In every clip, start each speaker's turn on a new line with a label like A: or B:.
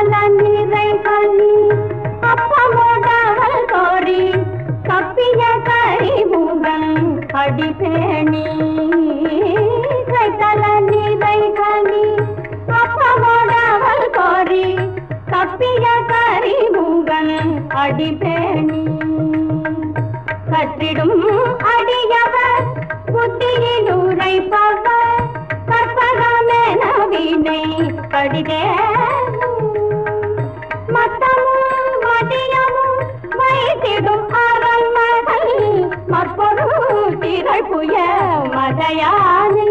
A: கைத்தல நீரை கண்ணி அப்பமோடவள் கோரி கப்பிய கரிமுகன் அடிபேணி கைத்தல நீரை கண்ணி அப்பமோடவள் கோரி கப்பிய கரிமுகன் அடிபேணி கற்றிடும் அடியவர் புத்தியில் உரைப்பவர் கற்பகமென வினை கடிதே மத்தமும் மதியமும் வைத்திடும் அரண்மகள் மற்பொருள் திரள் புய மதையானை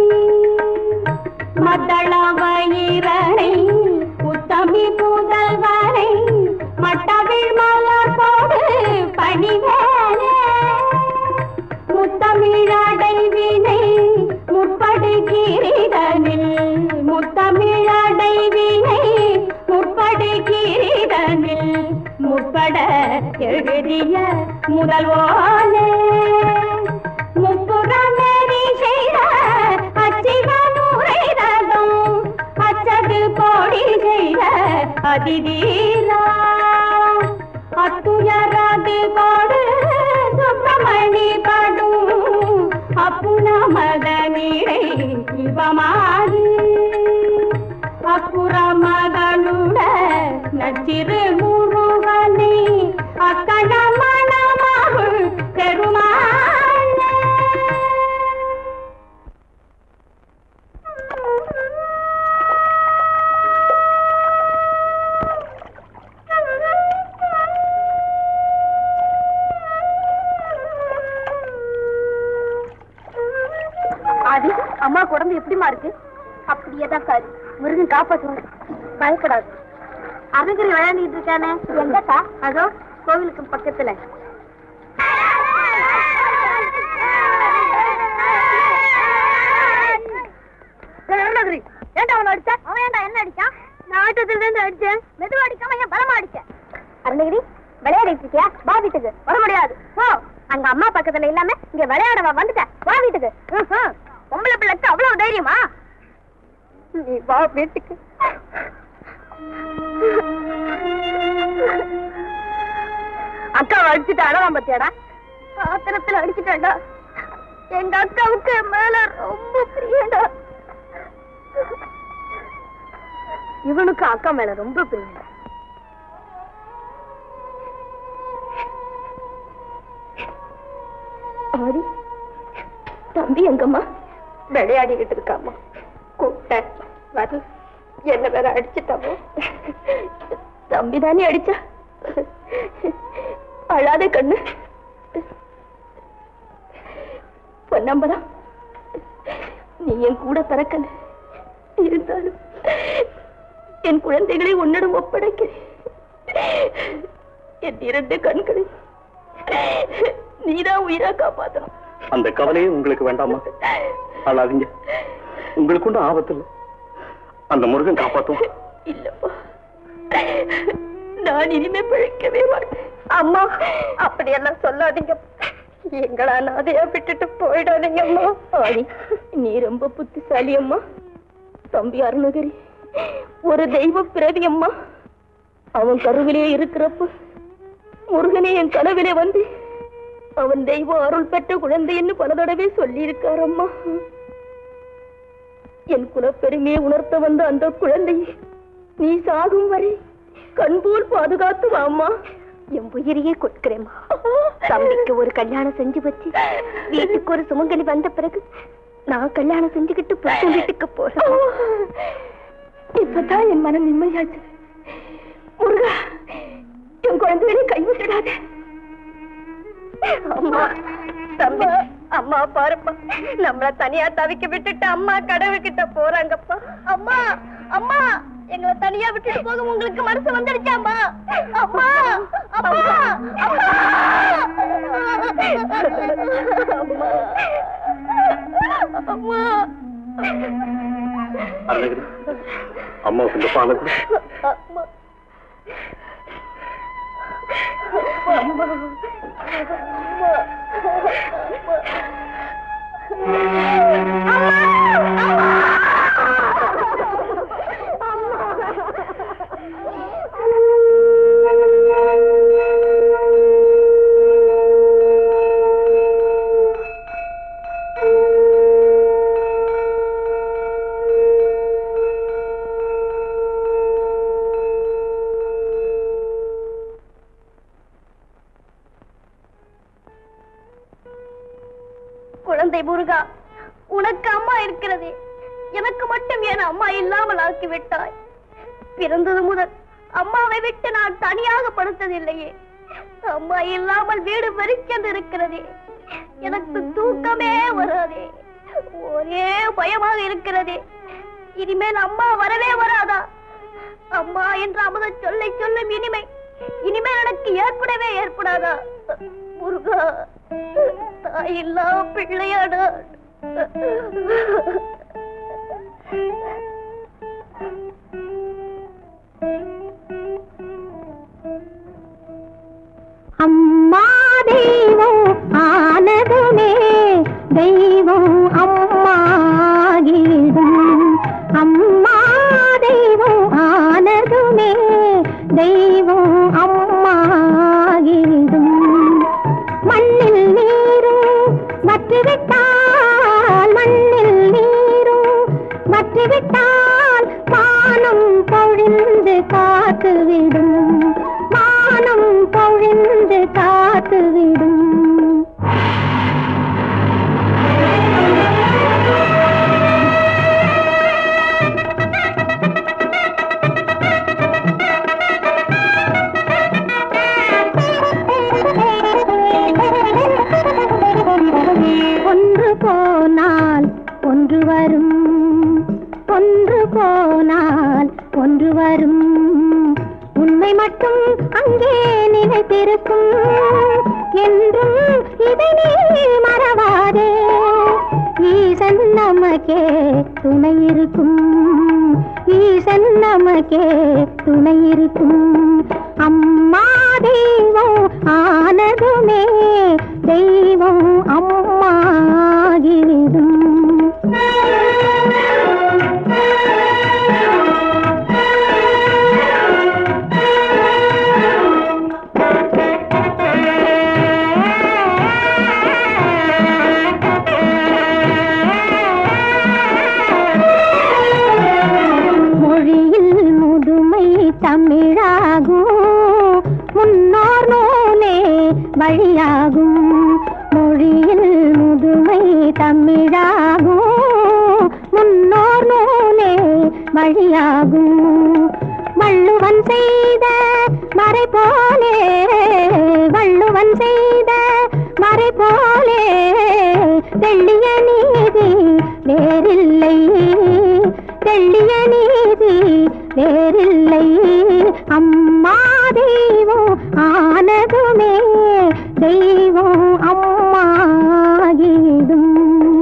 A: மத்தளவயிரனை உத்தமி புதல்வரை மட்டவிழ் மலர் போடு பணிவேனே முத்தமிழடை வினை முற்படுகிறீரனில் முத்தமிழடை வினை முற்படுகிறீரனில் முற்பட எழுதிய முதல்வோனே முப்புறமேறி செய்த அச்சிவனுரை ரதம் அச்சது கோடி செய்த அதிதீரா அத்துயரது கோடு சுப்பிரமணி படும் அப்புன மதனிடை இவமாறு அப்புற மகளுட நச்சிறு முருகனை அக்கண மணமகள் பெருமாளே
B: ஆதி அம்மா உடம்பு எப்படிமா இருக்கு அப்படியே தான் சார் முருகன் காப்பாற்றுவோம் பயப்படாது அருகில் விளையாடிட்டு இருக்கானே எங்கக்கா அதோ கோவிலுக்கு பக்கத்துல ஏன்டா அவன் அடிச்சா அவன் ஏன்டா என்ன அடிச்சான் நான் ஆட்டத்துல இருந்து அடிச்சேன் மெதுவா அடிக்காம ஏன் பலமா அடிச்சேன் அருணகிரி விளையாடிட்டு இருக்கியா வா வீட்டுக்கு வர முடியாது போ அங்க அம்மா பக்கத்துல இல்லாம இங்க விளையாடவா வந்துட்ட வா வீட்டுக்கு ம்ஹும். பொம்பளை பிள்ளைக்கு அவ்வளவு தைரியமா நீ வா வீட்டுக்கு அக்கா அடிச்சுட்டு அழவான் பத்தியாடா ஆத்திரத்துல அடிச்சுட்டாடா எங்க அக்காவுக்கு என் மேல ரொம்ப பிரியடா இவனுக்கு அக்கா மேல ரொம்ப பிரியடா ஆடி தம்பி எங்கம்மா விளையாடிக்கிட்டு இருக்காமா கூப்பிட்டேன் வரல என்ன வேற அடிச்சுட்டாமோ தம்பி தானே அடிச்சா அழாத கண்ணு பொன்னம்பரா நீ என் கூட பிறக்கல இருந்தாலும் என் குழந்தைகளை உன்னிடம் ஒப்படைக்கிறேன் என் இரண்டு கண்களை நீதான் உயிரா காப்பாத்தணும்
C: அந்த கவலையே உங்களுக்கு வேண்டாமா அழாதீங்க உங்களுக்கு ஒன்றும் ஆபத்து இல்லை அந்த முருகன் காப்பாத்தும்
A: இல்லப்பா நான் இனிமே பிழைக்கவே மாட்டேன் அம்மா அப்படியெல்லாம் சொல்லாதீங்க எங்களா அதையா விட்டுட்டு போயிடாதீங்க அம்மா ஆடி நீ ரொம்ப புத்திசாலி அம்மா தம்பி அருணகிரி ஒரு தெய்வ பிறவி அம்மா அவன் கருவிலே இருக்கிறப்ப முருகனே என் கனவிலே வந்து அவன் தெய்வ அருள் பெற்ற குழந்தைன்னு பல தடவை சொல்லி இருக்காரம்மா என் குலப்பெருமையை உணர்த்த வந்த அந்த குழந்தையை நீ சாகும் வரை கண்போல் பாதுகாத்து வாம்மா என் உயிரையே கொடுக்கிறேம்மா தம்பிக்கு ஒரு கல்யாணம் செஞ்சு வச்சு வீட்டுக்கு ஒரு சுமங்கலி வந்த பிறகு நான் கல்யாணம் செஞ்சுக்கிட்டு புருஷன் வீட்டுக்கு போறேன் இப்பதான் என் மனம் நிம்மதியாச்சு முருகா என் குழந்தைகளை கைவிட்டுடாத அம்மா தம்பி அம்மா பாருப்பா நம்மள தனியா தவிக்க விட்டுட்டு அம்மா கடவுள்கிட்ட போறாங்கப்பா அம்மா அம்மா எங்களை தனியா விட்டுட்டு போக உங்களுக்கு மனசு வந்துடுச்சாம்மா அம்மா அம்மா அம்மா அம்மா
C: அருணகிரி அம்மாவுக்கு இந்த பாலை கொடு.
A: அம்மா அம்மா
B: தந்தை முருகா உனக்கு அம்மா இருக்கிறதே எனக்கு மட்டும் ஏன் அம்மா இல்லாமல் ஆக்கி விட்டாய் பிறந்தது முதல் அம்மாவை விட்டு நான் தனியாக படுத்ததில்லையே அம்மா இல்லாமல் வீடு வெறிச்சென்று இருக்கிறதே எனக்கு தூக்கமே வராதே ஒரே பயமாக இருக்கிறதே இனிமேல் அம்மா வரவே வராதா அம்மா என்று அமுத சொல்லை சொல்லும் இனிமை இனிமேல் எனக்கு ஏற்படவே ஏற்படாதா முருகா தாயில்லா பிள்ளையாடா
A: அம்மா தெய்வம் ஆனதுமே தெய்வம் அம்மாகிடும் அம்மா தெய்வம் ஆனதுமே தெய்வம் அம்மாகிடும் மண்ணில் நீரும் வற்றிவிட்டால் மண்ணில் நீரும் வற்றிவிட்டால் வானம் பொழிந்து காத்துவிடும் வானம் பொழிந்து காத்துவிடும் ஒன்று போனால் ஒன்று வரும் ஒன்று போனால் ஒன்று வரும் உண்மை மட்டும் அங்கே நிலைத்திருக்கும் என்றும் இதை நீ மறவாதே ஈசன் நமக்கே துணை இருக்கும் ஈசன் நமக்கே துணை இருக்கும் அம்மா தெய்வம் ஆனதுமே தெய்வம் அம்மாகிவிடும் மொழியில் முதுமை தமிழாகும் முன்னோர் நூலே வழியாகும் மொழியில் முதுமை தமிழாகும் முன்னோர் நூலே வழியாகும் வள்ளுவன் செய்த மறை போலே வள்ளுவன் செய்த மறை போலே தெள்ளிய நீதி வேறில்லை தெள்ளிய நீதி வேறில்லை அம்மா தெய்வம் ஆனதுமே தெய்வம் அம்மாகிடும்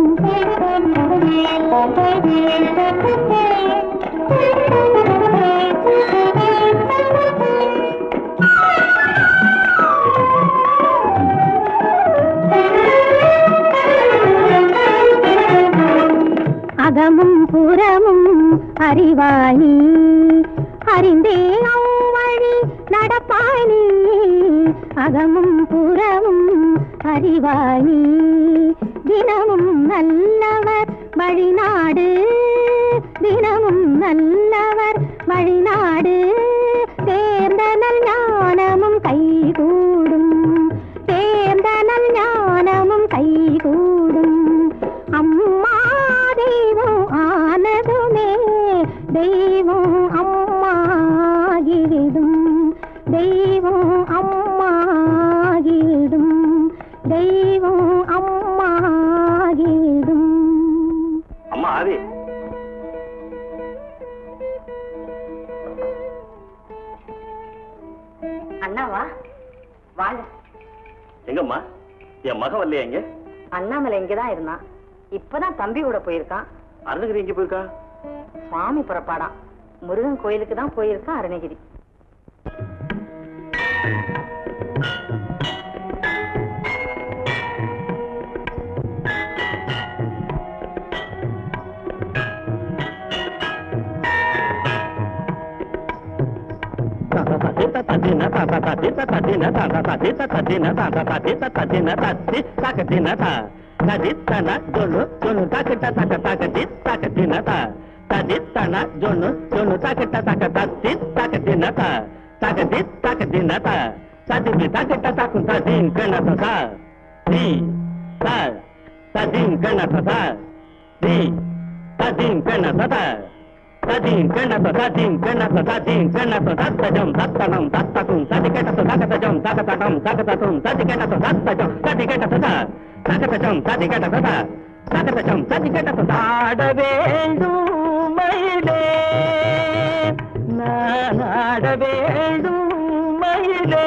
A: அகமும் புறமும் அறிவாணி அறிந்தே அவ்வழி நடப்பாணி அகமும் புறமும் அறிவாணி தினமும் நல்லவர் வழிநாடு தினமும் நல்லவர் வழிநாடு தேர்ந்த நல் ஞானமும் கைகூடும் தேர்ந்த நல் ஞானமும் கைகூடும் அம்மா தெய்வம் ஆனதுமே தெய்வம் அம்மாகிவிடும் தெய்வம் அம்மாகிவிடும் தெய்வம் அம்மாகிவிடும்
C: அம்மா ஆதி
A: அண்ணாவா வாங்க
C: எங்கம்மா என் மகன் வரலையா இங்க
A: அண்ணாமலை இங்கதான் இருந்தான் இப்பதான் தம்பி கூட போயிருக்கான்
C: அருணகிரி எங்க போயிருக்கா
A: சுவாமி புறப்பாடாம் முருகன் கோயிலுக்கு தான் போயிருக்கான் அருணகிரி
C: ததிம் கண்ண ததா தி ததிம் கண்ண ததா ததிம் கண்ண ததிம் கண்ண ததிம் கண்ண தத்தஜம் தத்தனம் தத்தகும் ததி கண்ண தகதஜம் தகதடம் தகததும் ததி கண்ண தத்தஜம் ததி கண்ண ததா தகதஜம் ததி கண்ண ததா தகதஜம் ததி கண்ண ஆட வேண்டும் மயிலே நான் ஆட வேண்டும் மயிலே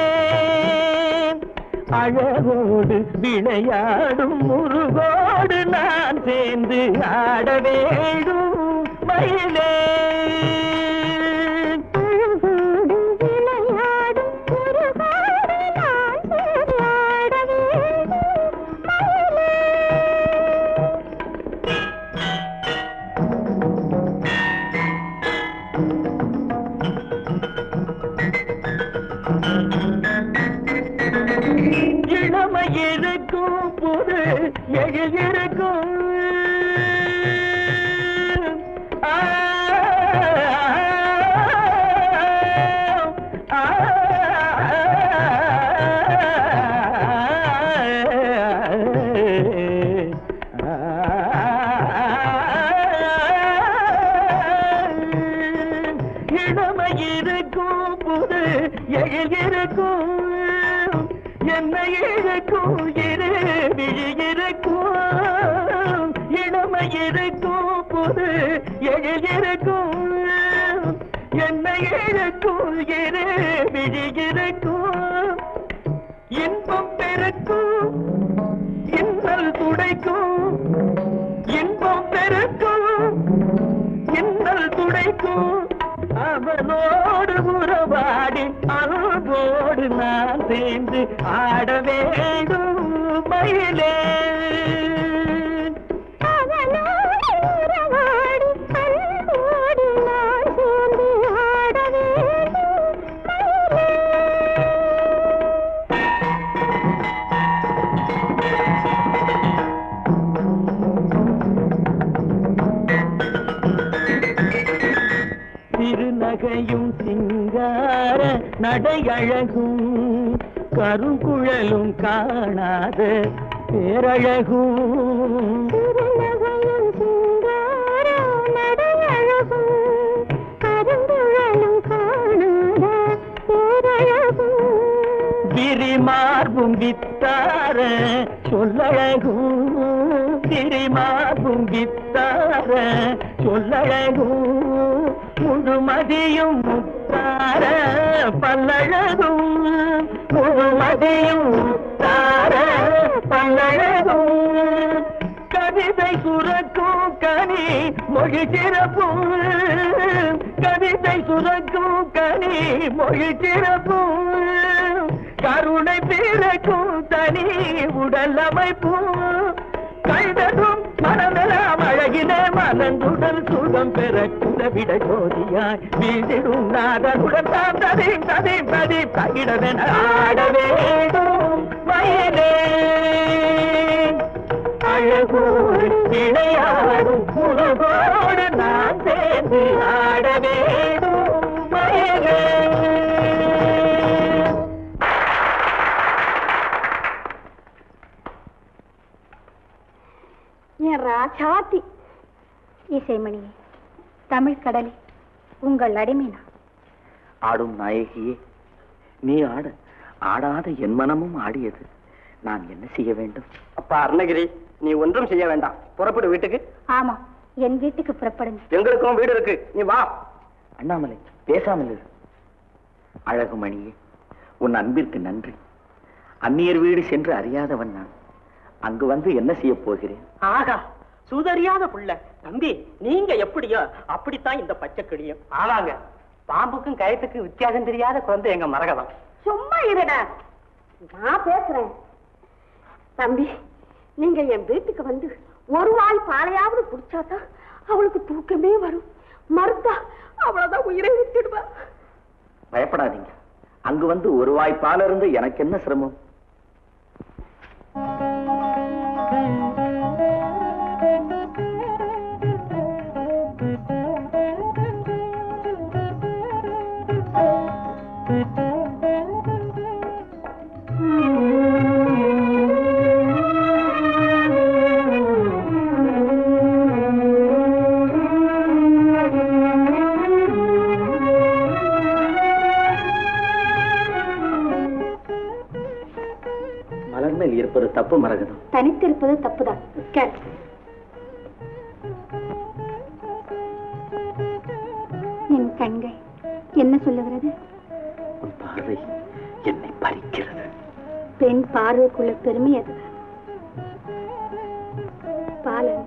C: அழகோடு விளையாடும் முருகோடு நான் சேர்ந்து ஆட வேண்டும் மயிலே
B: விளையாடும் ஒரு பாடு நான் ஆட வேண்டும் மயிலே
C: இளமை இருக்கும் புது எழில் இருக்கும் ஆ, ஆ, இளமை இருக்கும் புது எழில் இருக்கும் என்னை இழுக்கும் இரு விழி இருக்கும் இளமை இருக்கும் புது எழில் இருக்கும் என்னை இழுக்கும் இரு விழி இருக்கும் இன்பம் பெருக்கும் இன்னல் துடைக்கும் இன்பம் பெருக்கும் இன்னல் துடைக்கும் அவனோடு உறவாடி அன்போடு நான் சேர்ந்து ஆட வேண்டும் மயிலே
B: அவனோடு உறவாடி அன்போடு நான் சேர்ந்து ஆட வேண்டும் மயிலே
C: திருநகையும் சிங்கார நடையழகும் கருங்குழலும் காணாத பேரழகும்
B: திருநகையும் சிங்காரம் நடையழகும் கருங்குழலும் காணாத பேரழகும்
C: விரிமார்பும் வித்தார சொல்லழகும் விரிமார்பும் வித்தார சொல்லழகும் முழுமதியும் முத்தார பல்லழகும் முழுமதியும் முத்தார பல்லழகும் கவிதை சுரக்கும் கனி மொழி சிறப்பும் கவிதை சுரக்கும் கனி மொழி சிறப்பும் கருணை பிறக்கும் தனி உடல் அமைப்பும் கண்டதும் மனமெல்லாம் அழகிலே மனந்துடல் சுகம் பெற குலவிட ஜோதியாய் வீழ்ந்திடும் நாதனுடன் தாம் ததி ததி ததி பகிடவென ஆட வேண்டும் வயலே அழகோடு விளையாடும் முருகோடு நான் சேர்ந்து ஆட வேண்டும் மயலே
B: என் ராஜாத்தி இசைமணியே தமிழ் கடலே உங்கள் அடிமை நான்
D: ஆடும் நாயகியே நீ ஆட ஆடாத என் மனமும் ஆடியது நான் என்ன செய்ய வேண்டும்
C: அப்பா அருணகிரி நீ ஒன்றும் செய்ய வேண்டாம் புறப்படு வீட்டுக்கு
B: ஆமா என் வீட்டுக்கு புறப்படுங்க
C: எங்களுக்கும் வீடு இருக்கு நீ வா
D: அண்ணாமலை பேசாமல் இரு அழகு மணியே உன் அன்பிற்கு நன்றி அந்நியர் வீடு சென்று அறியாதவன் நான் அங்கு வந்து என்ன செய்ய போகிறேன்
E: ஆகா சுதறியாத புள்ள தம்பி நீங்க எப்படியோ அப்படித்தான் இந்த பச்சை கிளியும் ஆமாங்க பாம்புக்கும் கயத்துக்கும் வித்தியாசம் தெரியாத குழந்தை எங்க மரகதம்
A: சும்மா இருடா நான் பேசுறேன் தம்பி நீங்க என் வீட்டுக்கு வந்து ஒரு வாய் பாலையாவது குடிச்சாதான் அவளுக்கு தூக்கமே வரும் மறுத்தா அவ்வளவுதான் உயிரை விட்டுடுவா
D: பயப்படாதீங்க அங்கு வந்து ஒரு வாய் பால் இருந்து எனக்கு என்ன சிரமம்
B: ஆ
D: இருப்பது தப்பு மரகதம்
B: தனித்திருப்பது தப்புதான் உட்கார் என் கண்கள் என்ன சொல்லுகிறது
D: உன் பார்வை என்னை பறிக்கிறது
B: பெண் பார்வைக்குள்ள பெருமை அது பாலன்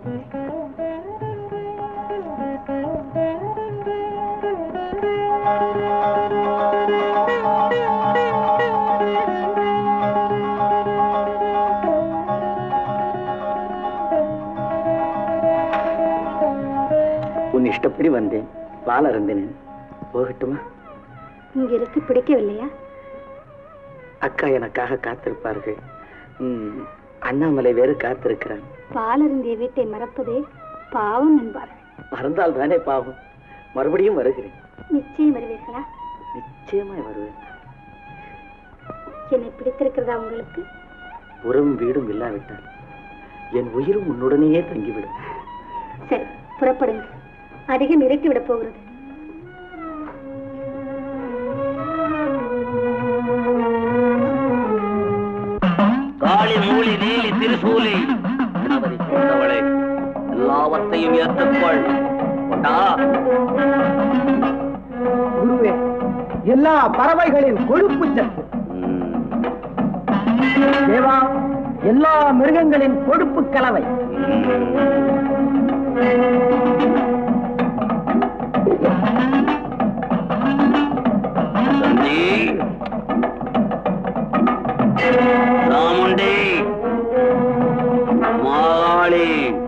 D: உன் இஷ்டப்படி வந்தேன் பால் அருந்தினேன் போகட்டுமா
B: இங்க இருக்க பிடிக்கவில்லையா
D: அக்கா எனக்காக காத்திருப்பார்கள் ம், அண்ணாமலை வேறு காத்திருக்கிறான்
B: பாலருந்திய வீட்டை மறப்பதே பாவம் என்பார்கள்
D: மறந்தால் தானே பாவம் மறுபடியும் வருகிறேன்
B: நிச்சயம் வருவீர்களா
D: நிச்சயமாய் வருவேன்
B: என்னை பிடித்திருக்கிறதா உங்களுக்கு
D: உறவும் வீடும் இல்லாவிட்டால் என் உயிரும் உன்னுடனேயே தங்கிவிடும்
B: சரி புறப்படுங்க அதிகம் இறக்கி விட போகிறது
C: காளி மூலி நீலி திருசூலி கணவரி கொண்டவளே எல்லாவற்றையும் ஏற்றுக்கொள் கொண்டா
E: குருவே எல்லா பறவைகளின் கொழுப்பு சத்து தேவா எல்லா மிருகங்களின் கொழுப்பு கலவை
C: சந்தி சாமுண்டி மாகாளி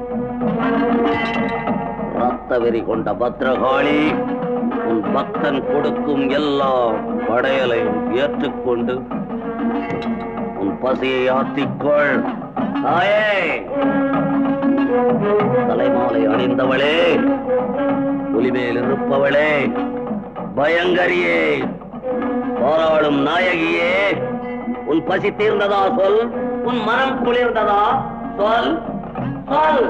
C: ரத்த வெறி கொண்ட பத்ரகாளி உன் பக்தன் கொடுக்கும் எல்லா படையலையும் ஏற்றுக்கொண்டு உன் பசியை ஆத்திக்கொள் தாயே தலைமாலை அணிந்தவளே புலிமேல் இருப்பவளே பயங்கரியே போராடும் நாயகியே உன் பசி தீர்ந்ததா சொல் உன் மனம் குளிர்ந்ததா சொல் சொல்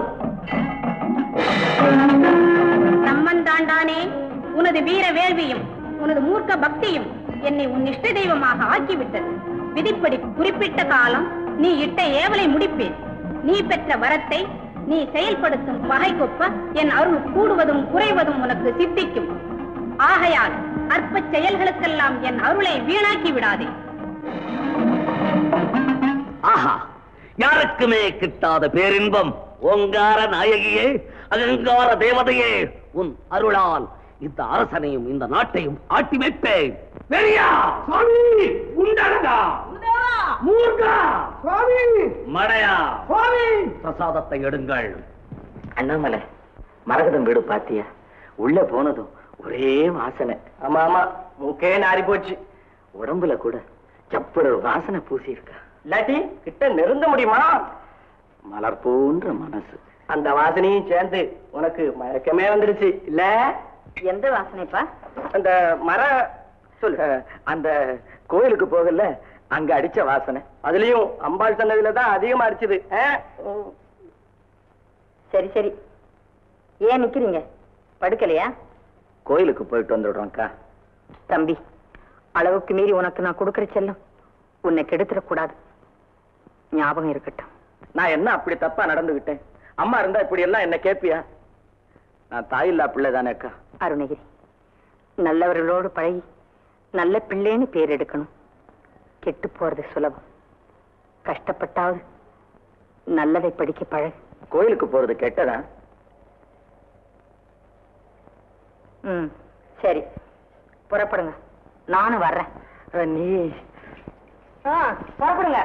A: நம்மந்தாண்டானே உனது வீர வேள்வியும் உனது மூர்க்க பக்தியும் என்னை உன் இஷ்ட தெய்வமாக ஆக்கிவிட்டது விதிப்படி குறிப்பிட்ட காலம் நீ இட்ட ஏவலை முடிப்பேன் நீ பெற்ற வரத்தை நீ செயல்படுத்தும் வகைக்கொப்ப என் அருள் கூடுவதும் குறைவதும் உனக்கு சித்திக்கும் ஆகையால் அற்ப செயல்களுக்கெல்லாம் என் அருளை வீணாக்கி விடாதே
C: ஆஹா யாருக்குமே கிட்டாத பேரின்பம் ஓங்கார நாயகியே அகங்கார தேவதையே உன் அருளால் இந்த அரசனையும் இந்த நாட்டையும் ஆட்டி வைப்பேன் பெரியா சுவாமி உண்டடங்கா மூர்க்கா சுவாமி மடையா சுவாமி பிரசாதத்தை எடுங்கள்
D: அண்ணாமலை மரகதம் வீடு பாத்தியா உள்ள போனதும் ஒரே வாசனை
E: ஆமா ஆமா மூக்கே நாரி போச்சு
D: உடம்புல கூட சப்புற வாசனை பூசி இருக்கா
E: இல்லாட்டி கிட்ட நெருங்க முடியுமா
D: மலர் போன்ற மனசு
E: அந்த வாசனையும் சேர்ந்து உனக்கு மயக்கமே வந்துடுச்சு இல்ல
A: எந்த வாசனைப்பா
E: அந்த மர சொல்லு
D: அஹ், அந்த கோயிலுக்கு போகல அங்க அடிச்ச வாசனை
E: அதுலயும் அம்பாள் சன்னதியில தான் அதிகமா அடிச்சது ஆ? ம்.
A: சரி சரி ஏன் நிக்கிறீங்க படுக்கலையா
D: கோயிலுக்கு போயிட்டு வந்துடுறோம்க்கா
A: தம்பி அளவுக்கு மீறி உனக்கு நான் கொடுக்கிற செல்லம் உன்னை கெடுத்துடக்கூடாது ஞாபகம் இருக்கட்டும்
D: நான் என்ன அப்படி தப்பா நடந்துகிட்டேன் அம்மா இருந்தா இப்படி எல்லாம் என்ன கேப்பியா நான் தாயில்லா பிள்ளை தானே அக்கா
A: அருணகிரி நல்லவர்களோடு பழகி நல்ல பிள்ளைன்னு பேர் எடுக்கணும் கெட்டு போறது சுலபம் கஷ்டப்பட்டாவது நல்லதை படிக்க பழகு
D: கோயிலுக்கு போறது கெட்டதா
A: ம் சரி புறப்படுங்க நானும் வர்றேன்
D: அஹ், நீ
A: ஆ புறப்படுங்க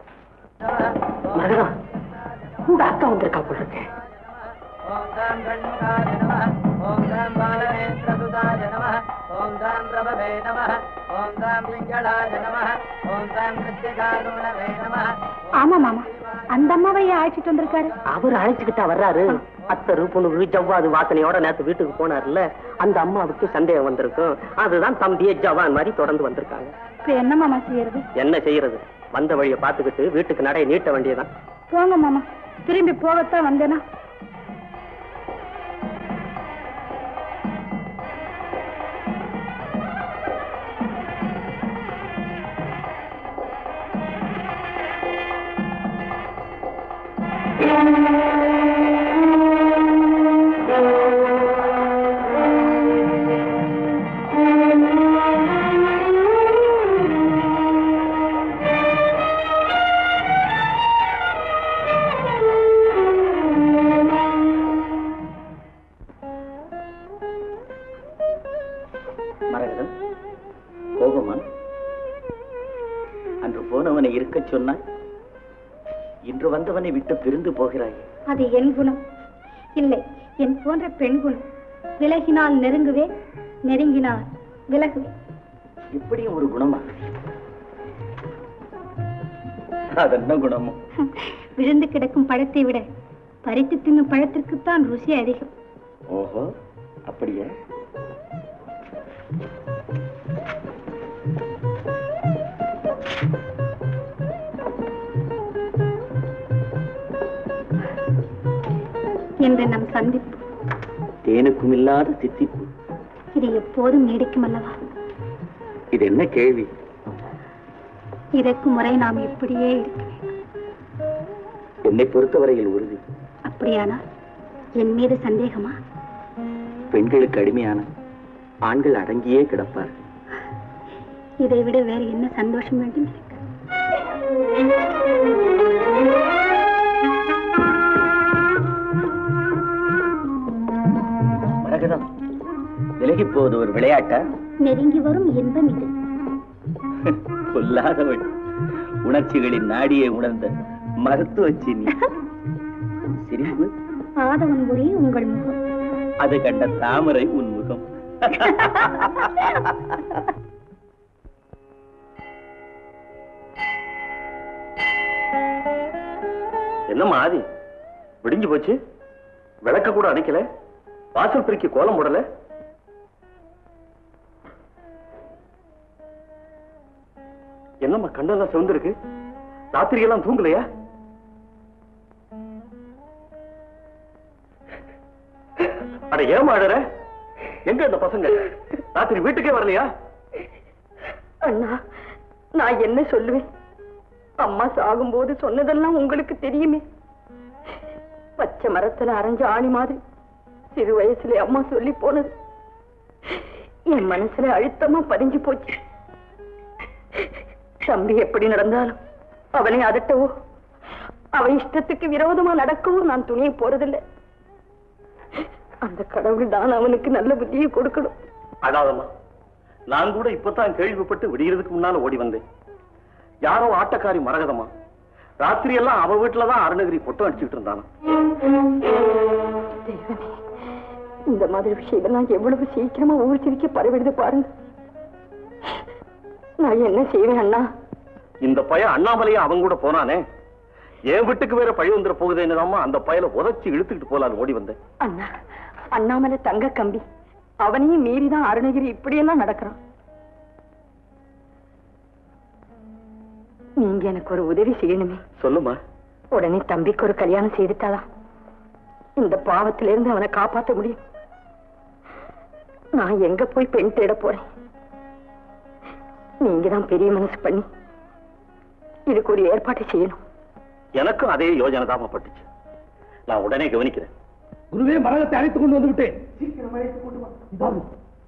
E: மதுரா உங்க அக்கா வந்திருக்கா போல இருக்கு
F: ஓம் தாம் கண்முகாய நம ஓம் தாம் பாலநேத்திரசுதாய நம ஓம் தாம் பிரபவே நம ஓம் தாம் பிங்களாய நம ஓம் தாம் நித்தியகாருணவே நம
B: ஆமா மாமா அந்த அம்மாவையே அழைச்சிட்டு வந்திருக்காரு
E: அவர் அழைச்சுக்கிட்டா வர்றாரு அத்தரு புணுகு ஜவ்வாது வாசனையோட நேத்து வீட்டுக்கு போனார்ல அந்த அம்மாவுக்கு சந்தேகம் வந்திருக்கும் அதுதான் தம்பியே ஜவான் மாதிரி தொடர்ந்து வந்திருக்காங்க
B: இப்ப என்ன மாமா செய்யறது
E: என்ன செய்யறது வந்த வழியை பார்த்துக்கிட்டு வீட்டுக்கு நடை நீட்ட வேண்டியதான்
B: போங்க மாமா திரும்பி போகத்தான் வந்தேனா
D: மரகதம் கோபமா அன்று போனவனை இருக்கச் சொன்னாய் இன்று வந்தவனை விட்டு பிரிந்து போகிறாய்
B: அது என் குணம் இல்லை என் போன்ற பெண் குணம் விலகினால் நெருங்குவே நெருங்கினால் விலகுவே
D: இப்படியும் ஒரு குணமா அதென்ன குணமோ
B: விழுந்து கிடக்கும் பழத்தை விட பறித்து தின்னும் பழத்திற்குத்தான் ருசி அதிகம்
D: ஓஹோ அப்படியா
B: என்ற நம் சந்திப்பு
D: தேனுக்கும் இல்லாத தித்திப்பு
B: இது எப்போதும் நீடிக்கும் அல்லவா
D: இது என்ன கேள்வி
B: இதற்கு முறை நாம் இப்படியே இருக்க வேண்டும்
D: என்னை பொறுத்தவரையில் உறுதி
B: அப்படியானால் என் மீது சந்தேகமா
D: பெண்களுக்கு அடிமையான ஆண்கள் அடங்கியே கிடப்பார்
B: இதை விட வேறு என்ன சந்தோஷம் வேண்டும் எனக்கு
D: மரகதம் விலகி போவது ஒரு விளையாட்டா
B: நெருங்கி வரும் இன்பம் இது
D: கொல்லாதவள் உணர்ச்சிகளின் நாடியை உணர்ந்த மருத்துவச்சி நீ சிரிப்பு
B: ஆதவன் ஒளி உங்கள் முகம்
D: அது கண்ட தாமரை உன் முகம்
C: என்னம்மா ஆதி விடிஞ்சு போச்சு விளக்க கூட அணைக்கல வாசல் பெருக்கி கோலம் போடல என்னம்மா கண்ணெல்லாம் சிவந்திருக்கு ராத்திரி எல்லாம் தூங்கலையா அட ஏமா அழற எங்க இந்த பசங்க ராத்திரி வீட்டுக்கே வரலையா
A: அண்ணா நான் என்ன சொல்லுவேன் அம்மா சாகும்போது சொன்னதெல்லாம் உங்களுக்கு தெரியுமே பச்சை மரத்துல அரைஞ்ச ஆணி மாதிரி சிறு வயசுல அம்மா சொல்லி போனது என் மனசுல அழுத்தமா பதிஞ்சு போச்சு தம்பி எப்படி நடந்தாலும் அவனை அதட்டவோ அவன் இஷ்டத்துக்கு விரோதமா நடக்கவோ நான் துணிய போறதில்லை அந்த கடவுள் தான் அவனுக்கு நல்ல புத்தியை கொடுக்கணும்
C: அடாதம்மா நான் கூட இப்பதான் கேள்விப்பட்டு விடியறதுக்கு முன்னால ஓடி வந்தேன் யாரோ ஆட்டக்காரி மரகதமா ராத்திரி எல்லாம் அவ வீட்டுலதான் அருணகிரி பொட்டம் அடிச்சுட்டு இருந்தானா
A: தெய்வமே, இந்த மாதிரி விஷயங்கள்லாம் எவ்வளவு சீக்கிரமா ஊர் சிரிக்க பரவிடுது பாருங்க நான் என்ன செய்வேன் அண்ணா
C: இந்த பையன் அண்ணாமலையா அவன் கூட போனானே என் வீட்டுக்கு வேற பழி வந்துட போகுதேன்னு அந்த பயல உதச்சி இழுத்துக்கிட்டு போலான்னு ஓடி வந்தேன்
A: அண்ணா அண்ணாமலை தங்க கம்பி அவனையும் மீறிதான் அருணகிரி இப்படியெல்லாம் நடக்கிறான் நீங்க எனக்கு ஒரு உதவி செய்யணுமே
C: சொல்லுமா
A: உடனே தம்பிக்கு ஒரு கல்யாணம் செய்துட்டாதான் இந்த பாவத்திலிருந்து அவனை காப்பாத்த முடியும் நான் எங்க போய் பெண் தேட போறேன் நீங்க தான் பெரிய மனசு பண்ணி இதுக்கு ஒரு ஏற்பாட்டை செய்யணும்
C: எனக்கும் அதே யோஜனை தான் பட்டுச்சு நான் உடனே கவனிக்கிறேன்
G: குருவே மரகத்தை அழைத்துக் கொண்டு வந்து விட்டேன் சீக்கிரம் அழைத்துக் கொண்டு வா இதாரு.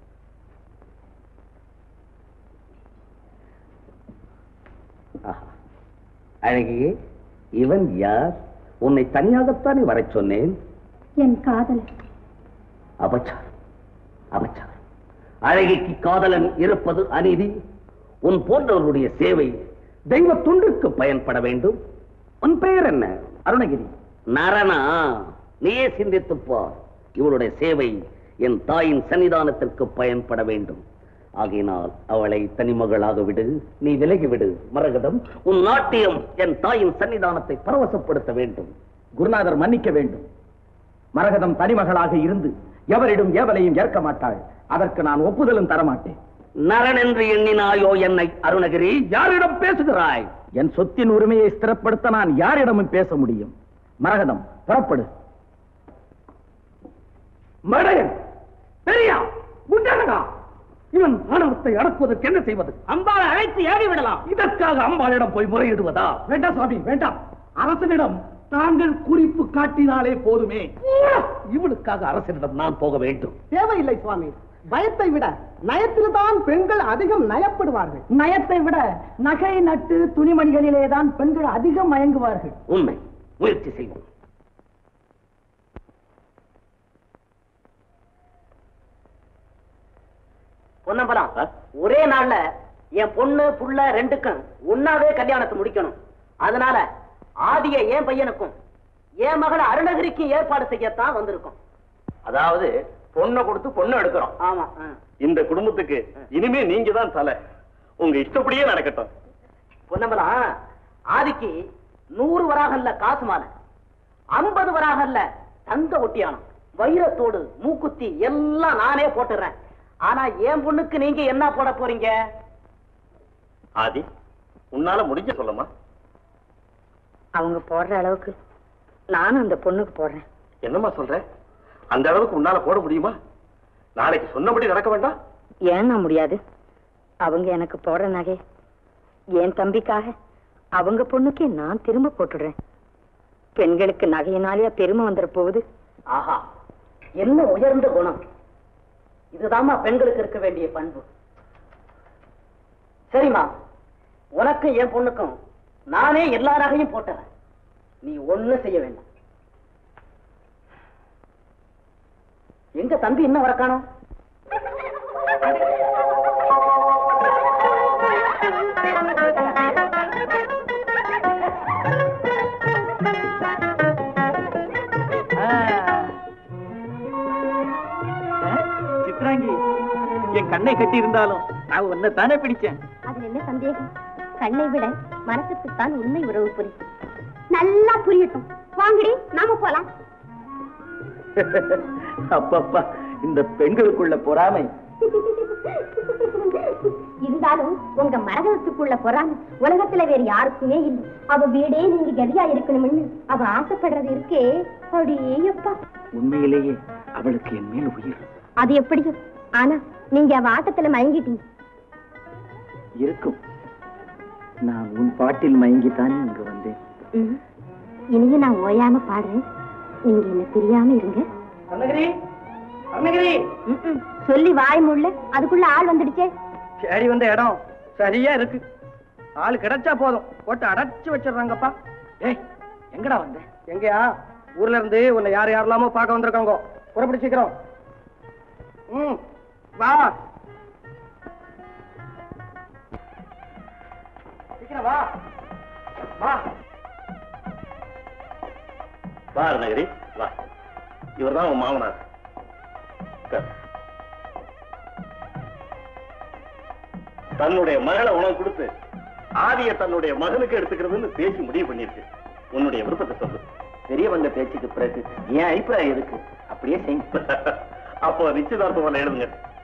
D: அழகியே இவன் யார் உன்னை தனியாகத்தானே வரச் சொன்னேன்
B: என் காதலன்
D: அபச்சாரம் அபச்சாரம் அழகிக்கு காதலன் இருப்பது அநீதி உன் போன்றவர்களுடைய சேவை தெய்வ துண்டுக்கு பயன்பட வேண்டும் உன் பெயர் என்ன அருணகிரி நரனா நீயே சிந்தித்துப் பார் இவளுடைய சேவை என் தாயின் சன்னிதானத்திற்கு பயன்பட வேண்டும் ஆகையினால் அவளை தனிமகளாக விடு நீ விலகி விடு மரகதம் உன் நாட்டியம் என் தாயின் சன்னிதானத்தை பரவசப்படுத்த வேண்டும்
G: குருநாதர் மன்னிக்க வேண்டும் மரகதம் தனிமகளாக இருந்து எவரிடம் ஏவலையும் ஏற்க மாட்டாள் அதற்கு நான் ஒப்புதலும் தரமாட்டேன்
D: நரன் என்று எண்ணினாயோ என்னை அருணகிரி யாரிடம் பேசுகிறாய்
G: என் சொத்தின் உரிமையை ஸ்திரப்படுத்த நான் யாரிடமும் பேச முடியும் மரகதம் புறப்படு
D: மடையன் பெரியா முண்டனகா இவன் ஆணவத்தை அடக்குவதற்கு என்ன செய்வது
E: அம்பாளை அழைத்து ஏறி விடலாம்
D: இதற்காக அம்பாளிடம் போய் முறையிடுவதா
G: வேண்டாம் சுவாமி வேண்டாம் அரசனிடம்
D: நாங்கள் குறிப்பு காட்டினாலே போதுமே இவளுக்காக அரசனிடம் நான் போக வேண்டும்
F: தேவையில்லை சுவாமி பயத்தை விட நயத்தில் தான் பெண்கள் அதிகம் நயப்படுவார்கள்
E: நயத்தை விட நகை நட்டு துணிமணிகளிலே தான் பெண்கள் அதிகம் மயங்குவார்கள்
D: உண்மை முயற்சி செய்வோம்
E: பொன்னம்பலம் ஒரே நாள்ல என் பொண்ணு புள்ள ரெண்டுக்கும் ஒன்னாவே கல்யாணத்தை முடிக்கணும் அதனால ஆதிய என் பையனுக்கும் என் மகள் அருணகிரிக்கும் ஏற்பாடு செய்யத்தான் வந்திருக்கோம்
C: அதாவது பொண்ணை கொடுத்து பொண்ணு எடுக்கிறோம்
E: ஆமா ஆ.
C: இந்த குடும்பத்துக்கு இனிமே நீங்க தான் தலை உங்க இஷ்டப்படியே நடக்கட்டும்
E: பொன்னம்பலம் ஆதிக்கு நூறு வராகல்ல காசு மாலை ஐம்பது வராகல்ல தங்க ஒட்டியானம் வைரத்தோடு மூக்குத்தி எல்லாம் நானே போட்டுறேன் ஆனா என் பொண்ணுக்கு நீங்க என்ன போட போறீங்க
C: ஆதி உன்னால முடிஞ்ச சொல்லமா
A: அவங்க போடுற அளவுக்கு நானும் அந்த பொண்ணுக்கு போடுறேன்
C: என்னம்மா சொல்ற அந்த அளவுக்கு உன்னால போட முடியுமா நாளைக்கு சொன்னபடி நடக்க வேண்டாம்
A: ஏன்னா முடியாது அவங்க எனக்கு போடுற நகை என் தம்பிக்காக அவங்க பொண்ணுக்கே நான் திரும்ப போட்டுடுறேன் பெண்களுக்கு நகையினாலேயா பெருமை வந்துட போகுது
E: ஆஹா என்ன உயர்ந்த குணம் இதுதாம்மா பெண்களுக்கு இருக்க வேண்டிய பண்பு சரிம்மா உனக்கும் என் பொண்ணுக்கும் நானே எல்லா நகையும் போட்டுறேன் நீ ஒண்ணு செய்ய வேண்டாம் எங்க தம்பி இன்னும் வர காணோம்
F: சித்ராங்கி என் கண்ணை கட்டி இருந்தாலும் நான் உன்னை தானே பிடிச்சேன்
B: அதுல என்ன சந்தேகம் கண்ணை விட மனசுக்குத்தான் உண்மை உறவு புரியும் நல்லா புரியட்டும் வாங்கடி நாம போலாம்
F: அப்பப்பா இந்த பெண்களுக்குள்ள பொறாமை
B: இருந்தாலும் உங்க மரகதத்துக்குள்ள பொறாம உலகத்துல வேற யாருக்குமே இல்லை அவ வீடே நீங்க கதியா இருக்கணும்னு அவ ஆசைப்படுறது இருக்கே அப்படியே அப்பா
F: உண்மையிலேயே அவளுக்கு என் மேல் உயிர்
B: அது எப்படியும் ஆனா நீங்க அவ ஆட்டத்துல மயங்கிட்டீங்க
F: இருக்கும் நான் உன் பாட்டில் மயங்கித்தானே இங்கு வந்தேன்
B: ம். இனியும் நான் ஓயாம பாடுறேன் நீங்க என்ன தெரியாம இருங்க
E: அருணகிரி அருணகிரி
B: ம்ம். சொல்லி வாய் முள்ள அதுக்குள்ள ஆள் வந்துடுச்சே
F: தேடி வந்த இடம் சரியா இருக்கு ஆள் கிடைச்சா போதும் போட்டு அடைச்சு வச்சிடுறாங்கப்பா ஏய் எங்கடா வந்த எங்கயா ஊர்ல இருந்து உன்னை யார் யாரெல்லாமோ பார்க்க வந்திருக்காங்க புறப்படி சீக்கிரம் ம் வா சீக்கிரம் வா வா
C: வா அருணகிரி வா இவர்தான் உன் மாமனார் உட்கார். தன்னுடைய மகளை உனக்கு கொடுத்து ஆதிய தன்னுடைய மகனுக்கு எடுத்துக்கிறதுன்னு பேசி முடிவு பண்ணிருக்கு உன்னுடைய விருப்பத்தை சொல்லு
F: பெரியவங்க பேச்சுக்கு பிறகு என் அபிப்பிராயம் இருக்கு அப்படியே செய்யுங்க
C: அப்போ நிச்சயதார்த்தம் எழுதுங்க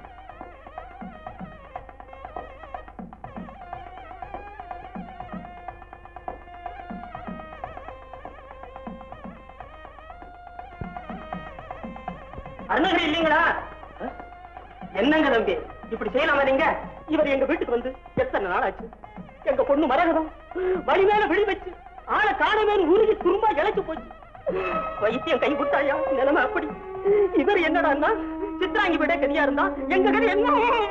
E: அருணகிரி இல்லீங்களா என்னங்க தம்பி இப்படி செய்யலாமா நீங்க இவர் எங்க வீட்டுக்கு வந்து எத்தனை நாள் ஆச்சு எங்க பொண்ணு மரகதம் வழி மேல விழி வச்சு ஆளை காணவே உருகி துரும்பா இழைச்சு போச்சு வைத்தியம் கை விட்டாயா நிலைமை அப்படி இவர் என்னடான்னா சித்ராங்கி விட கதியா இருந்தா எங்க கதை என்ன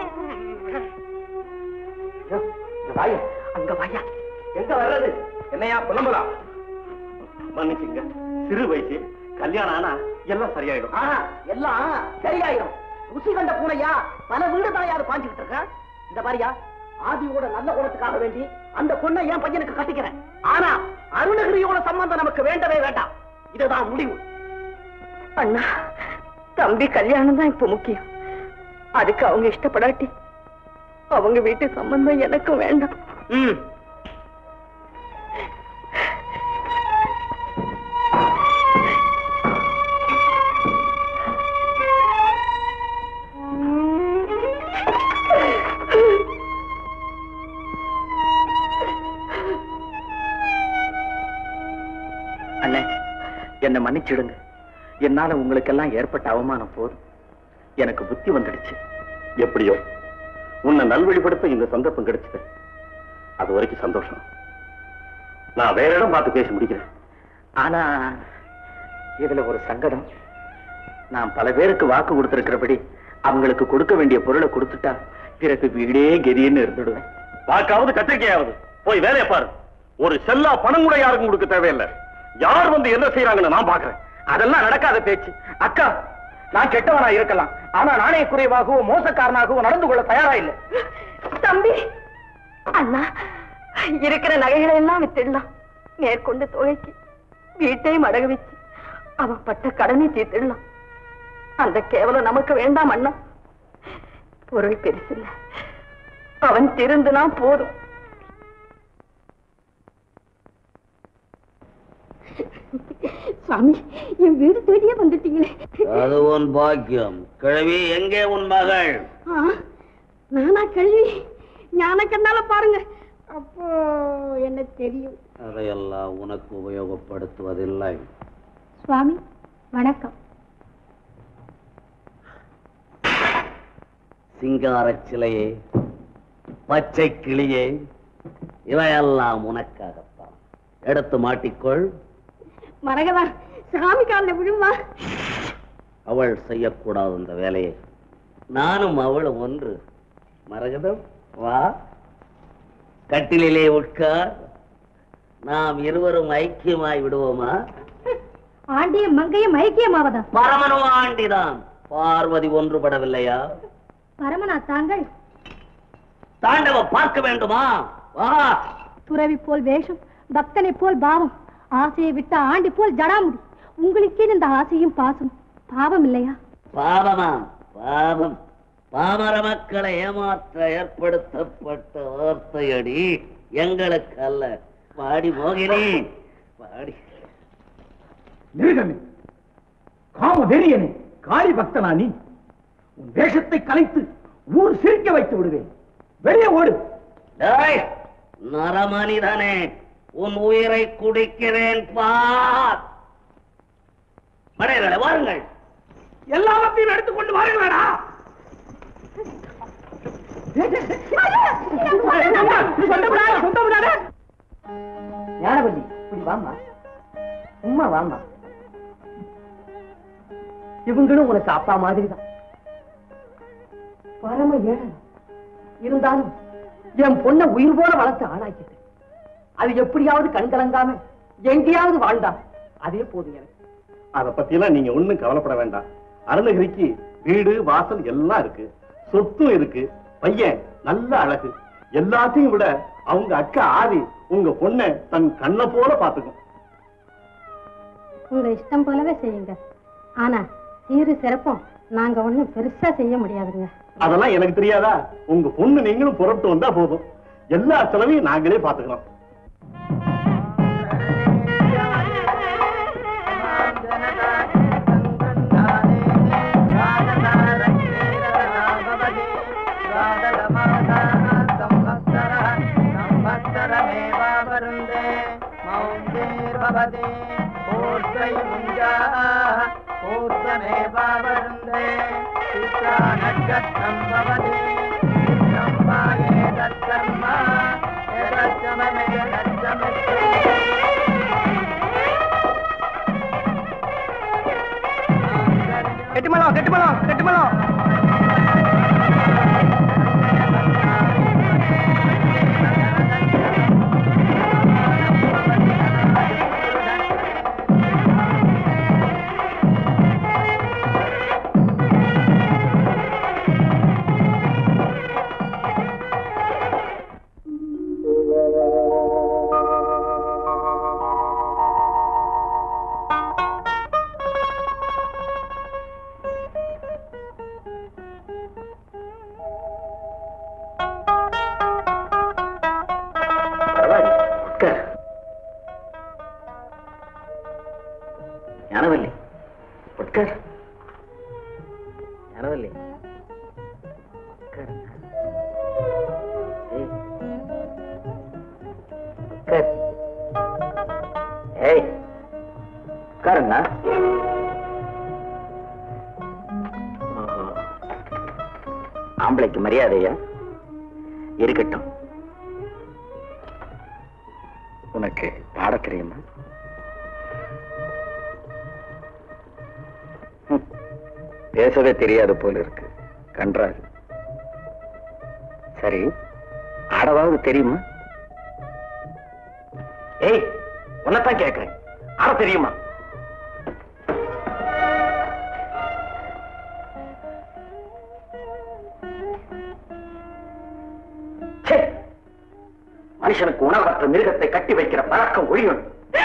D: வாயா
E: அங்க வாயா
D: எங்க வர்றது என்னையா புலம்புறா
C: மன்னிச்சுங்க சிறு வயசு கல்யாணம் ஆனா எல்லாம் சரியாயிடும்
E: ஆஹா, எல்லாம் சரியாயிரும் ருசி கண்ட பூனையா பல வீடு தாயாரு பாஞ்சுக்கிட்டு இருக்க இந்த மாதிரியா ஆதியோட நல்ல குணத்துக்காக வேண்டி அந்த பொண்ணை என் பையனுக்கு கட்டிக்கிறேன் ஆனா அருணகிரியோட சம்பந்தம் நமக்கு வேண்டவே வேண்டாம் இதுதான் முடிவு
A: அண்ணா தம்பி கல்யாணம் தான் இப்ப முக்கியம் அதுக்கு அவங்க இஷ்டப்படாட்டி அவங்க வீட்டு சம்பந்தம் எனக்கும் வேண்டாம்
E: ம்
F: அண்ணே என்னை மன்னிச்சிடுங்க என்னால உங்களுக்கெல்லாம் ஏற்பட்ட அவமானம் போதும் எனக்கு புத்தி வந்துடுச்சு
C: எப்படியோ உன்னை நல்வழிப்படுத்த இந்த சந்தர்ப்பம் கிடைச்சது அது வரைக்கும் சந்தோஷம் நான் வேற இடம் பார்த்து பேசி முடிக்கிறேன்
G: ஆனா இதுல ஒரு சங்கடம் நான் பல பேருக்கு வாக்கு கொடுத்திருக்கிறபடி அவங்களுக்கு கொடுக்க வேண்டிய பொருளை கொடுத்துட்டா பிறகு வீடே கெதின்னு இருந்துடுவேன்
D: வாக்காவது கத்திரிக்கையாவது போய் வேலையை பாரு ஒரு செல்லா பணம் கூட யாருக்கும் கொடுக்க தேவையில்லை யார் வந்து என்ன செய்யறாங்கன்னு நான் பாக்குறேன்
G: அதெல்லாம் நடக்காத பேச்சு அக்கா நான் கெட்டவனா இருக்கலாம் ஆனா நாணய குறைவாகவோ மோசக்காரனாகவோ நடந்து கொள்ள தயாரா இல்லை
A: தம்பி அண்ணா இருக்கிற நகைகளை எல்லாம் வித்துடலாம் மேற்கொண்டு தொகைக்கு வீட்டையும் அடகு வச்சு அவன் பட்ட கடனை தீர்த்திடலாம் அந்த கேவலம் நமக்கு வேண்டாம் அண்ணா பொருள் பெருசில்ல அவன் திருந்துனா போதும் சுவாமி என் வீடு தேடியே வந்துட்டீங்களே
D: அது உன் பாக்கியம் கிழவி எங்கே உன் மகள்
A: ஆ, நானா கழுவி ஞான கண்ணால பாருங்க அப்போ என்ன தெரியும்
D: அதையெல்லாம் உனக்கு உபயோகப்படுத்துவதில்லை
B: சுவாமி வணக்கம்
D: சிங்காரச் சிலையே பச்சை கிளியே இவையெல்லாம் உனக்காகத்தான் எடுத்து மாட்டிக்கொள்
A: மரகதா சாமி காலில் விழுமா
D: அவள் செய்யக்கூடாது இந்த வேலையை நானும் அவளும் ஒன்று மரகதம் வா கட்டிலிலே உட்கார் நாம் இருவரும் ஐக்கியமாய் விடுவோமா
B: ஆண்டியும் மங்கையும் ஐக்கியமாவதா
D: பரமனோ ஆண்டிதான் பார்வதி ஒன்றுபடவில்லையா
B: பரமனா தாங்கள்
D: தாண்டவ பார்க்க வேண்டுமா வா
B: துறவி போல் வேஷம் பக்தனை போல் பாவம் ஆசையை விட்ட ஆண்டி போல் ஜடாமுடி உங்களுக்கே இந்த ஆசையும் பாசம் பாவம் இல்லையா
D: பாவமாம் பாவம் பாமர மக்களை ஏமாற்ற ஏற்படுத்தப்பட்ட வார்த்தையடி எங்களுக்கு அல்ல பாடி மோகினி பாடி
G: மிருகமே காம வெறியனே காளி பக்தனா நீ உன் வேஷத்தை கலைத்து ஊர் சிரிக்க வைத்து விடுவேன் வெளியே ஓடு
D: டேய், நரமனிதனே உன் உயிரை குடிக்கிறேன் பார் படையர்களே வாருங்கள்
G: எல்லாவற்றையும் எடுத்துக்கொண்டு வாருங்களா ஞானவல்லி இப்படி வாமா உம்மா வாமா இவங்களும் உனக்கு அப்பா மாதிரி தான் பரம ஏழை இருந்தாலும் என் பொண்ணை உயிர் போல வளர்த்து ஆளாக்கிட்டு அது எப்படியாவது கண் கலங்காம எங்கேயாவது வாழ்ந்தா அதே போதும் எனக்கு
H: அத பத்தியெல்லாம் நீங்க ஒண்ணும் கவலைப்பட வேண்டாம் அருணகிரிக்கு வீடு வாசல் எல்லாம் இருக்கு சொத்தும் இருக்கு பையன் நல்ல அழகு எல்லாத்தையும் விட அவங்க அக்கா ஆதி உங்க பொண்ணை தன் கண்ணை போல பாத்துக்கும்
B: உங்க இஷ்டம் போலவே செய்யுங்க ஆனா சீரு சிறப்பும் நாங்க ஒண்ணும் பெருசா செய்ய முடியாதுங்க
H: அதெல்லாம் எனக்கு தெரியாதா உங்க பொண்ணு நீங்களும் புறப்பட்டு வந்தா போதும் எல்லா செலவையும் நாங்களே பாத்துக்கிறோம்
G: கெட்டுமலம் கெட்டுமலம் கெட்டுமலம்
D: உட்கார் ஞானவல்லி உட்கார் ஞானவல்லி உட்கார் ஏய். உட்கார் ஏய் உட்காருங்க ஓஹோ. ஆம்பளைக்கு மரியாதையா இருக்கட்டும் உனக்கு பாட தெரியுமா
G: பேசவே தெரியாது போல இருக்கு கன்றாது சரி ஆடவாவது தெரியுமா
D: ஏய் உன்னதான் கேட்கிறேன் ஆட தெரியுமா ச்சே! மனுஷனுக்கு உணவற்ற மிருகத்தை கட்டி வைக்கிற பழக்கம் ஒழியும்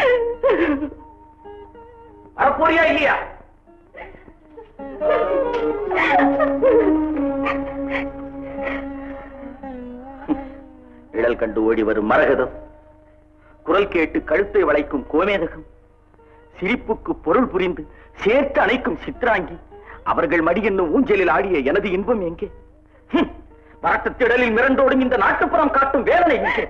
D: வரப்போறியா இல்லையா நிழல் கண்டு ஓடி வரும் மரகதம் குரல் கேட்டு கழுத்தை வளைக்கும் கோமேதகம் சிரிப்புக்கு பொருள் புரிந்து சேர்த்து அணைக்கும் சித்ராங்கி அவர்கள் மடி என்னும் ஊஞ்சலில் ஆடிய எனது இன்பம் எங்கே ஹம், வரட்டுத் திடலில் மிரண்டோடும் இந்த நாட்டுப்புறம் காட்டும் வேதனை எங்கே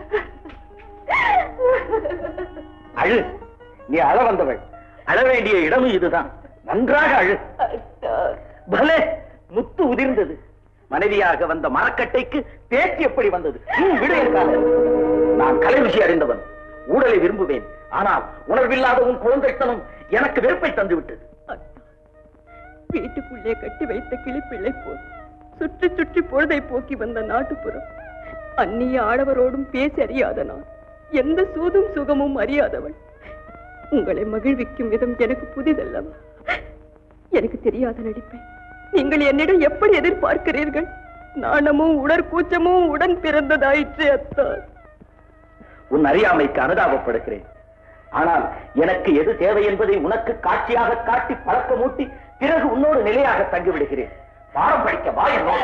D: அழு நீ அழ வந்தவள் அழ வேண்டிய இடமும் இதுதான் நன்றாக அழு பலே முத்து உதிர்ந்தது மனைவியாக வந்த மரக்கட்டைக்கு பேச்சு எப்படி வந்தது ஹம், விடு என் காலை. நான் கலை விஷயம் அறிந்தவன் ஊழலை விரும்புவேன் ஆனால் உணர்வில்லாத உன் குழந்தைத்தனம் எனக்கு வெறுப்பை தந்து விட்டது
A: வீட்டுக்குள்ளே கட்டி வைத்த கிளிப்பிள்ளை போல் சுற்றி சுற்றி பொழுதை போக்கி வந்த நாட்டுப்புறம் அந்நிய ஆடவரோடும் பேசி அறியாத நான் எந்த சூதும் சுகமும் அறியாதவள் உங்களை மகிழ்விக்கும் விதம் எனக்கு புதிதல்லவா எனக்கு தெரியாத நடிப்பை நீங்கள் என்னிடம் எப்படி எதிர்பார்க்கிறீர்கள் நாணமும் உடற்கூச்சமும் உடன் பிறந்ததாயிற்று அத்தா
D: உன் அறியாமைக்கு அனுதாபப்படுகிறேன் ஆனால் எனக்கு எது தேவை என்பதை உனக்கு காட்சியாக காட்டி பழக்கமூட்டி பிறகு உன்னோடு நிலையாக தங்கி விடுகிறேன் பாடம் படிக்க வா என்னோடு.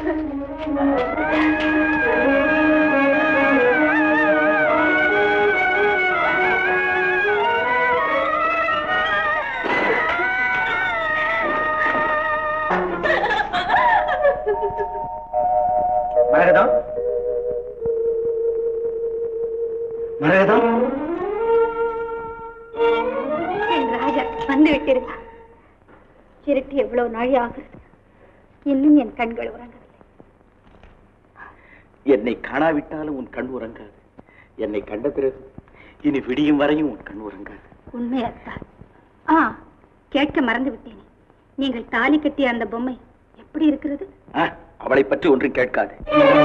D: மரகதம் மரகதம்
B: என் ராஜா வந்து விட்டீர்கள் இருட்டு எவ்வளவு நாழி ஆகிறது இன்னும் என் கண்கள் உறங்கவில்லை
D: என்னை காணாவிட்டாலும் உன் கண் உறங்காது என்னை கண்ட பிறகு இனி விடியும் வரையும் உன் கண் உறங்காது
B: உண்மை அத்தா ஆ கேட்க மறந்து விட்டேனே நீங்கள் தாலி கட்டிய அந்த பொம்மை எப்படி இருக்கிறது
D: ஆ, அவளை பற்றி ஒன்றும் கேட்காது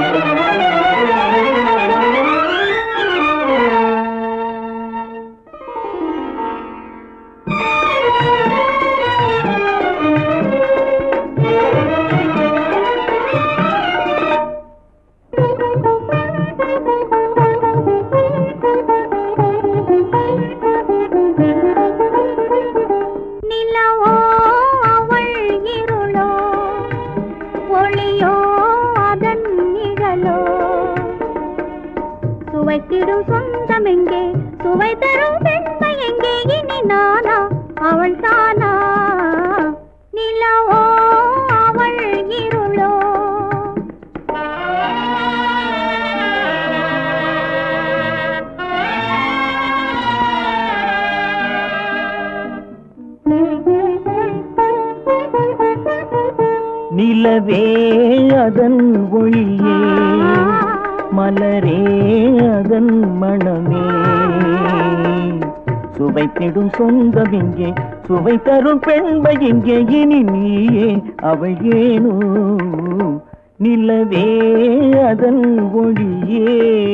B: நிலவோ அவள் இருளோ ஒளியோ அதன் நிழலோ சுவைத்திடும் சொந்தம் எங்கே சுவை தரும் பெண்மை எங்கே இனி நானா அவள் தானா நிலவோ அவள் இருளோ
C: நிலவே அதன் ஒளியே மலரே அதன் மணமே சுவைத்திடும் சொந்தம் இங்கே சுவை தரும் பெண்மை இங்கே இனி நீயே அவள் ஏனோ நிலவே அதன் ஒளியே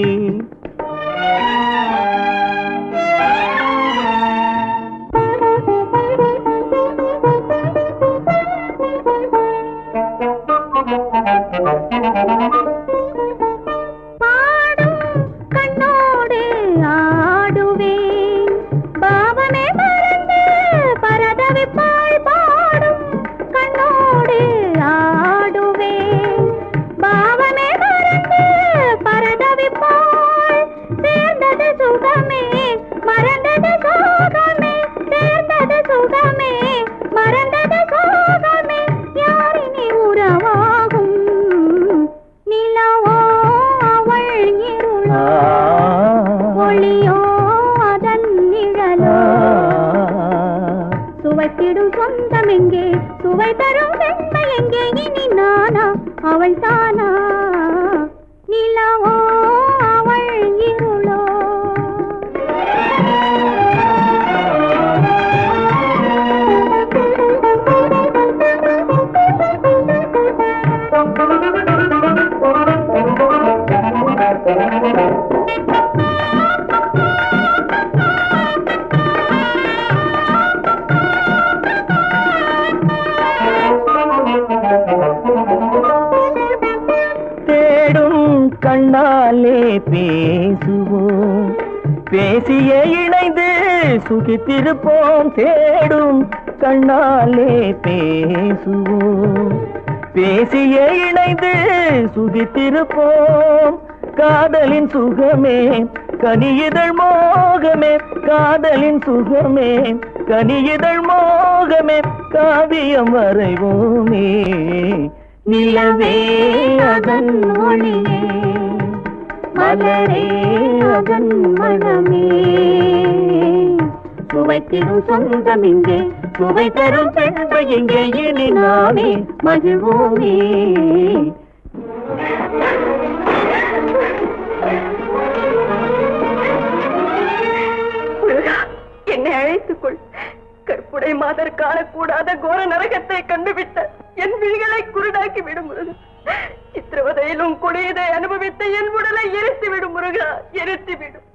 B: பாடும் கண்ணோடு ஆடுவேன் பாவமே மறந்து பரதவிப்பாய் பாடும் கண்ணோடு ஆடுவேன் பாவமே மறந்து பரதவிப்பாய்
C: கண்ணாலே பேசுவோம் பேசியே இணைந்து சுகித்திருப்போம் தேடும் கண்ணாலே பேசுவோம் பேசியே இணைந்து சுகித்திருப்போம் காதலின் சுகமே கனியிதழ் மோகமே காதலின் சுகமே கனியிதழ் மோகமே காவியம் வரைவோமே நிலவே அதன் ஒளியே மலரே அதன் மனமே சுவை தரும் சொந்தம் இங்கே சுவை தரும் பெண்மை இங்கே இனி நாமே மகிழ்வோமே
A: முருகா என்னை அழைத்துக் கொள் கற்புடை மாதர் காணக்கூடாத கோர நரகத்தை கண்டுவிட்ட என் விழிகளை குருடாக்கி விடும் முருகா சித்திரவதையிலும் கொடியதை அனுபவித்த என் உடலை எரித்து விடும் முருகா எரித்து விடும்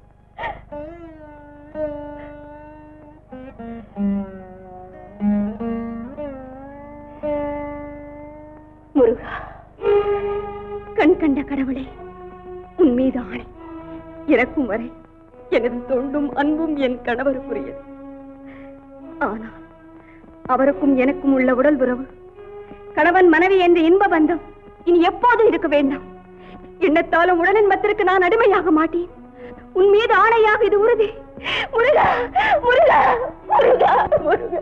A: முருகா கண் கண்ட கடவுளே உன் மீது ஆணை இறக்கும் வரை எனது தொண்டும் அன்பும் என் கணவருக்குரியது ஆனால் அவருக்கும் எனக்கும் உள்ள உடல் உறவு கணவன் மனைவி என்ற இன்ப பந்தம் இனி எப்போதும் இருக்க வேண்டாம் எண்ணத்தாலும் உடலின் மத்திற்கு நான் அடிமையாக மாட்டேன் உன் மீது ஆணையாக இது உறுதி முருகா முருகா முருகா முருகா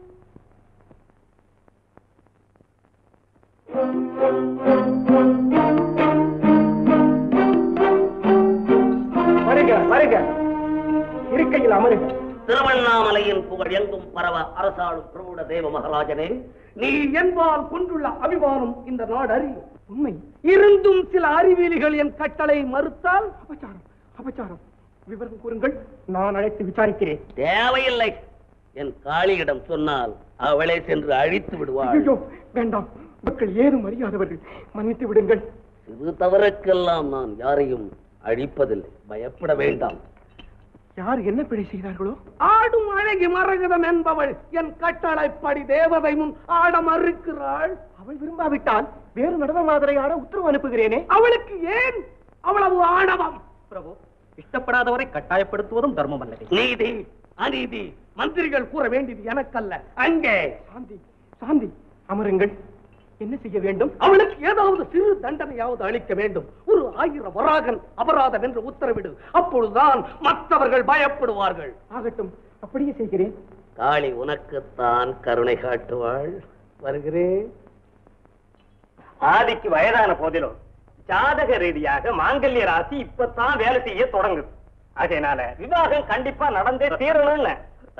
E: வருக வருக இருக்கையில் அமருக
D: திருவண்ணாமலையின் புகழ் எங்கும் பரவ அரசாளும் பிரபுட தேவ மகாராஜனே
E: நீ என்பால் கொண்டுள்ள அபிமானம் இந்த நாடு அறியும் உண்மை இருந்தும் சில அறிவியலிகள் என் கட்டளை மறுத்தால் அபச்சாரம் அபச்சாரம் விவரம் கூறுங்கள் நான் அழைத்து விசாரிக்கிறேன்
D: தேவையில்லை என் காளியிடம் சொன்னால் அவளை சென்று அழித்து விடுவாள்
E: ஐயோ வேண்டாம் மக்கள் ஏதும் அறியாதவர்கள் மன்னித்து விடுங்கள்
D: சிறு தவறுக்கெல்லாம் நான் யாரையும் அழிப்பதில்லை பயப்பட வேண்டாம்
E: யார் என்ன பிழை செய்தார்களோ ஆடும் அழகி மரகதம் என்பவள் என் கட்டளைப்படி தேவதை முன் ஆட மறுக்கிறாள் அவள் விரும்பாவிட்டால் வேறு நடன மாதிரி ஆட உத்தரவு அனுப்புகிறேனே அவளுக்கு ஏன் அவ்வளவு ஆணவம் பிரபு இஷ்டப்படாதவரை கட்டாயப்படுத்துவதும் தர்மம் அல்லது
D: நீதி அநீதி
E: மந்திரிகள் கூற வேண்டியது எனக்கல்ல அங்கே சாந்தி சாந்தி அமருங்கள் என்ன செய்ய வேண்டும் அவளுக்கு ஏதாவது சிறு தண்டனையாவது அளிக்க வேண்டும் ஒரு ஆயிரம் வராகன் அபராதம் என்று உத்தரவிடு அப்பொழுதுதான் மற்றவர்கள் பயப்படுவார்கள் ஆகட்டும் அப்படியே செய்கிறேன்
D: காளி உனக்குத்தான் கருணை காட்டுவாள் வருகிறேன்
E: ஆதிக்கு வயதான போதிலும் ஜாதக ரீதியாக மாங்கல்ய ராசி இப்பதான் வேலை செய்ய தொடங்குது அதனால விவாகம் கண்டிப்பா நடந்தே தீரணும்னு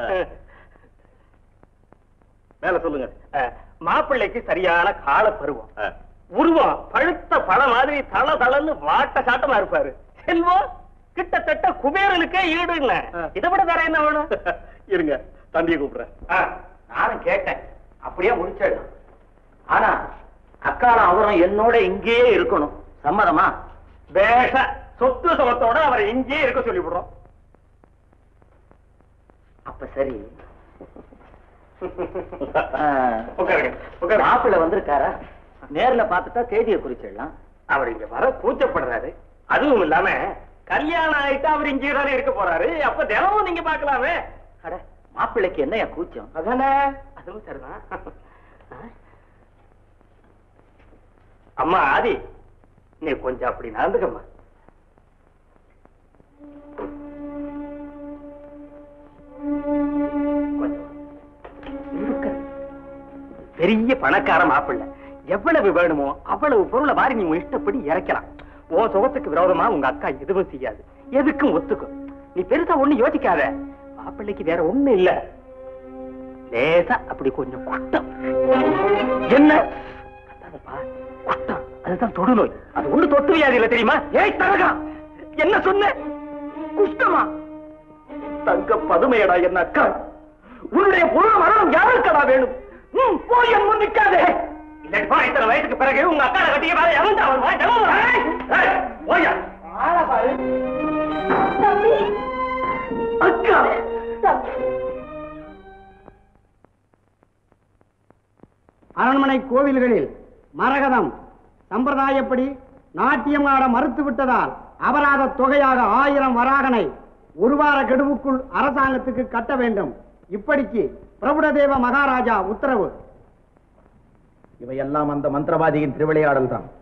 E: மேல சொல்லுங்க மாப்பிள்ளைக்கு சரியான கால பருவம் உருவம் பழுத்த பழம் மாதிரி தள தளன்னு வாட்ட சாட்டமா இருப்பாரு செல்வம் கிட்டத்தட்ட குபேரனுக்கே ஈடு இல்ல இதை விட வேற என்ன வேணும்
H: இருங்க தம்பியை கூப்பிடுறேன்
G: நானும் கேட்டேன் அப்படியே முடிச்சிடலாம் ஆனா அக்காலம் அவரும் என்னோட இங்கேயே இருக்கணும் சம்மதமா
E: பேஷ சொத்து சுகத்தோட அவரை இங்கேயே இருக்க சொல்லி விடுறோம்
G: அப்ப சரி
E: உட்காருங்க உட்காருங்க
G: மாப்பிள்ள வந்திருக்காரா நேர்ல பார்த்துட்டா தேதியை குறிச்சிடலாம்
E: அவர் இங்க வர கூச்சப்படுறாரு அதுவும் இல்லாம கல்யாணம் ஆயிட்டு அவர் இங்கே தானே இருக்க போறாரு அப்ப தினமும் நீங்க பாக்கலாமே
G: அட மாப்பிள்ளைக்கு என்னையா கூச்சம்
E: அதானே அதுவும் சரிதான் அம்மா ஆதி நீ கொஞ்சம் அப்படி நடந்துக்கம்மா கொஞ்சம். இருக்க. பெரிய பணக்கார மாப்பிள்ளை எவ்வளவு வேணுமோ அவ்வளவு பொருளை வாரி நீ உன் இஷ்டப்படி இறக்கலாம் உன் சுகத்துக்கு விரோதமா உங்க அக்கா எதுவும் செய்யாது எதுக்கும் ஒத்துக்கும் நீ பெருசா ஒண்ணு யோசிக்காத மாப்பிள்ளைக்கு வேற ஒண்ணு இல்ல லேசா அப்படி கொஞ்சம் குட்டம் என்ன கத்தாதப்பா, குட்டம் அதுதான் தொடுநோய் அது ஒண்ணு தொட்டு வியாதி இல்ல தெரியுமா ஏய் தரகா என்ன சொன்ன குஷ்டமா தங்க பதுமையடா என்ன அக்கா உன்னுடைய புற மரணம் யாருக்கடா வேணும் ம், போய் என் முன் நிக்காதே இல்லப்பா இத்தனை வயசுக்கு பிறகு உங்க அக்கா கட்டிய வேலை எவன்டா வருவா ஜெகமா போயா அக்கா
I: அரண்மனை கோவில்களில் மரகதம் சம்பிரதாயப்படி நாட்டியம் ஆட மறுத்து விட்டதால் அபராத தொகையாக ஆயிரம் வராகனை ஒரு வார கெடுவுக்குள் அரசாங்கத்துக்கு கட்ட வேண்டும் இப்படிக்கு பிரபுடதேவ மகாராஜா உத்தரவு
G: இவையெல்லாம் அந்த மந்திரவாதியின் திருவிளையாடல் தான்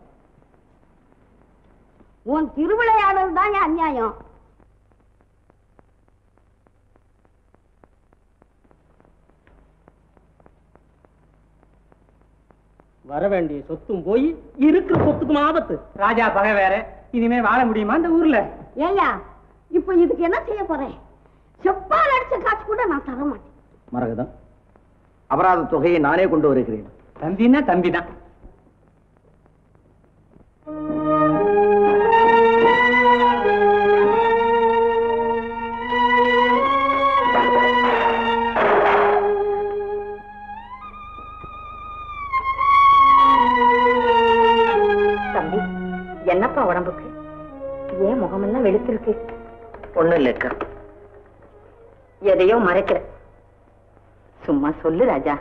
B: உன் திருவிளையாடல் தான் அநியாயம்
E: வர வேண்டிய சொத்தும் போய் இருக்கிற சொத்துக்கும் ஆபத்து ராஜா பகை வேற இனிமே வாழ முடியுமா இந்த ஊர்ல
B: ஏய்யா இப்ப இதுக்கு என்ன செய்ய போறேன் செப்பால் அடிச்ச காசு கூட நான் தர மாட்டேன்
G: மரகதம் அபராத தொகையை நானே கொண்டு வருகிறேன்
E: தம்பின்னா தம்பி தான்
A: தம்பி என்னப்பா உடம்புக்கு ஏன் முகமெல்லாம் வெளுத்திருக்கு
G: ஒண்ணும் இல்லைக்கா
A: எதையோ மறைக்கிற சும்மா சொல்லு ராஜா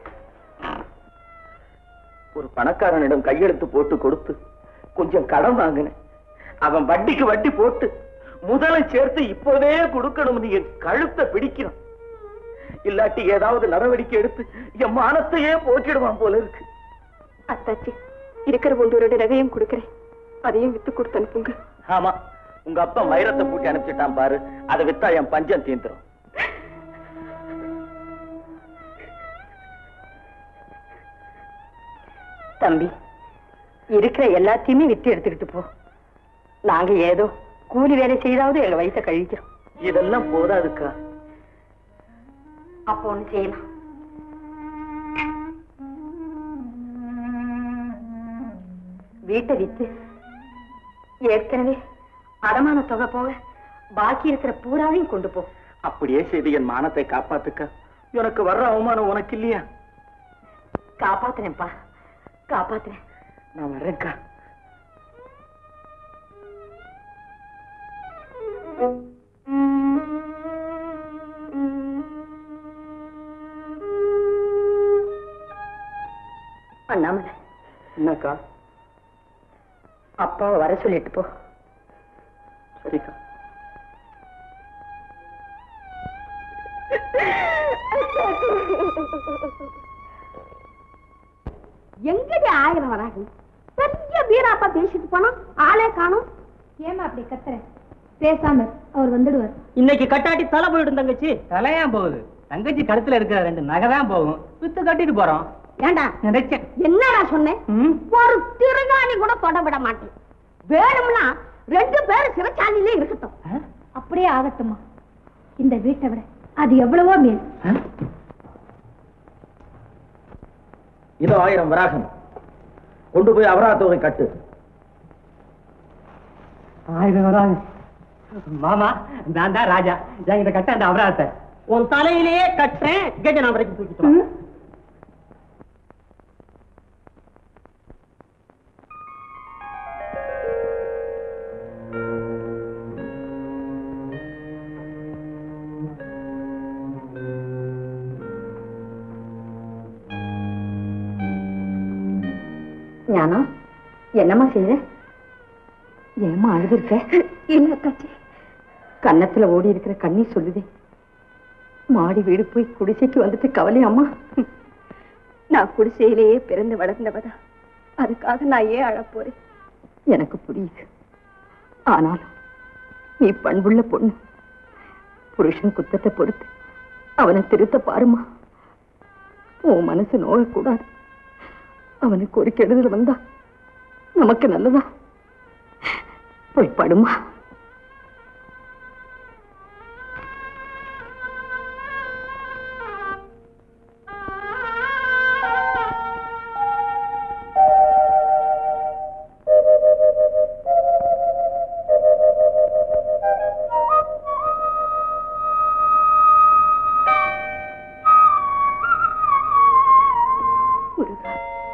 G: ஒரு பணக்காரனிடம் கையெழுத்து போட்டு கொடுத்து கொஞ்சம் கடன் வாங்கினேன் அவன் வட்டிக்கு வட்டி போட்டு முதலை சேர்த்து இப்போதே கொடுக்கணும்னு என் கழுத்தை பிடிக்கிறான் இல்லாட்டி ஏதாவது நடவடிக்கை எடுத்து என் மானத்தையே போக்கிடுவான் போல இருக்கு
A: அத்தாச்சி இருக்கிற ஒன்றோட நகையும் கொடுக்கறேன் அதையும் வித்து கொடுத்து அனுப்புங்க
G: ஆமா உங்க அப்பா வைரத்தை பூட்டி அனுப்பிச்சிட்டான் பாரு அதை வித்தா என் பஞ்சம் தீந்துரும்
A: தம்பி இருக்கிற எல்லாத்தையுமே வித்து எடுத்துக்கிட்டு போ நாங்க ஏதோ கூலி வேலை செய்தாவது எங்க வயித்தை கழிக்கிறோம்
G: இதெல்லாம் போதாதுக்கா
A: அப்போ ஒண்ணு செய்யலாம் வீட்டை வித்து ஏற்கனவே அடமான தொகை போக பாக்கி இருக்கிற பூராவையும் கொண்டு போ
G: அப்படியே செய்து என் மானத்தை காப்பாத்துக்கா எனக்கு வர்ற அவமானம் உனக்கு இல்லையா
A: காப்பாத்துறேன்ப்பா காப்பாத்துறேன்
G: நான் வர்றேன்க்கா
A: அண்ணாமலை
G: என்னக்கா
A: அப்பாவை வர சொல்லிட்டு போ
G: சரிக்கா
B: எங்கடி ஆயிரம் வராது பெரிய வீராப்பா பேசிட்டு போனா ஆளே காணும் ஏமா அப்படி கத்துற பேசாம அவர் வந்துடுவார்
E: இன்னைக்கு கட்டாட்டி தலை போயிடும் தங்கச்சி தலையா போகுது தங்கச்சி கழுத்துல இருக்கிற ரெண்டு நகை தான் போகும் வித்து கட்டிட்டு போறோம்
B: ஏண்டா
E: நினைச்சேன்
B: என்னடா சொன்னேன்
E: ம்.
B: ஒரு திருகாணி கூட தொட விட மாட்டேன் வேணும்னா ரெண்டு பேரும் சிறைச்சாலையிலே இருக்கட்டும் அப்படியே ஆகட்டுமா இந்த வீட்டை விட அது எவ்வளவோ மேல்
G: இதோ ஆயிரம் வராகம் கொண்டு போய் அபராத தொகை கட்டு
E: ஆயிரம் வராங்க மாமா நான் தான் ராஜா என்கிட்ட கட்ட அந்த அபராதத்தை உன் தலையிலேயே கட்டுறேன் கஜனா வரைக்கும் தூக்கிட்டு வா.
A: ஞானம் என்னம்மா செய்யற ஏமா அழுதுருக்க
B: இல்ல அத்தாச்சி
A: கன்னத்துல ஓடி இருக்கிற கண்ணீர் சொல்லுதே மாடி வீடு போய் குடிசைக்கு வந்துட்டு கவலை அம்மா
B: நான் குடிசையிலேயே பிறந்து வளர்ந்தவதா அதுக்காக நான் ஏன் அழப்போறேன்
A: எனக்கு புரியுது ஆனாலும் நீ பண்புள்ள பொண்ணு புருஷன் குத்தத்தை பொறுத்து அவனை திருத்த பாருமா உன் மனசு நோகக்கூடாது அவனுக்கு ஒரு கெடுதல் வந்தா நமக்கு நல்லதா போய் படுமா முருகா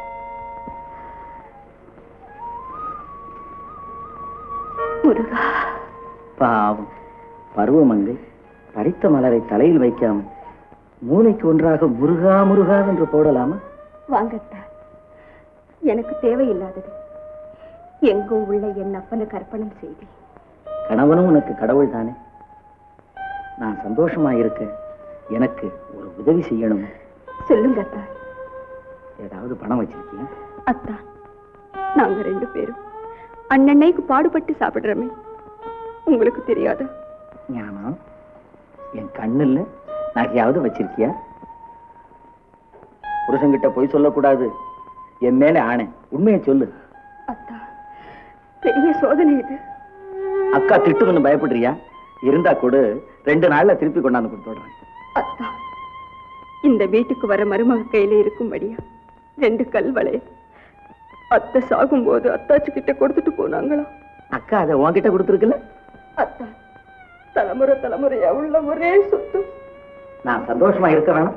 A: முருகா
G: பாவம் பருவமங்கை பறித்த மலரை தலையில் வைக்காமல் மூளைக்கு ஒன்றாக முருகா முருகா என்று போடலாமா
B: வாங்கத்தா எனக்கு தேவையில்லாதது
A: எங்கும் உள்ள என் அப்பனுக்கு அர்ப்பணம் செய்தேன்
G: கணவனும் உனக்கு கடவுள் தானே நான் சந்தோஷமா இருக்க எனக்கு ஒரு உதவி செய்யணும்
A: சொல்லுங்க அத்தா
G: ஏதாவது பணம் வச்சிருக்கியா
A: அத்தா நாங்க ரெண்டு பேரும் அண்ணன்னைக்கு பாடுபட்டு சாப்பிடுறோமே உங்களுக்கு தெரியாதா
G: ஞானம் என் கண்ணுல நகையாவது வச்சிருக்கியா புருஷன்கிட்ட பொய் சொல்லக்கூடாது என் மேல ஆணை உண்மையை சொல்லு
A: அத்தா பெரிய சோதனை இது
G: அக்கா திட்டுதுன்னு பயப்படுறியா இருந்தா கூட ரெண்டு நாள்ல திருப்பி கொண்டாந்து கொடுத்துடுறேன்
A: அத்தா இந்த வீட்டுக்கு வர மருமக கையில இருக்கும்படியா ரெண்டு கல் வளைய அத்தை சாகும்போது அத்தாச்சி கிட்ட கொடுத்துட்டு போனாங்களா
G: அக்கா அதை உன்கிட்ட கொடுத்துருக்குல்ல
A: அத்தா தலைமுறை தலைமுறையா உள்ள ஒரே சொத்து
G: நான் சந்தோஷமா இருக்க வேணும்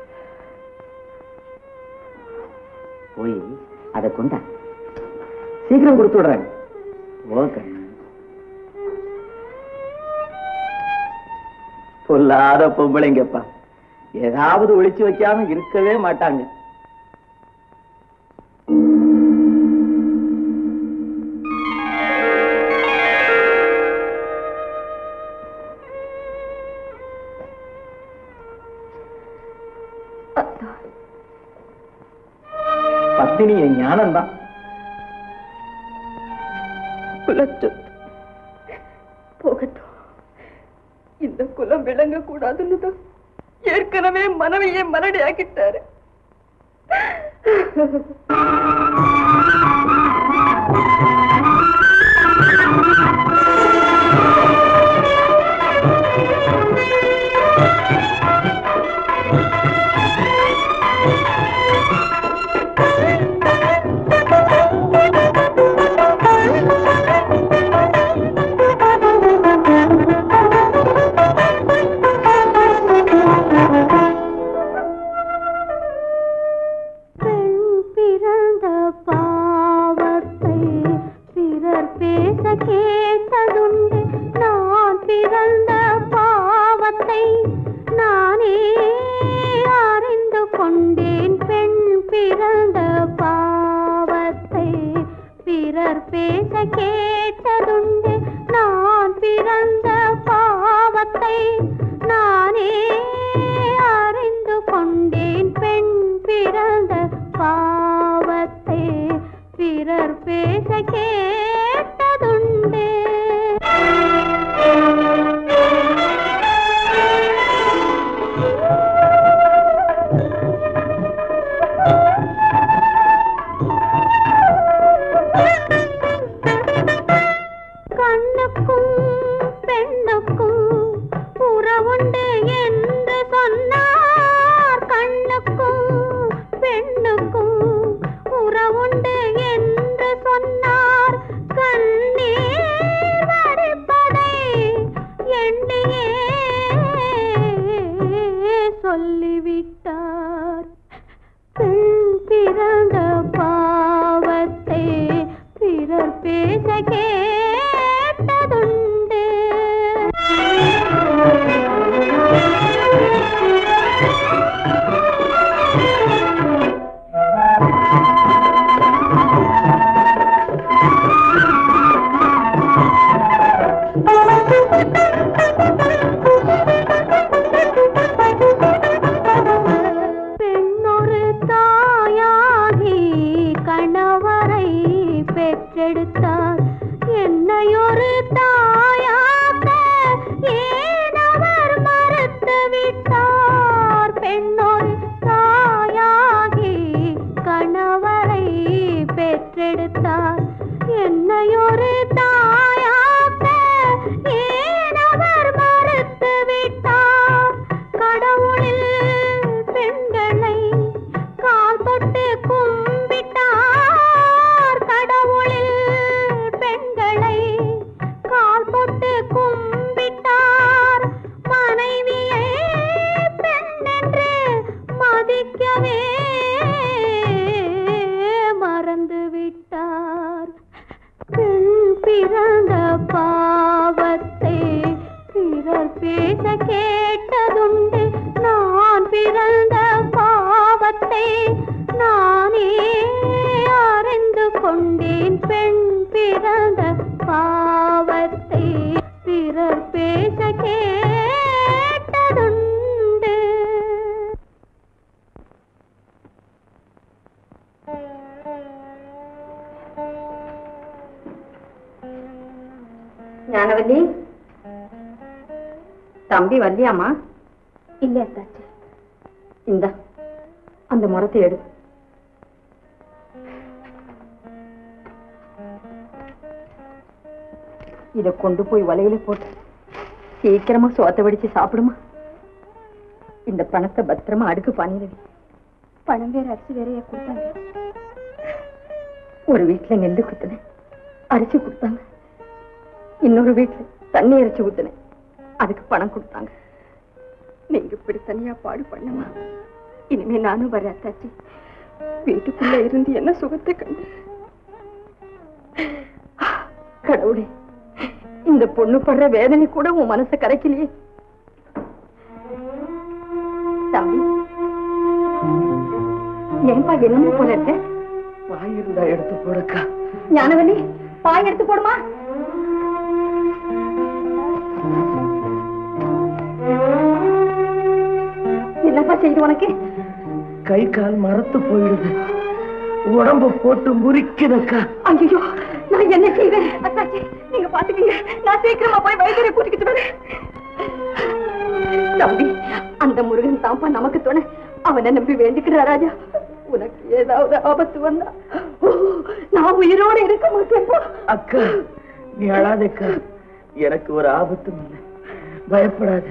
G: போய் அதை கொண்டா சீக்கிரம் கொடுத்து விடுறேன் ஓகே பொல்லாத பொம்பளைங்கப்பா ஏதாவது ஒளிச்சு வைக்காம இருக்கவே மாட்டாங்க
A: அத்தா
G: பத்தினி என் ஞானம் தான்
A: குலச்சொத்து போகட்டும் இந்த குலம் விளங்க கூடாதுன்னு தான் ஏற்கனவே மனைவியை மலடி ஆக்கிட்டாரு
B: பெண் பிறந்த பாவத்தை பிறர் பேச கேட்டதுண்டு நான் பிறந்த பாவத்தை நானே அறிந்து கொண்டேன் பெண் பிறந்த பாவத்தை பிறர் பேச கேட்டதுண்டு நான் பிறந்த பாவத்தை நானே அறிந்து கொண்டேன் பெண் பிறந்த பாவத்தை பிறர் பேச கேட்டதுண்டு கண்ணுக்கும் பெண்ணுக்கும் உறவுண்டு என்று சொன்னார் கண்ணுக்கும் பெண்ணுக்கும் உறவுண்டு என்று சொன்னார் கண்ணீர் வடிப்பதை எண்ணியே சொல்லிவிட்டார் பெண் பிறந்த பாவத்தை பிறர் பேச கேட்டதுண்டு பெண்ணொரு தாயாகி கணவரை பெற்றெடுத்தார் என்னையொரு தாயாக்க ஏன் அவர் மறுத்து விட்டார் பெண்ணொரு தாயாகி கணவரை பெற்றெடுத்தார் என்னையொரு தாயாக்க ஏன் அவர் மறுத்து விட்டார் கடவுளில் பெண்களை கால் தொட்டு கும்பிட்டார் கடவுளில் பெண்களை கால் தொட்டு கும்பிட்டார் மனைவியை பெண் என்று மதிக்கவே மறந்து விட்டார் பெண் பிறந்த பாவத்தை பிறர் பேச கேட்டதுண்டு நான் பிறந்த பாவத்தை நானே அறிந்து கொண்டேன் பெண்
A: ஞானவல்லி தம்பி வரலையாமா
B: இல்ல அத்தாச்சி
A: இந்த அந்த முறத்தை எடு இத கொண்டு போய் வலையில போட்டு சீக்கிரமா சோத்த வடிச்சு சாப்பிடுமா இந்த பணத்தை பத்திரமா அடுக்கு பானையில வை.
B: பணம் வேற அரிசி வேறையா கொடுத்தாங்க
A: ஒரு வீட்டுல நெல்லு குத்துனேன் அரிசி கொடுத்தாங்க இன்னொரு வீட்டுல தண்ணி அரைச்சு ஊத்துனேன் அதுக்கு பணம் கொடுத்தாங்க நீங்க இப்படி தனியா பாடு பண்ணுமா இனிமே நானும் வரேன் அத்தாச்சி வீட்டுக்குள்ள இருந்து என்ன சுகத்தை கண்டு கடவுளே இந்த பொண்ணு படுற வேதனை கூட உன் மனசை கரைக்கலையே தம்பி ஏன்பா என்னமோ போல இருக்க
G: வாய் இருந்தா எடுத்து போடுக்கா
A: ஞானவல்லி பாய் எடுத்து போடுமா என்னப்பா செய்யுது உனக்கு
G: கை கால் மரத்து போயிடுது உடம்பு போட்டு முறிக்குதக்கா
A: ஐயோ நான் என்ன செய்வேன் அத்தாச்சி நீங்க பாத்துக்கீங்க நான் சீக்கிரமா போய் வைத்தியரை கூட்டிக்கிட்டு வரேன் தம்பி அந்த முருகன் தான்ப்பா நமக்கு துணை அவனை நம்பி வேண்டிக்கிறா ராஜா உனக்கு ஏதாவது ஆபத்து வந்தா ஓ, நான் உயிரோட இருக்க மாட்டேன்ப்பா
G: அக்கா நீ அழாதக்கா எனக்கு ஒரு ஆபத்தும் இல்லை பயப்படாத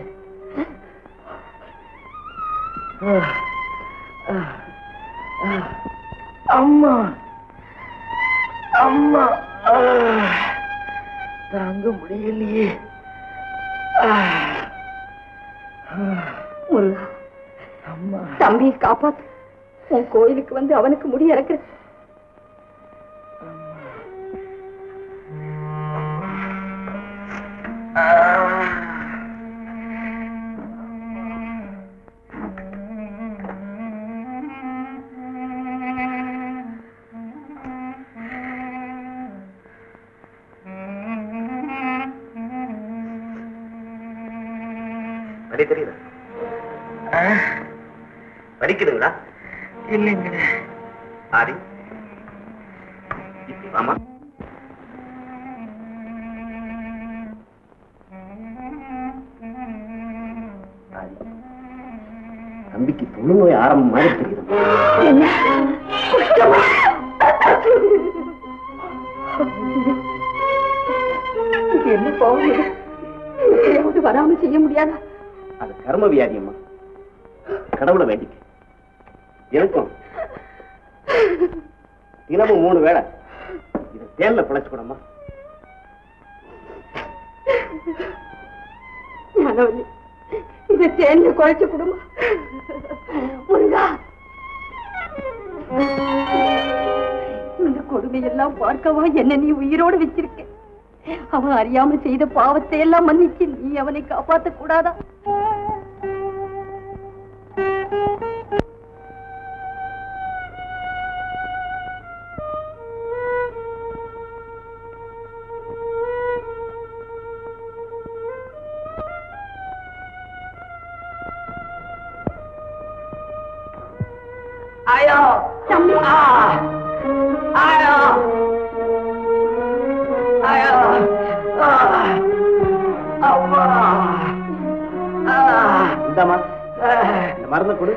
G: ஆ, ஆ, ஆ. அம்மா அம்மா ஆ, தாங்க முடியலையே ஆ, ஆ,
A: முருகா
G: அம்மா
A: தம்பியை காப்பாத்து உன் கோயிலுக்கு வந்து அவனுக்கு முடி இறக்குற
D: வலி தெரியுதா வலிக்குதுங்களா
G: இல்லைங்க
D: ஆதி இப்படி வாமா ஆதி, தம்பிக்கு தொழுநோய் ஆரம்பம் மாதிரி தெரியுது
A: இது என்ன பாவம் இது? எப்படியாவது வராம செய்ய முடியாதா
D: அது கர்ம வியாதி அம்மா கடவுளை வேண்டிக்க எனக்கும் தினமும் மூணு வேளை இது தேன்ல பிழைச்சுக்கூடம்மா
A: ஞானவல்லி இதை தேன்ல குழைச்சு கொடுமா முருகா இந்த கொடுமையெல்லாம் பார்க்கவா என்ன நீ உயிரோடு வச்சிருக்க அவன் அறியாம செய்த பாவத்தை எல்லாம் மன்னிச்சு நீ அவனை காப்பாத்த கூடாதா
G: ஆயா
A: தம்பி
G: ஆ ஆயா ஆயா ஆ அம்மா ஆ
D: இந்தாம்மா இந்த மருந்தை கொடு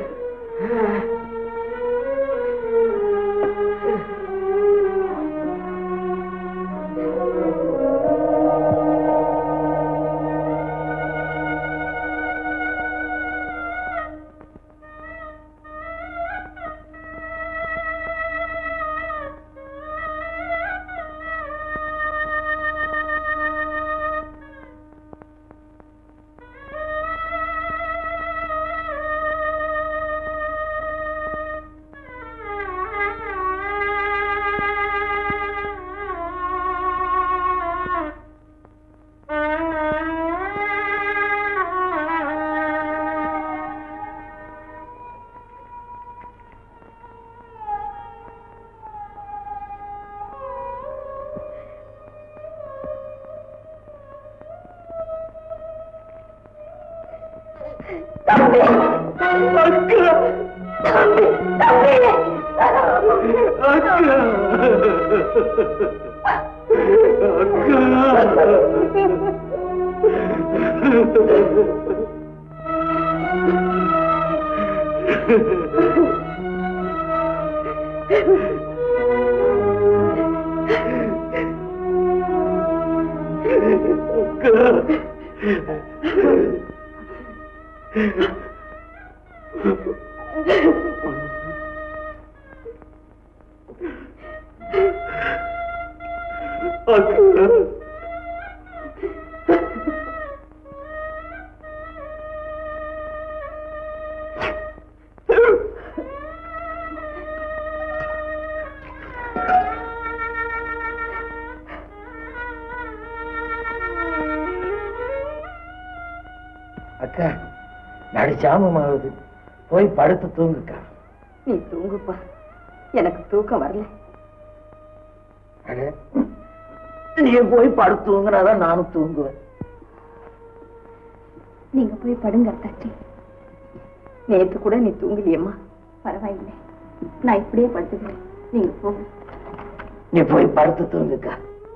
G: அக்கா அக்கா நடிச்சாமம் ஆகுது போய் படுத்து தூங்குக்கா
A: நீ தூங்குப்பா எனக்கு தூக்கம் வரல
G: அட, நீ போய் படுத்து தூங்குனாதான் நானும் தூங்குவேன்
A: நீங்க போய் படுங்க அத்தாச்சி நேத்து கூட நீ தூங்கலையம்மா பரவாயில்லை நான் இப்படியே படுத்துக்கிறேன் நீங்க போங்க
G: நீ போய் படுத்து தூங்குக்கா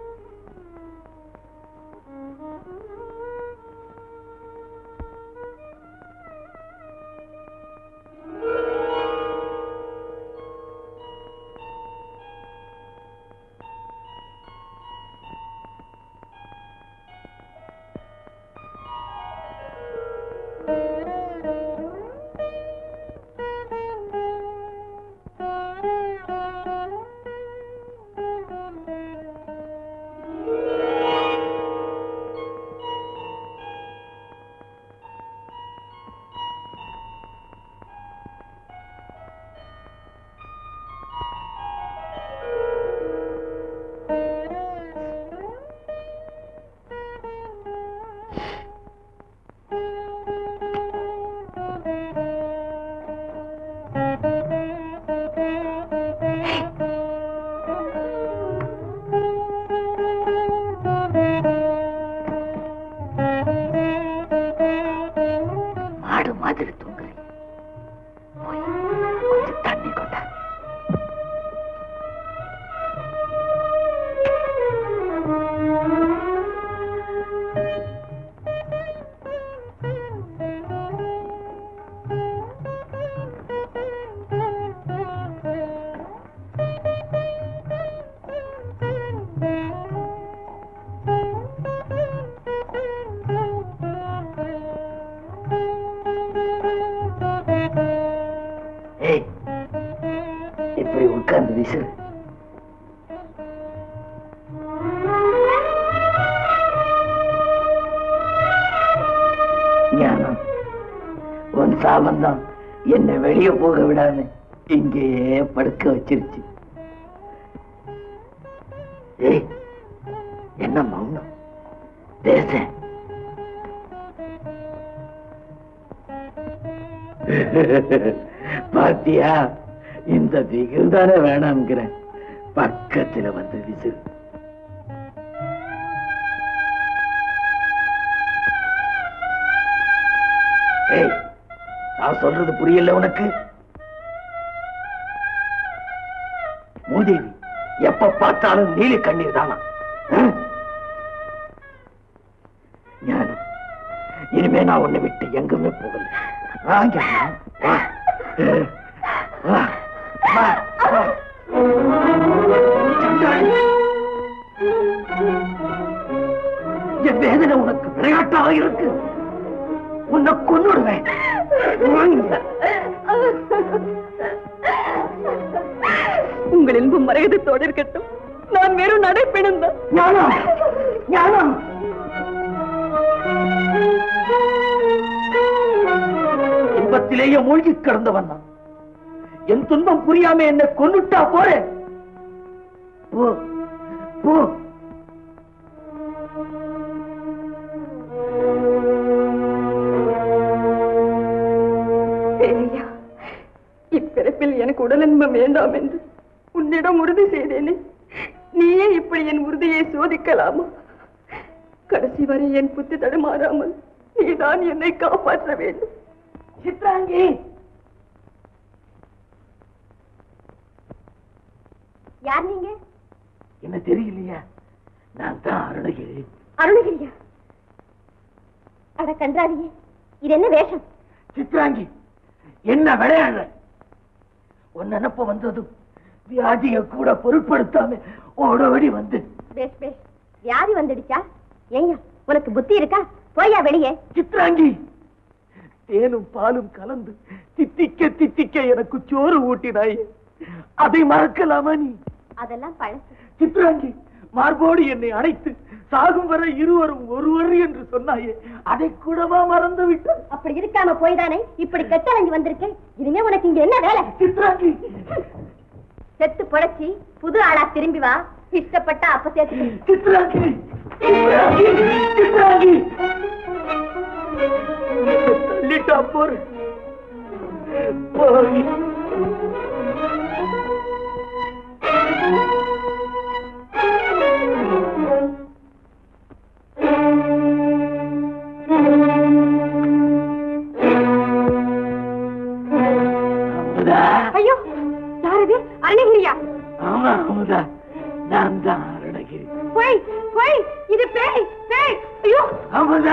G: மாடு மாதிரி தூங்குறேன் போய் கொஞ்சம் தண்ணி கொண்டா ஏய் இப்படி உட்கார்ந்து விசிறு ஞானம் உன் சாபந்தான் என்னை வெளியே போக விடாம இங்கேயே படுக்க வச்சிருச்சு ஏய் என்ன மௌனம் பேச பாத்தியா இந்த திகில் தானே வேணாம்ங்கிறேன் பக்கத்துல வந்து விசிறு ஏய் நான் சொல்றது புரியல உனக்கு மூதேவி எப்ப பார்த்தாலும் நீலி கண்ணீர் தானா ம்? ஞானம் இனிமே நான் உன்னை விட்டு எங்குமே போகல வாங்க வா வா வா வா சண்டாளி. என் வேதனை உனக்கு விளையாட்டாக இருக்கு உன்னை கொன்னுடுவேன் வாங்க.
A: உங்கள் இன்பம் மறையதத்தோடு இருக்கட்டும் நான் வெறும் நடைப்பெணும் தான்
G: ஞானம் ஞானம் இன்பத்திலேயே மூழ்கி கிடந்தவன் நான் என் துன்பம் புரியாம என்னை கொன்னுட்டா போறேன் போ போ
A: ஐயா இப்பிறப்பில் எனக்கு உடல் இன்பம் வேண்டாம் என்று உன்னிடம் உறுதி செய்தேனே நீயே இப்படி என் உறுதியை சோதிக்கலாமா கடைசி வரை என் புத்தி தடுமாறாமல் நீதான் என்னை காப்பாற்ற வேண்டும்
G: சித்ராங்கி
B: யார் நீங்க
G: என்ன தெரியலையா நான் தான் அருணகிரி
B: அருணகிரியா அட கன்றாவியே இது என்ன வேஷம்
G: சித்ராங்கி என்ன விளையாடுற உன் நினப்பு வந்ததும் வியாதிய கூட பொருட்படுத்தாம ஓடோடி வந்து
B: பேஷ் பேஷ் வியாதி வந்துடுச்சா ஏய்யா உனக்கு புத்தி இருக்கா போயா வெளியே
G: சித்ராங்கி தேனும் பாலும் கலந்து தித்திக்க தித்திக்க எனக்கு சோறு ஊட்டினாய் அதை மறக்கலாமா நீ
B: அதெல்லாம் பழசு
G: சித்ராங்கி மார்போடு என்னை அழைத்து சாகும் வரை இருவரும் ஒருவர் என்று சொன்னாயே அதை கூடவா மறந்து விட்டாய்
B: அப்படி இருக்காம போய்தானே இப்படி கெட்டலைஞ்சு வந்திருக்கேன் இனிமே உனக்கு இங்க என்ன வேலை
G: சித்ராங்கி
B: செத்து பொழைச்சி புது ஆளா திரும்பி வா இஷ்டப்பட்டா அப்ப சேர்த்து
G: சித்ராங்கி சித்ராங்கி சித்ராங்கி தள்ளிட்டா போற போய் அமுதா
B: ஐயோ யார் இது அருணகிரியா
G: ஆமா அமுதா நான் தான் அருணகிரி
B: போய் போய் இது பேய் பேய் ஐயோ
G: அமுதா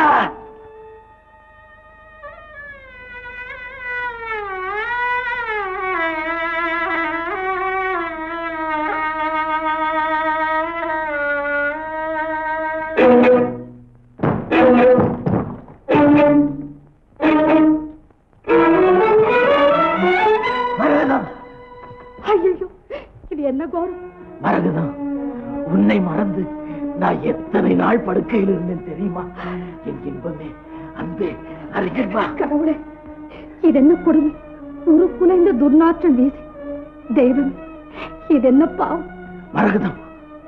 G: மரகதம்
A: ஐயோ இது என்ன கோரம்
G: மரகதம் உன்னை மறந்து நான் எத்தனை நாள் படுக்கையில் இருந்தேன் தெரியுமா என் இன்பமே அன்பே அருகில் வா
A: கடவுளே இது என்ன கொடுமை ஒரு குலைந்த துர்நாற்றம் வீசி தெய்வம் இது என்ன பாவம்
G: மரகதம்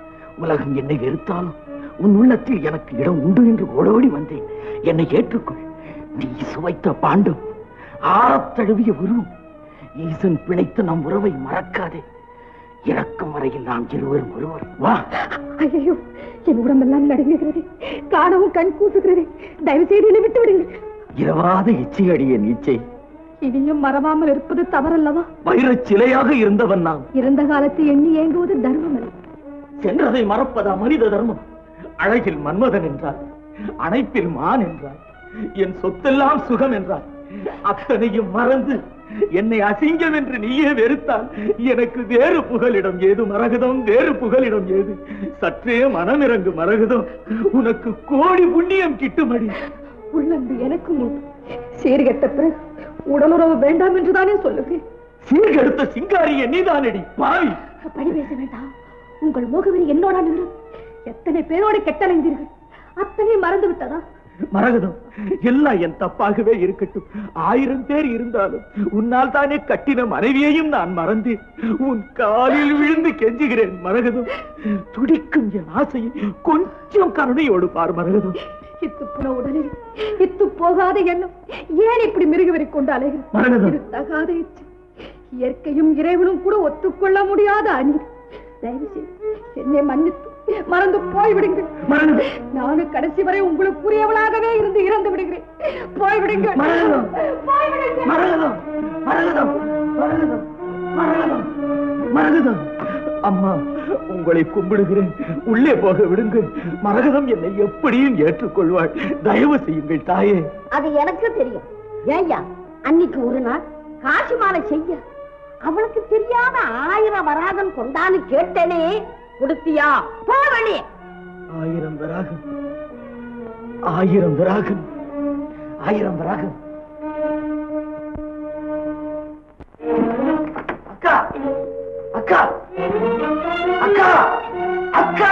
G: உலகம் என்னை வெறுத்தாலும் உன் உள்ளத்தில் எனக்கு இடம் உண்டு என்று ஓடோடி வந்தேன் என்னை ஏற்றுக்கொள் நீ சுவைத்த பாண்டம் ஆறத் தழுவிய உருவம் ஈசன் பிணைத்து நம் உறவை மறக்காதே இறக்கும் வரையில் நாம் இருவரும் ஒருவர் வா
A: ஐயோ என் உடம்பெல்லாம் நடுங்குகிறது காணவும் கண் கூசுகிறது தயவு செய்து என்னை விட்டு விடுங்கள்
G: இரவாத இச்சையடிய நீச்சை
A: இனியும் மறவாமல் இருப்பது தவறல்லவா
G: வைரச் சிலையாக இருந்தவன் நாம்
A: இறந்த காலத்தை எண்ணி ஏங்குவது தர்மம் அல்ல
G: சென்றதை மறப்பதா மனித தர்மம் அழகில் மன்மதன் என்றார் அணைப்பில் மான் என்றார் என் சொத்தெல்லாம் சுகம் என்றார் அத்தனையும் மறந்து என்னை அசிங்கம் என்று நீயே வெறுத்தால் எனக்கு வேறு புகலிடம் ஏது மரகதம் வேறு புகலிடம் ஏது சற்றே மனமிறங்கு மரகதம் உனக்கு கோடி புண்ணியம் கிட்டுமடி
A: உள்ளன்பு எனக்கும் உண்டு சீர்கெட்ட பிறகு உடலுறவு வேண்டாம் என்றுதானே சொல்லுகிறேன்
G: சீர்கெடுத்த சிங்காரிய நீதானடி பாவி
A: பழி பேச வேண்டாம் உங்கள் முகவரி என்னோட நின்று எத்தனை பேரோடு கெட்டலைந்தீர்கள் அத்தனை மறந்து விட்டதா
G: மரகதம் எல்லாம் என் தப்பாகவே இருக்கட்டும் ஆயிரம் பேர் இருந்தாலும் உன்னால் தானே கட்டின மனைவியையும் நான் மறந்தேன் உன் காலில் விழுந்து கெஞ்சுகிறேன் மரகதம் துடிக்கும் என் ஆசையை கொஞ்சம் கருணையோடு பார் மரகதம்
A: இத்து போன உடலில் இத்து போகாத எண்ணம் ஏன் இப்படி மிருகவெறி கொண்டு அலைகிறது
G: மரகதம்.
A: இது தகாத இச்சை இயற்கையும் இறைவனும் கூட ஒத்துக்கொள்ள முடியாத அநீதி தயவு செய்து என்னை மன்னித்து மறந்து போய்விடுங்கள்
G: மரகதம்
A: நானும் கடைசி வரை உங்களுக்குரியவளாகவே இருந்து இறந்து விடுகிறேன் போய்விடுங்கள்
G: மரகதம்.
A: போய்விடுங்கள்
G: மரகதம் மரகதம் மரகதம் மரகதம் மரகதம் அம்மா உங்களை கும்பிடுகிறேன் உள்ளே போக விடுங்கள் மரகதம் என்னை எப்படியும் ஏற்றுக்கொள்வாள் தயவு செய்யுங்கள் தாயே
B: அது எனக்கு தெரியும் ஏய்யா அன்னைக்கு ஒரு நாள் காசி மாலை செய்ய அவளுக்கு தெரியாத ஆயிரம் வராகன் கொண்டான்னு கேட்டேனே கொடுத்தியா போ வெளியே
G: ஆயிரம் வராகம் ஆயிரம் வராகம் ஆயிரம் வராகம் அக்கா அக்கா அக்கா அக்கா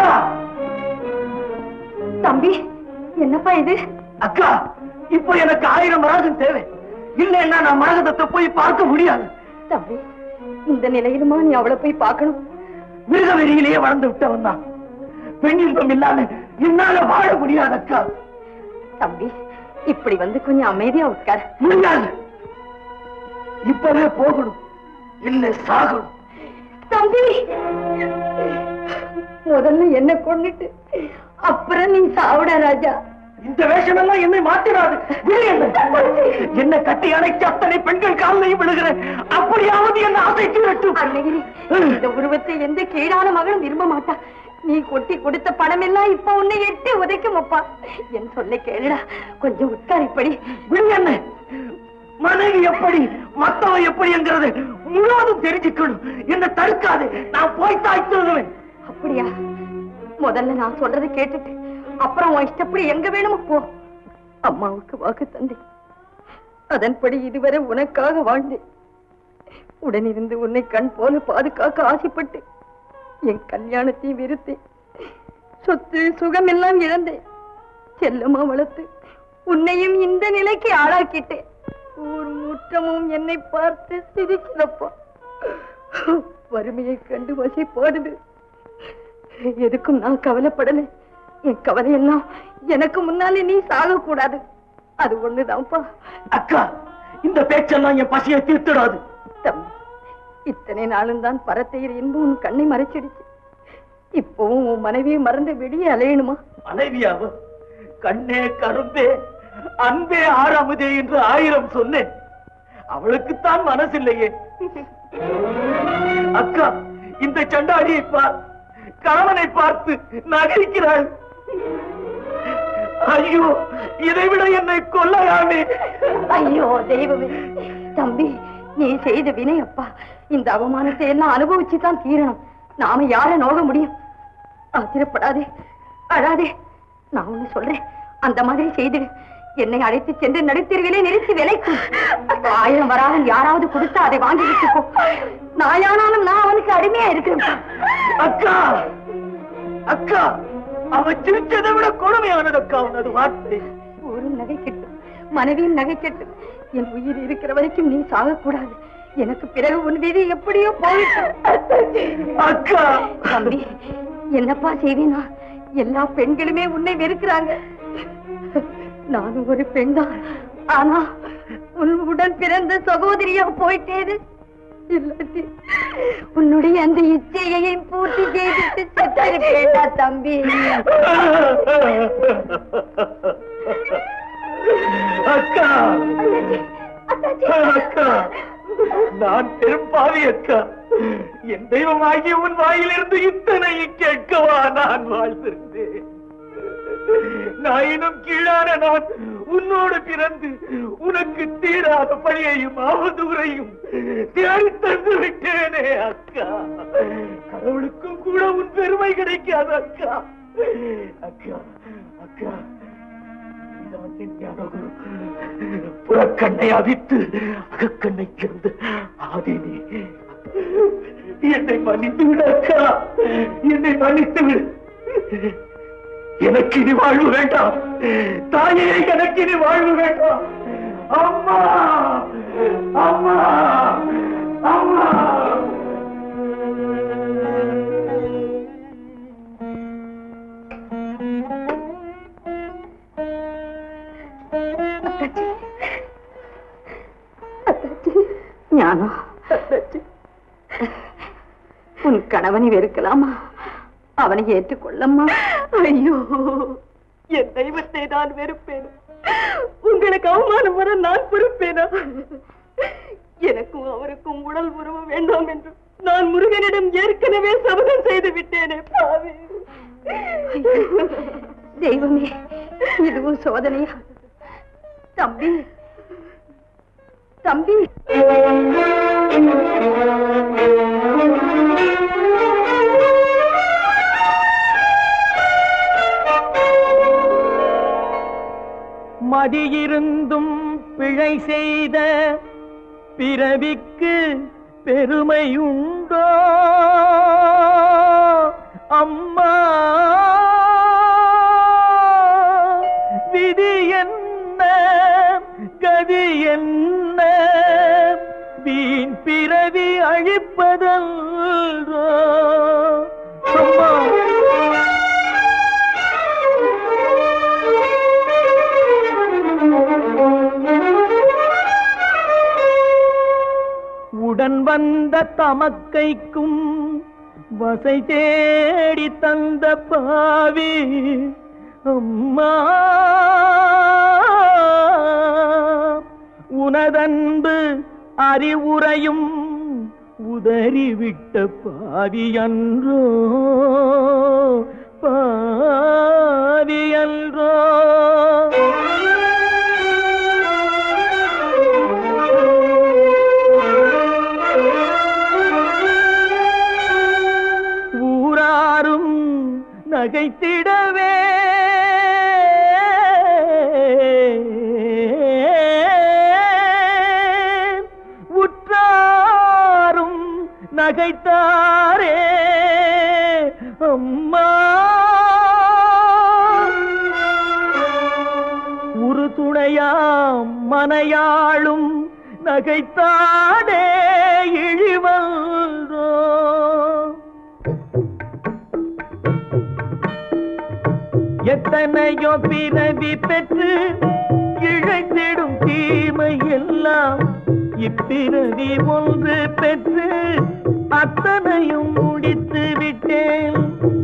A: தம்பி என்னப்பா இது
G: அக்கா இப்போ எனக்கு ஆயிரம் வராகம் தேவை இல்லைன்னா நான் மரகதத்தை போய் பார்க்க முடியாது
A: தம்பி இந்த நிலையிலுமா நீ அவளை போய் பார்க்கணும்
G: மிருக வெறியிலேயே வளர்ந்து விட்டவன் தான் பெண் இன்பம் இல்லாம என்னால வாழ முடியாது அக்கா
A: தம்பி இப்படி வந்து கொஞ்சம் அமைதியா உட்கார்
G: முடியாது இப்பவே போகணும் இல்ல சாகணும்
A: தம்பி முதல்ல என்ன கொண்டுட்டு அப்புறம் நீ சாவிட ராஜா
G: இந்த வேஷம் எல்லாம் என்னை மாத்திராது விடு என்னை. என்னை கட்டி அணைச்சு அத்தனை பெண்கள் காலையும் விழுகிறேன் அப்படியாவது என்ன ஆசை தீரட்டும்
A: அன்னைக்கு இந்த உருவத்தை எந்த கீழான மகளும் விரும்ப மாட்டா நீ கொட்டி கொடுத்த பணம் எல்லாம் இப்ப உன்னை எட்டி உதைக்கும் அப்பா என் சொல்ல கேளுடா கொஞ்சம் உட்காரிப்படி
G: விடுங்க மனைவி எப்படி மத்தவன் எப்படிங்கிறது முழுவதும் தெரிஞ்சுக்கணும் என்ன தடுக்காது நான் போய் தாய் சொல்லுவேன்
A: அப்படியா முதல்ல நான் சொல்றதை கேட்டுட்டு அப்புறம் உன் இஷ்டப்படி எங்க வேணுமோ போ அம்மாவுக்கு வாக்கு தந்தேன் அதன்படி இதுவரை உனக்காக வாழ்ந்தேன் உடனிருந்து உன்னை கண் போல பாதுகாக்க ஆசைப்பட்டு என் கல்யாணத்தை வெறுத்தேன் சொத்து சுகம் எல்லாம் இழந்தேன் செல்லமா வளர்த்து உன்னையும் இந்த நிலைக்கு ஆளாக்கிட்டேன் ஊர் முற்றமும் என்னை பார்த்து சிரிக்கிறப்பா வறுமையை கண்டு வசைப்பாடுது எதுக்கும் நான் கவலைப்படல என் கவலையெல்லாம் எனக்கு முன்னாலே நீ சாகக்கூடாது அது ஒண்ணுதான்ப்பா
G: அக்கா இந்த பேச்செல்லாம் என் பசியை தீர்த்துடாது
A: தம்பி இத்தனை நாளும் தான் பரத்தையர் இன்பம் உன் கண்ணை மறைச்சிடுச்சு இப்பவும் உன் மனைவியை மறந்து வெளியே அலையணுமா
G: மனைவியாவ கண்ணே கரும்பே அன்பே ஆறாமதே என்று ஆயிரம் சொன்னேன் அவளுக்குத்தான் மனசில்லையே அக்கா இந்த சண்டாடியை பார் கணவனை பார்த்து நகைக்கிறாள் ஐயோ இதைவிட என்னை கொல்லலாமே
A: ஐயோ தெய்வமே தம்பி நீ செய்த வினை அப்பா இந்த அவமானத்தை எல்லாம் அனுபவிச்சு தான் தீரணும் நாம யார நோக முடியும் ஆத்திரப்படாதே அழாதே நான் ஒண்ணு சொல்றேன் அந்த மாதிரி செய்திடு என்னை அழைத்து சென்று நடுத்தெருவிலே நிறுத்தி விலைக்கும் ஆயிரம் வராகன் யாராவது கொடுத்தா அதை வாங்கி வச்சுக்கோ நாயானாலும் நான் அவனுக்கு அடிமையா இருக்கிறேன்
G: அக்கா அக்கா அவ சிரிச்சதை விட கொடுமையானது அக்கா உனது வார்த்தை
A: ஊரும் நகை கெட்டும் மனைவியும் நகை கெட்டும் என் உயிர் இருக்கிற வரைக்கும் நீ சாகக்கூடாது எனக்கு பிறகு உன் விதி எப்படியோ போயிட்டு
G: அக்கா
A: தம்பி என்னப்பா செய்வேனா எல்லா பெண்களுமே உன்னை வெறுக்கிறாங்க நானும் ஒரு பெண்தான் ஆனா உன் உடன் பிறந்த சகோதரியா போயிட்டேது இல்லாட்டி உன்னுடைய அந்த இச்சையையும் பூர்த்தி செய்துட்டு செத்திருப்பேண்டா தம்பி
G: அக்கா அக்கா நான் பெரும்பாவி அக்கா என் தெய்வமாகிய உன் வாயிலிருந்து இத்தனை கேட்கவா நான் வாழ்ந்திருந்தேன் நாயினும் கீழான நான் உன்னோடு பிறந்து உனக்கு தீராத பழியையும் அவதூறையும் தேடி தந்து விட்டேனே அக்கா கடவுளுக்கும் கூட உன் பெருமை கிடைக்காது அக்கா அக்கா அக்கா இதான் என் ஞானகுரு. புறக்கண்ணை அவித்து அகக்கண்ணை திறந்து ஆதினி என்னை மன்னித்து விடு அக்கா என்னை மன்னித்து விடு எனக்கு இனி வாழ்வு வேண்டாம் தாயே எனக்கு இனி வாழ்வு வேண்டாம் அம்மா அம்மா அம்மா
A: ஞானம் உன் கணவனை வெறுக்கலாமா அவனை ஏற்றுக்கொள்ளம்மா ஐயோ என் தெய்வத்தை நான் வெறுப்பேன் உங்களுக்கு அவமானம் வர நான் பொறுப்பேனா எனக்கும் அவருக்கும் உடல் உறவு வேண்டாம் என்று நான் முருகனிடம் ஏற்கனவே சபதம் செய்து விட்டேனே பாவி தெய்வமே இதுவும் சோதனையா தம்பி தம்பி
G: மதியிருந்தும் பிழை செய்த பிறவிக்கு பெருமை உண்டோ அம்மா விதி என்ன கதி என்ன வீண் பிறவி அழிப்பதல்றோ அம்மா உடன் வந்த தமக்கைக்கும் வசை தேடி தந்த பாவி அம்மா உனதன்பு அறிவுரையும் உத
C: உதறிவிட்ட பாவியன்றோ பாவியன்றோ ஊராரும் நகைத்திடவே உற்றாரும் நகைத்தாரே அம்மா ஒரு துணையாம் மனையாளும் நகைத்தாடே இழிவல்றோ எத்தனையோ பிறவி பெற்று இழைத்திடும் தீமை எல்லாம் இப்பிறவி ஒன்று பெற்று அத்தனையும் முடித்து விட்டேன்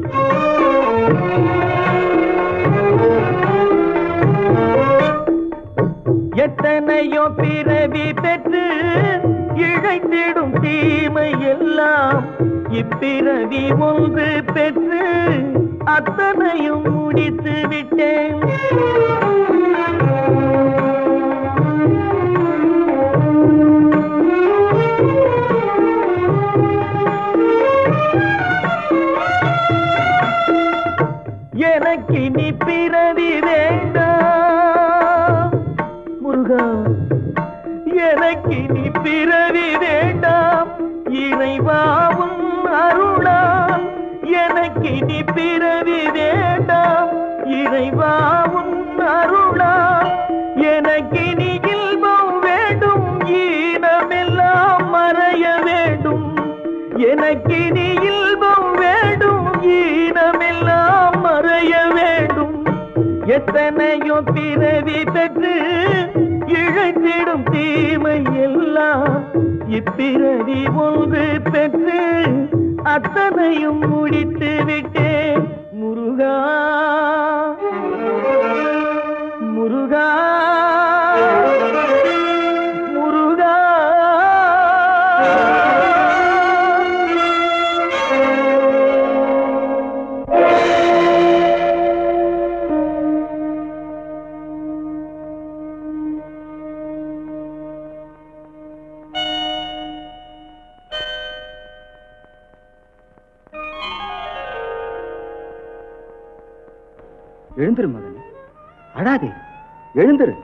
C: எத்தனையோ பிறவி பெற்று இழைத்திடும் தீமை எல்லாம் இப்பிறவி ஒன்று பெற்று அத்தனையும் முடித்து விட்டேன் எனக்கு இனி பிறவி வேண்டாம் முருகா எனக்கு இனி பிறவி வேண்டாம் இறைவாவும் அருளால் எனக்கு இனி பிறவி வேண்டாம் இறைவாவும் அருளால் எனக்கு இனி இல்பம் வேண்டும் ஈனமெல்லாம் மறைய வேண்டும் எனக்கு இனி இல்பம் வேண்டும் ஈனமெல்லாம் மறைய வேண்டும் எத்தனையோ பிறவி பெற்று இழைத்திடும் தீமை எல்லாம் இப்பிறவி ஒன்று பெற்று அத்தனையும் முடித்து விட்டேன் முருகா முருகா முருகா
J: எழுந்திரு மகன் அழாதே எழுந்திரு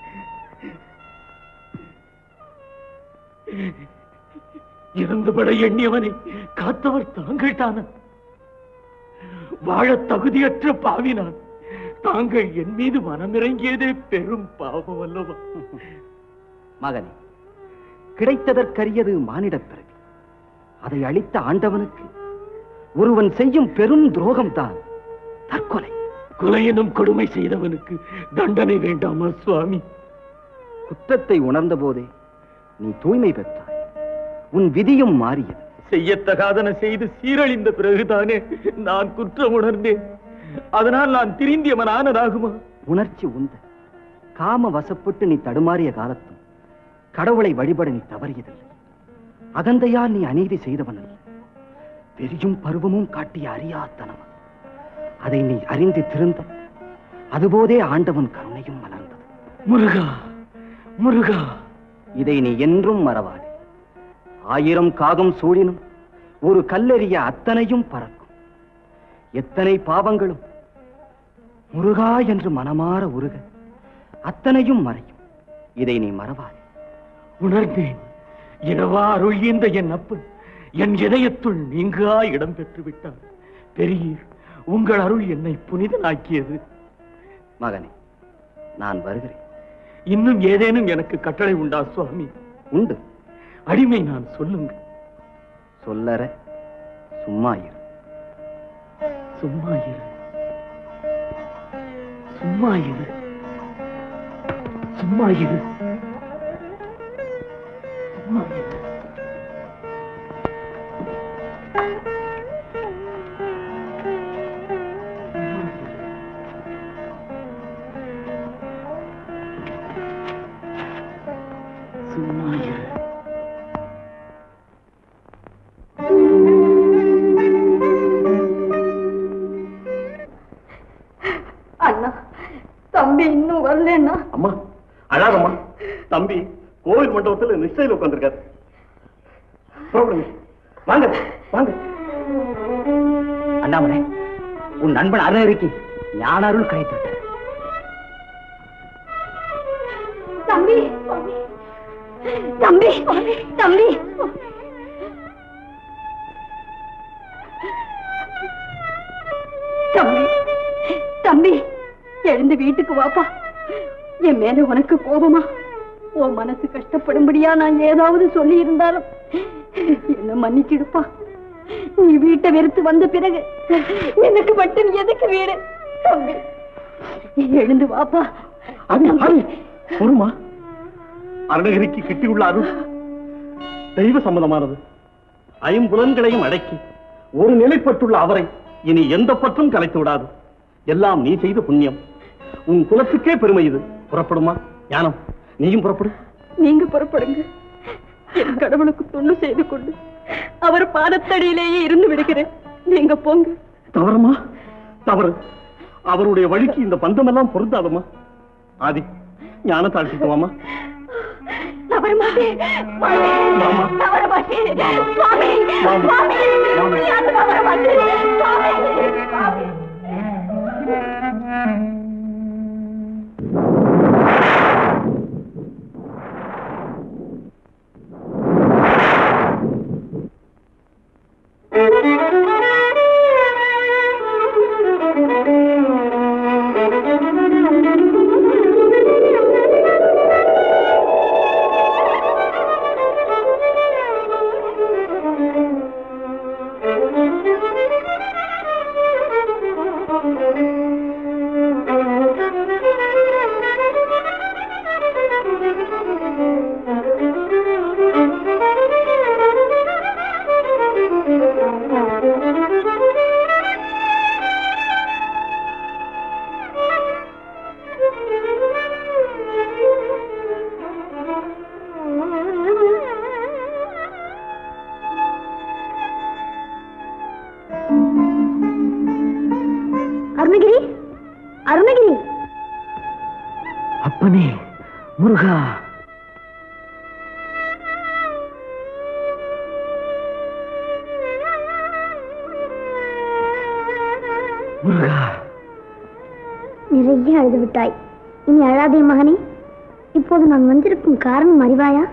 C: இறந்துபட எண்ணியவனை காத்தவர் தாங்கள் தானா வாழ தகுதியற்ற பாவினான் தாங்கள் என் மீது மனமிறங்கியதே பெரும் பாவம் அல்லவா
J: மகனே கிடைத்ததற்கரியது மானிடப் பிறவி அதை அளித்த ஆண்டவனுக்கு ஒருவன் செய்யும் பெரும் துரோகம்தான் தற்கொலை
C: கொலையெனும் கொடுமை செய்தவனுக்கு தண்டனை வேண்டாமா சுவாமி
J: குற்றத்தை உணர்ந்த போதே நீ தூய்மை பெற்றாய் உன் விதியும் மாறியது
C: செய்யத்தகாதன செய்து சீரழிந்த பிறகுதானே நான் குற்றம் உணர்ந்தேன் அதனால் நான் திருந்தியவன் ஆனதாகுமா
J: உணர்ச்சி உந்த காம வசப்பட்டு நீ தடுமாறிய காலத்தும் கடவுளை வழிபட நீ தவறியதில்லை அகந்தையால் நீ அநீதி செய்தவன் அல்ல பெரியும் பருவமும் காட்டிய அறியாத்தனம் அதை நீ அறிந்து திருந்த அதுபோதே ஆண்டவன் கருணையும் மலர்ந்தது
C: முருகா முருகா
J: இதை நீ என்றும் மறவாதே ஆயிரம் காகம் சூழினும் ஒரு கல்லெறிய அத்தனையும் பறக்கும் எத்தனை பாவங்களும் முருகா என்று மனமாற உருக அத்தனையும் மறையும் இதை நீ மறவாதே
C: உணர்ந்தேன் இரவா அருள் ஈந்த என் அப்பன் என் இதயத்துள் நீங்கா இடம் பெற்று விட்டார் பெரியீர் உங்கள் அருள் என்னை புனிதனாக்கியது
J: மகனே நான் வருகிறேன்
C: இன்னும் ஏதேனும் எனக்கு கட்டளை உண்டா சுவாமி
J: உண்டு
C: அடிமை நான் சொல்லுங்க
J: சொல்லற சும்மா இரு
C: சும்மா இரு சும்மா இரு சும்மா இரு சும்மா இரு சும்மா இரு
A: தம்பி இன்னும் வரலன்னா
H: அம்மா அழாதம்மா தம்பி கோவில் மண்டபத்துல நிச்சயில உட்கார்ந்திருக்காரு புறப்படுங்க. வாங்க வாங்க
J: அண்ணாமலை உன் நண்பன் அருணகிரிக்கு ஞான அருள் கிடைத்து விட்டது
A: தம்பி தம்பி தம்பி தம்பி தம்பி எழுந்து வீட்டுக்கு வாப்பா என் மேல உனக்கு கோபமா உன் மனசு கஷ்டப்படும்படியா நான் ஏதாவது சொல்லி இருந்தாலும் என்ன மன்னிச்சிடுப்பா நீ வீட்டை வெறுத்து வந்த பிறகு எனக்கு மட்டும் எதுக்கு வீடு தம்பி எழுந்து வாப்பா
H: அது அது பொறுமா அருணகிரிக்கு கிட்டியுள்ள அருள் தெய்வ சம்பந்தமானது ஐம்புலன்களையும் அடக்கி ஒரு நிலைப்பட்டுள்ள அவரை இனி எந்த பற்றும் கலைத்து விடாது எல்லாம் நீ செய்த புண்ணியம் உன் குலத்துக்கே பெருமை இது புறப்படுமா ஞானம் நீயும் புறப்படு
A: நீங்க புறப்படுங்க என் கடவுளுக்கு தொண்டு செய்து கொண்டு அவர் பாதத்தடியிலேயே இருந்து விடுகிறேன் நீங்க போங்க
H: தவறுமா தவறு அவருடைய வழிக்கு இந்த பந்தமெல்லாம் பொருந்தாதம்மா ஆதி ஞான தாழ்த்திக்குவாமா
A: தவற மாட்டேன்
H: மாமா.
A: தவற மாட்டேன் சுவாமி
H: மாமா.
A: சுவாமி
H: மாமா.
A: நான் தவற மாட்டேன் சுவாமி சுவாமி
B: அருணகிரி அருணகிரி
J: அப்பனே முருகா முருகா
B: நிறைய அழுது விட்டாய் இனி அழாதே மகனே இப்போது நான் வந்திருக்கும் காரணம் அறிவாயா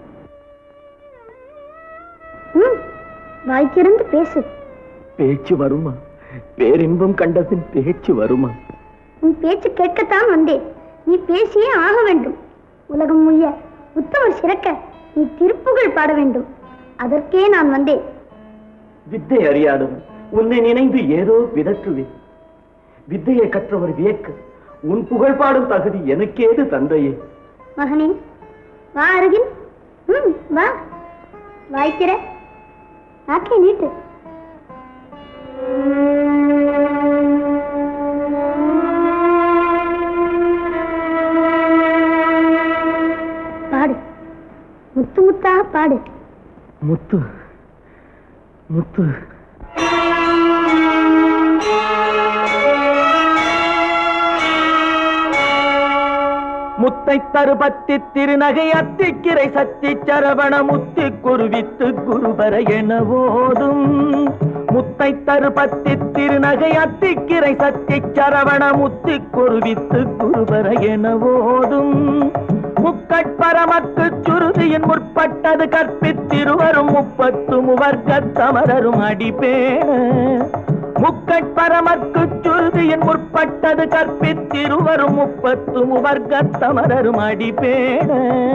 B: ம் வாய் திறந்து பேசு
J: பேச்சு வருமா பேரின்பம் கண்டபின் பேச்சு வருமா
B: உன் பேச்சு கேட்கத்தான் வந்தேன் நீ பேசியே ஆக வேண்டும் உலகம் முய்ய உத்தமர் சிறக்க நீ திருப்புகழ் பாட வேண்டும் அதற்கே நான் வந்தேன்
J: வித்தை அறியாதவன் உன்னை நினைந்து ஏதோ விதற்றுவேன் வித்தையை கற்றவர் வியக்க உன் புகழ் பாடும் தகுதி எனக்கேது தந்தையே
B: மகனே வா அருகில் ம் வா வாய்க்கிற நாக்கை நீட்டு பாடு முத்து முத்தா பாடு
J: முத்து முத்து முத்தை தருபத்தி திருநகை அத்திக்கிரை சத்தி சரவண முத்தி குருவித்து குருபர என ஓதும் முத்தை தருபத்தி திருநகை அத்திக்கிரை சத்தி சரவண முத்தி குருவித்து குருபர என ஓதும் முக்கட்பரமக்கு சுருதியின் முற்பட்டது கற்பித்திருவரும் முப்பத்து முவர்க்கத் தமரரும் அடிப்பேண முக்கட்பரமக்கு சுருதியின் முற்பட்டது கற்பித்திருவரும் முப்பத்து முவர்க்கத் தமரரும் அடிப்பேண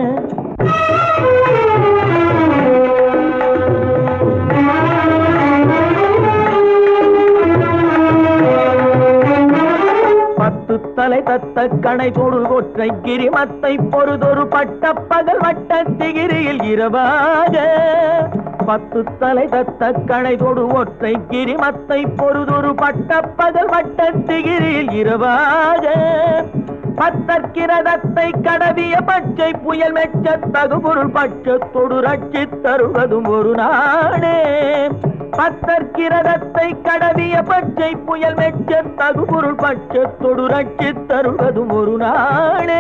J: பத்து தலை தத்த கணை தொடு ஒற்றை கிரிமத்தை பொறுதொரு பட்ட பகல் வட்ட திகிரியில் இரவாக பத்து தலை தத்த கணை தொடு ஒற்றை கிரிமத்தை பொறுதொரு பட்ட பகல் வட்ட திகிரியில் இரவாக பத்தற்கிரதத்தை கடவிய பச்சை புயல் மெச்ச தகுபொருள் பட்சத்தொடு ரட்சி தருவதும் ஒரு நாடே
K: பத்தற்கிரதத்தை கடவிய பச்சை புயல் மெச்ச தகுபொருள் பட்சத்தொடு ரட்சி தருவதும் ஒரு நாளே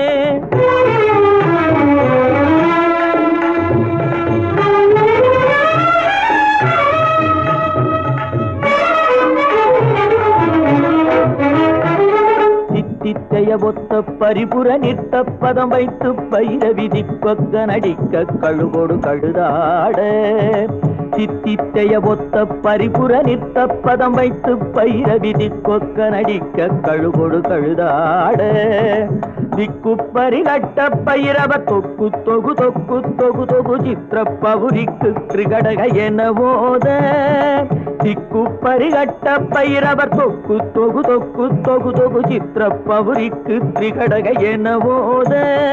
K: தித்தித்தைய ஒத்த பரிபுர நிற்த பதம் வைத்து பயிர விதிப்பக்க நடிக்க கழுகோடு கழுதாட சித்தித்தைய ஒத்த பரிபுர நிற்த பதம் வைத்து பயிர விதிப்பக்க நடிக்க கழுகோடு கழுதாட திக்கு பரிகட்ட பயிரவ தொக்கு தொகு தொக்கு தொகு தொகு சித்திர பவுரிக்கு திரிகடக என போத திக்கு பரிகட்ட பைரவர் தொக்கு தொகு தொக்கு தொகு தொகு சித்திர பவுரிக்கு திரிகடக என போத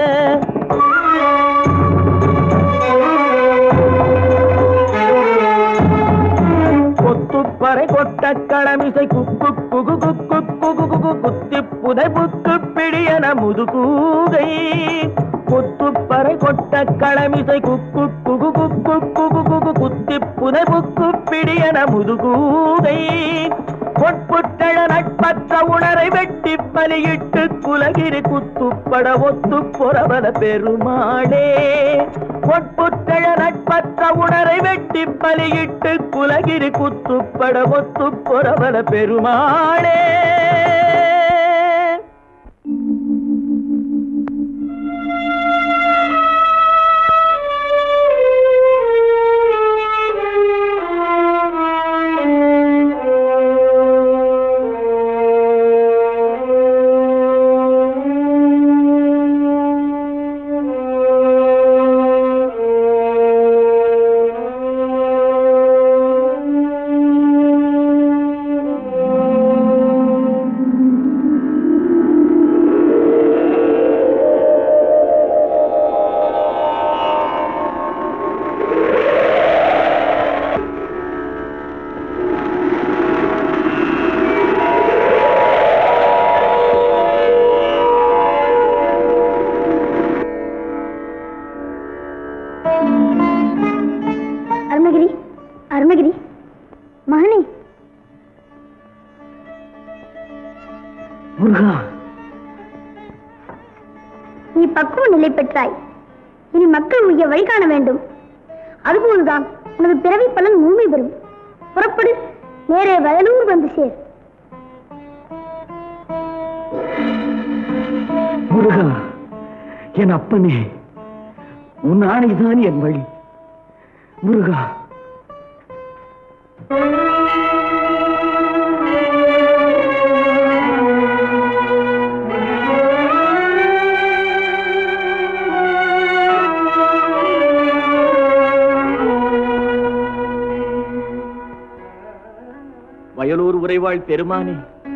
K: கொத்துப்பறை கொட்ட களமிசை குக்கு குகு குக்கு குகு குகு குத்தி புதை புக்கு பிடியன முதுகூகை கொத்துப்பறை கொட்ட களமிசை குக்கு குகு குக்கு குகு குகு குத்தி புதை புக்கு பிடியன முதுகூகை பொற்புட்டழ நட்பற்ற உணரை வெட்டி பலியிட்டு குலகிரி குத்துப்பட ஒத்து பொறவல பெருமாளே பொற்புட்டழ நட்பற்ற உணரை வெட்டி பலியிட்டு குலகிரி குத்துப்பட ஒத்து பொறவல பெருமாளே
B: அருணகிரி அருணகிரி மகனே
K: முருகா
B: நீ பக்குவ நிலை பெற்றாய் இனி மக்கள் உய்ய வழி காண வேண்டும் அதுபோல்தான் உனது பிறவி பலன் முழுமை பெறும் புறப்படு நேரே வயலூர் வந்து சேர்
K: முருகா என் அப்பனே உன் ஆணைதான் என் வழி முருகா வயலூர் உறைவாள் பெருமானே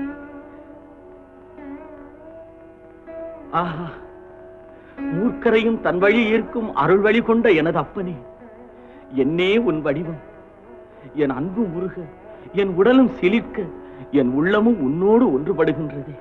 K: ஆஹா மூர்க்கரையும் தன் வழி ஈர்க்கும் அருள் வழி கொண்ட எனது அப்பனே என்னே உன் வடிவம் என் அன்பு முருக என் உடலும் சிலிர்க்க என் உள்ளமும் உன்னோடு ஒன்றுபடுகின்றதே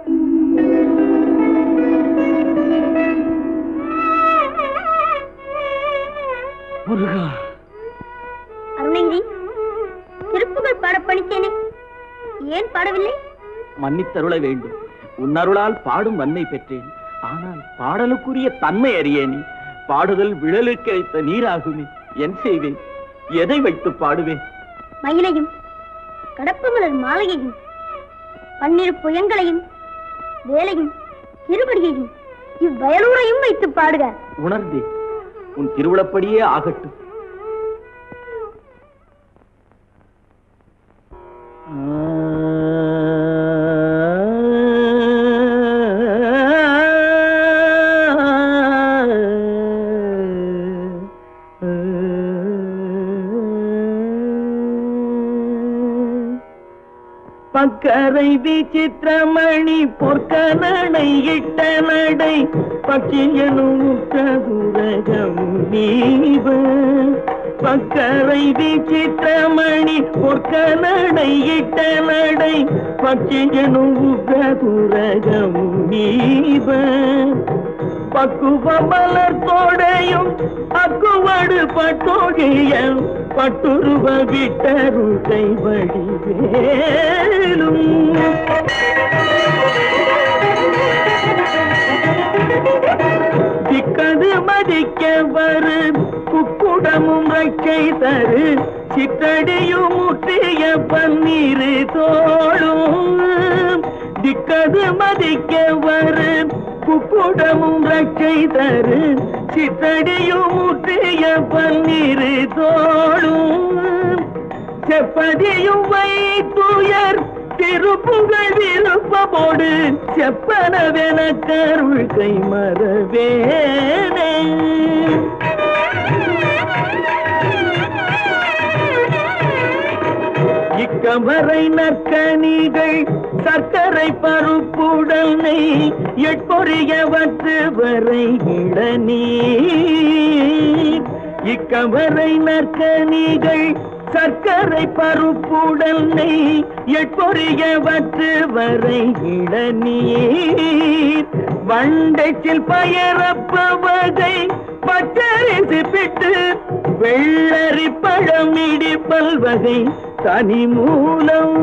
K: முருகா
B: அருணகிரி திருப்புகள் பாட பணித்தேனே ஏன் பாடவில்லை
K: மன்னித்தருள வேண்டும் உன் அருளால் பாடும் வன்மை பெற்றேன் ஆனால் பாடலுக்குரிய தன்மை அறியேனே பாடுதல் விழலுக்கு கிடைத்த நீராகுமே என் செய்வேன் எதை வைத்து பாடுவேன்
B: மயிலையும் கடப்பு மலர் மாலையையும் பன்னிரு புயங்களையும் வேலையும் திருவடியையும் இவ்வயலூரையும் வைத்து பாடுக
K: உணர்ந்தே உன் திருவிழப்படியே ஆகட்டும் பக்கரை விசித்திரமணி பொற்கனடை இட்ட நடை பட்சியனும் நீவ பக்கரை விசித்திரமணி பொற்கனடை இட்ட நடை பட்சியனும் நீவ பக்குவ மலர் தோடையும் அக்குவடு பட்டோழிய பட்டுருவ விட்டருள் கைவழி வேலும் திக்கது மதிக்க வரு குக்குடமும் ரக்கை தரு சித்தடியும் முற்றிய பன்னீர் தோளும் திக்கது மதிக்க வரு குக்குடமும் ரக்கை தரு சித்தடியும் முற்றிய பன்னீர் தோளும் செப்பதியும் வைத்துயர் திருப்புகழ் விருப்பமோடு செப்பனவென கருள் கை மறவேனே இக்கமரை நற்கனிகள் சர்க்கரை பருப்புடனை எட்பொறியவற்று வரை இளநீர் இக்கமரை நற்கனிகள் சர்க்கரை பருப்புடனை எட்பொறியவற்று வரை இளநீர் வண்டைச்சில் பயரப்ப வகை பச்சரிசி பிட்டு வெள்ளரி பழம் இடிப்பல் வகை தனி மூலம்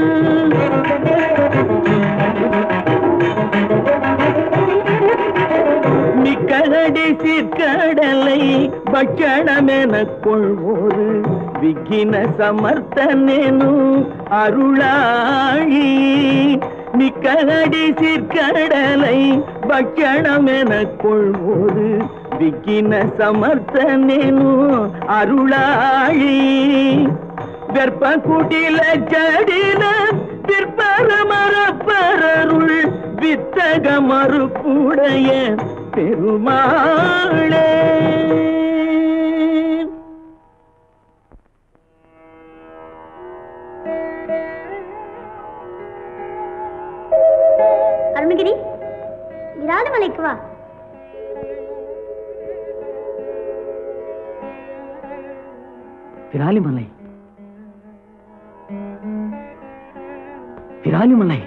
K: மிக்கடி சிற்கடலை பட்சணமென கொள்வோரு விக்கின சமர்த்தனெனும் அருளாழி மிக்கடி சிற்கடலை பட்சணமென கொள்வோரு விக்கின சமர்த்தனெனும் அருளாழி வெற்ப குடில ஜடில விற்பர மரப்பரருள் வித்தக மறுப்புடைய பெருமாளே
B: அருணகிரி விராலிமலைக்கு வா
K: விராலிமலை விராலிமலை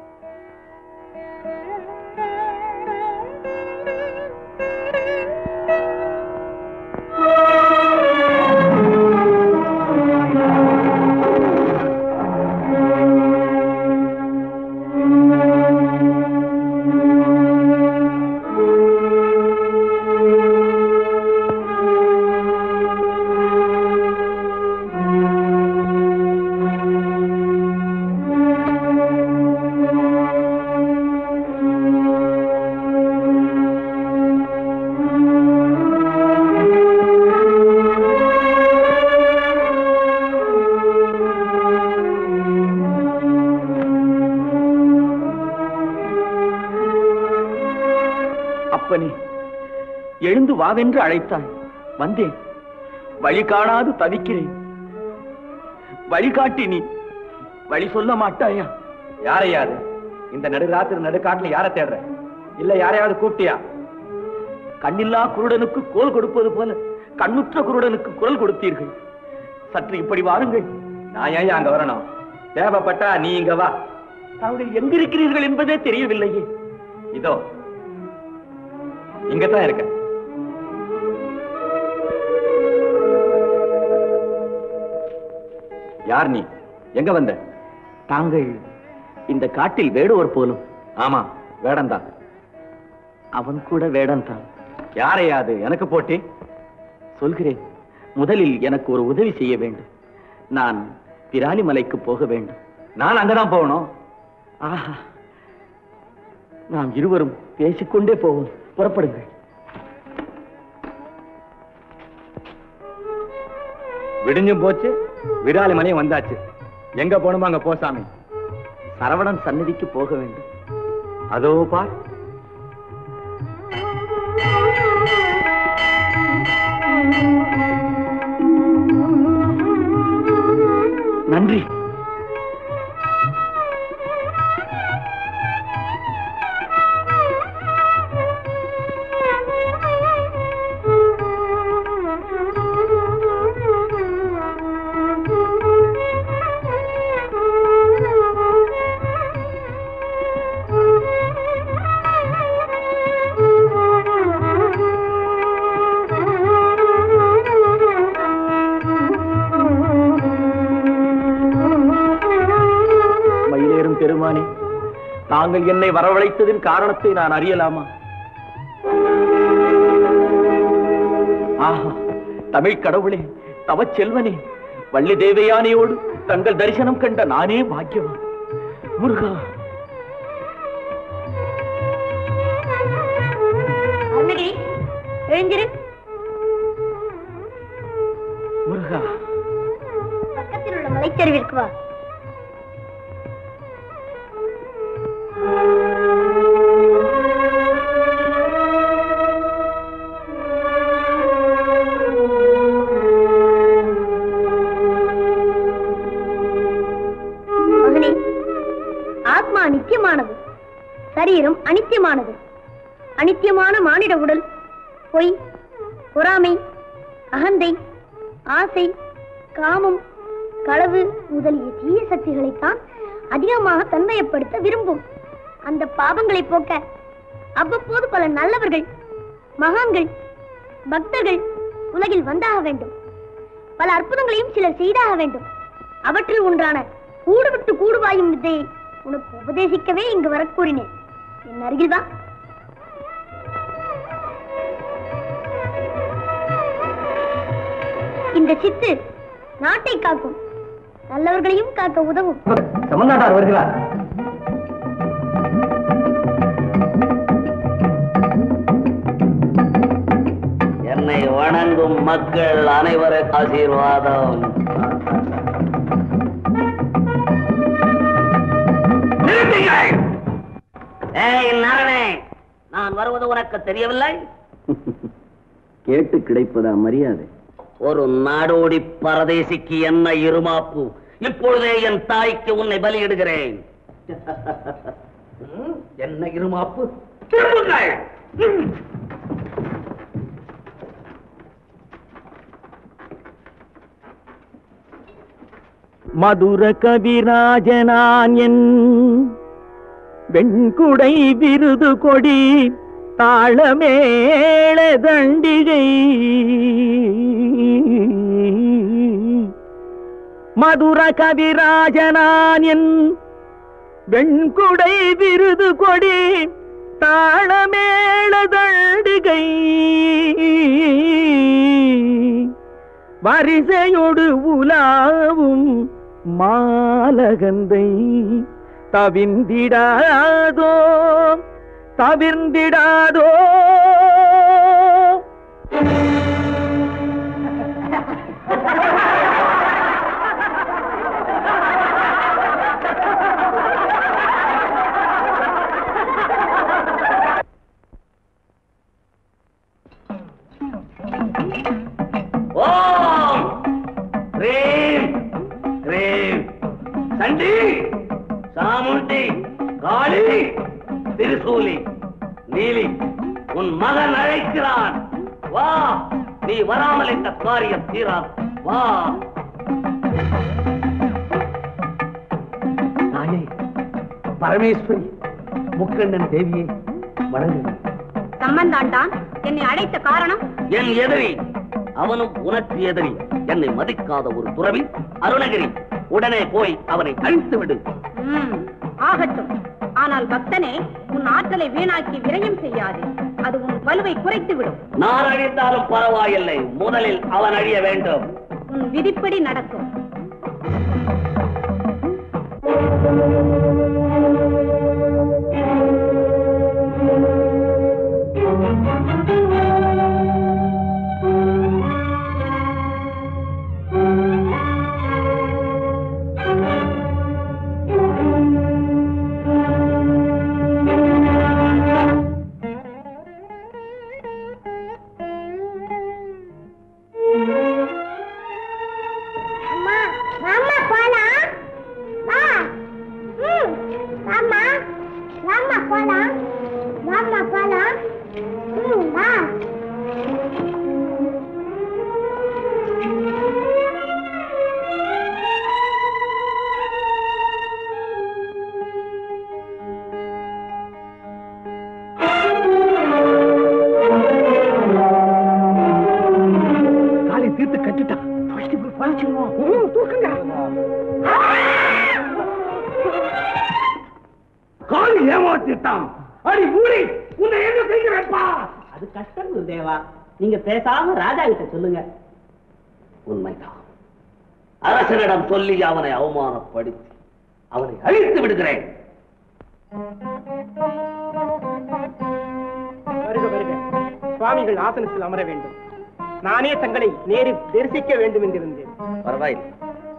K: அப்பனே எழுந்து வாவென்று அழைத்தாய் வந்தேன் வழி காணாது தவிக்கிறேன் வழிகாட்டி நீ வழி சொல்ல மாட்டாயா
G: யாரையாது இந்த நடுராத்திரி நடுக்காட்டுல யாரை தேடுற இல்ல யாரையாவது கூப்பிட்டியா
K: கண்ணில்லா குருடனுக்கு கோல் கொடுப்பது போல கண்ணுற்ற குருடனுக்கு குரல் கொடுத்தீர்கள் சற்று இப்படி வாருங்கள்
G: நான் ஏன் அங்க வரணும் தேவைப்பட்டா நீ இங்க வா
K: தாங்கள் எங்கிருக்கிறீர்கள் என்பதே தெரியவில்லையே
G: இதோ இங்கதான் இருக்க யார் நீ எங்க வந்த
K: தாங்கள் இந்த காட்டில் வேடுவர் போலும்
G: ஆமா வேடந்தான்
K: அவன் கூட வேடன் தான்
G: யாரையாது எனக்கு போட்டி
K: சொல்கிறேன் முதலில் எனக்கு ஒரு உதவி செய்ய வேண்டும் நான் பிராலிமலைக்கு போக வேண்டும்
G: நான் அங்கதான் போகணும்
K: ஆஹா நாம் இருவரும் பேசிக்கொண்டே போவோம் புறப்படுங்கள்
G: விடிஞ்சும் போச்சு விராலி மலையும் வந்தாச்சு எங்க போகணுமோ அங்க போ சாமி
K: சரவணன் சந்நிதிக்கு போக வேண்டும்
G: அதோ பார்
K: நன்றி
B: Thank you.
K: தாங்கள் என்னை வரவழைத்ததின் காரணத்தை நான் அறியலாமா ஆஹா தமிழ் கடவுளே தவச் செல்வனே வள்ளி தேவயானையோடு தங்கள் தரிசனம் கண்ட நானே பாக்கியவான் முருகா
B: அருணகிரி எழுந்திரு
K: முருகா
B: பக்கத்தில் உள்ள மலைச்சரிவிற்கு வா மகனே ஆத்மா நித்தியமானது சரீரம் அனித்தியமானது அனித்தியமான மானிட உடல் பொய் பொறாமை அகந்தை ஆசை காமம் களவு முதலிய தீய சக்திகளைத்தான் அதிகமாக தன்மையப்படுத்த விரும்பும் அந்த பாவங்களை போக்க அவ்வப்போது பல நல்லவர்கள் மகான்கள் பக்தர்கள் உலகில் வந்தாக வேண்டும் பல அற்புதங்களையும் சிலர் செய்தாக வேண்டும் அவற்றில் ஒன்றான கூடுவிட்டு கூடுவாயும் வித்தையை உனக்கு உபதேசிக்கவே இங்கு வரக் கூறினேன் என் அருகில் வா இந்த சித்து நாட்டை காக்கும் நல்லவர்களையும் காக்க உதவும்
G: சமந்தாட்டார் வருகிறார்
D: என்னை வணங்கும் மக்கள் அனைவருக்கு ஆசீர்வாதம் நிறுத்துங்கள்! ஏய் நரனே நான் வருவது உனக்கு தெரியவில்லை
G: கேட்டு கிடைப்பதா மரியாதை
D: ஒரு நாடோடி பரதேசிக்கு என்ன இருமாப்பு இப்பொழுதே என் தாய்க்கு உன்னை பலியிடுகிறேன் ம், என்ன இருமாப்பு திரும்புங்கள் ம்.
K: மதுர கவிராஜனான் என் வெண்குடை விருது கொடி தாளமேள தண்டிகை மதுர கவிராஜனான் என் வெண்குடை விருது கொடி தாளமேள தண்டிகை வரிசையொடு உலாவும் மாலகந்தை தவிந்திடாதோ தவிர்ந்திடாதோ
D: ஓம் ரீம் ரீம் சண்டி சாமுண்டி காளி திருசூலி நீலி உன் மகன் அழைக்கிறான் வா நீ வராமல் இந்த காரியம் தீரா வா
G: தாயே பரமேஸ்வரி முக்கண்ணன் தேவியை வணங்குகிறேன்
B: சம்பந்தாண்டான் என்னை அழைத்த காரணம்
D: என் எதிரி அவனும் உனக்கு எதிரி என்னை மதிக்காத ஒரு துறவி அருணகிரி உடனே போய் அவனை அழித்து விடு
A: ம், ஆகட்டும் ஆனால் பக்தனே உன் ஆற்றலை வீணாக்கி விரயம் செய்யாதே அது உன் வலுவை குறைத்து விடும்
D: நான் அழித்தாலும் பரவாயில்லை முதலில் அவன் அழிய வேண்டும்
A: உன் விதிப்படி நடக்கும்
B: அம்மா வாம்மா போலாம் வா ம் வாம்மா வாம்மா போலாம் வாம்மா போலாம் ம் வா
G: காலை தீர்த்து கட்டிட்டான் ஃபர்ஸ்ட் போய் பழச்சிருவோம் தூக்குங்க காளி ஏமா
E: அடி மூடி உன்னை என்ன செய்கிறேன்ப்பா அது கஷ்டம் குருதேவா நீங்க பேசாம ராஜா கிட்ட சொல்லுங்க
D: உண்மைதான் அரசனிடம் சொல்லி அவனை அவமானப்படுத்தி அவனை அழித்து விடுகிறேன்
E: வருக வருக சுவாமிகள் ஆசனத்தில் அமர வேண்டும் நானே தங்களை நேரில் தரிசிக்க வேண்டும் என்றிருந்தேன்
D: பரவாயில்லை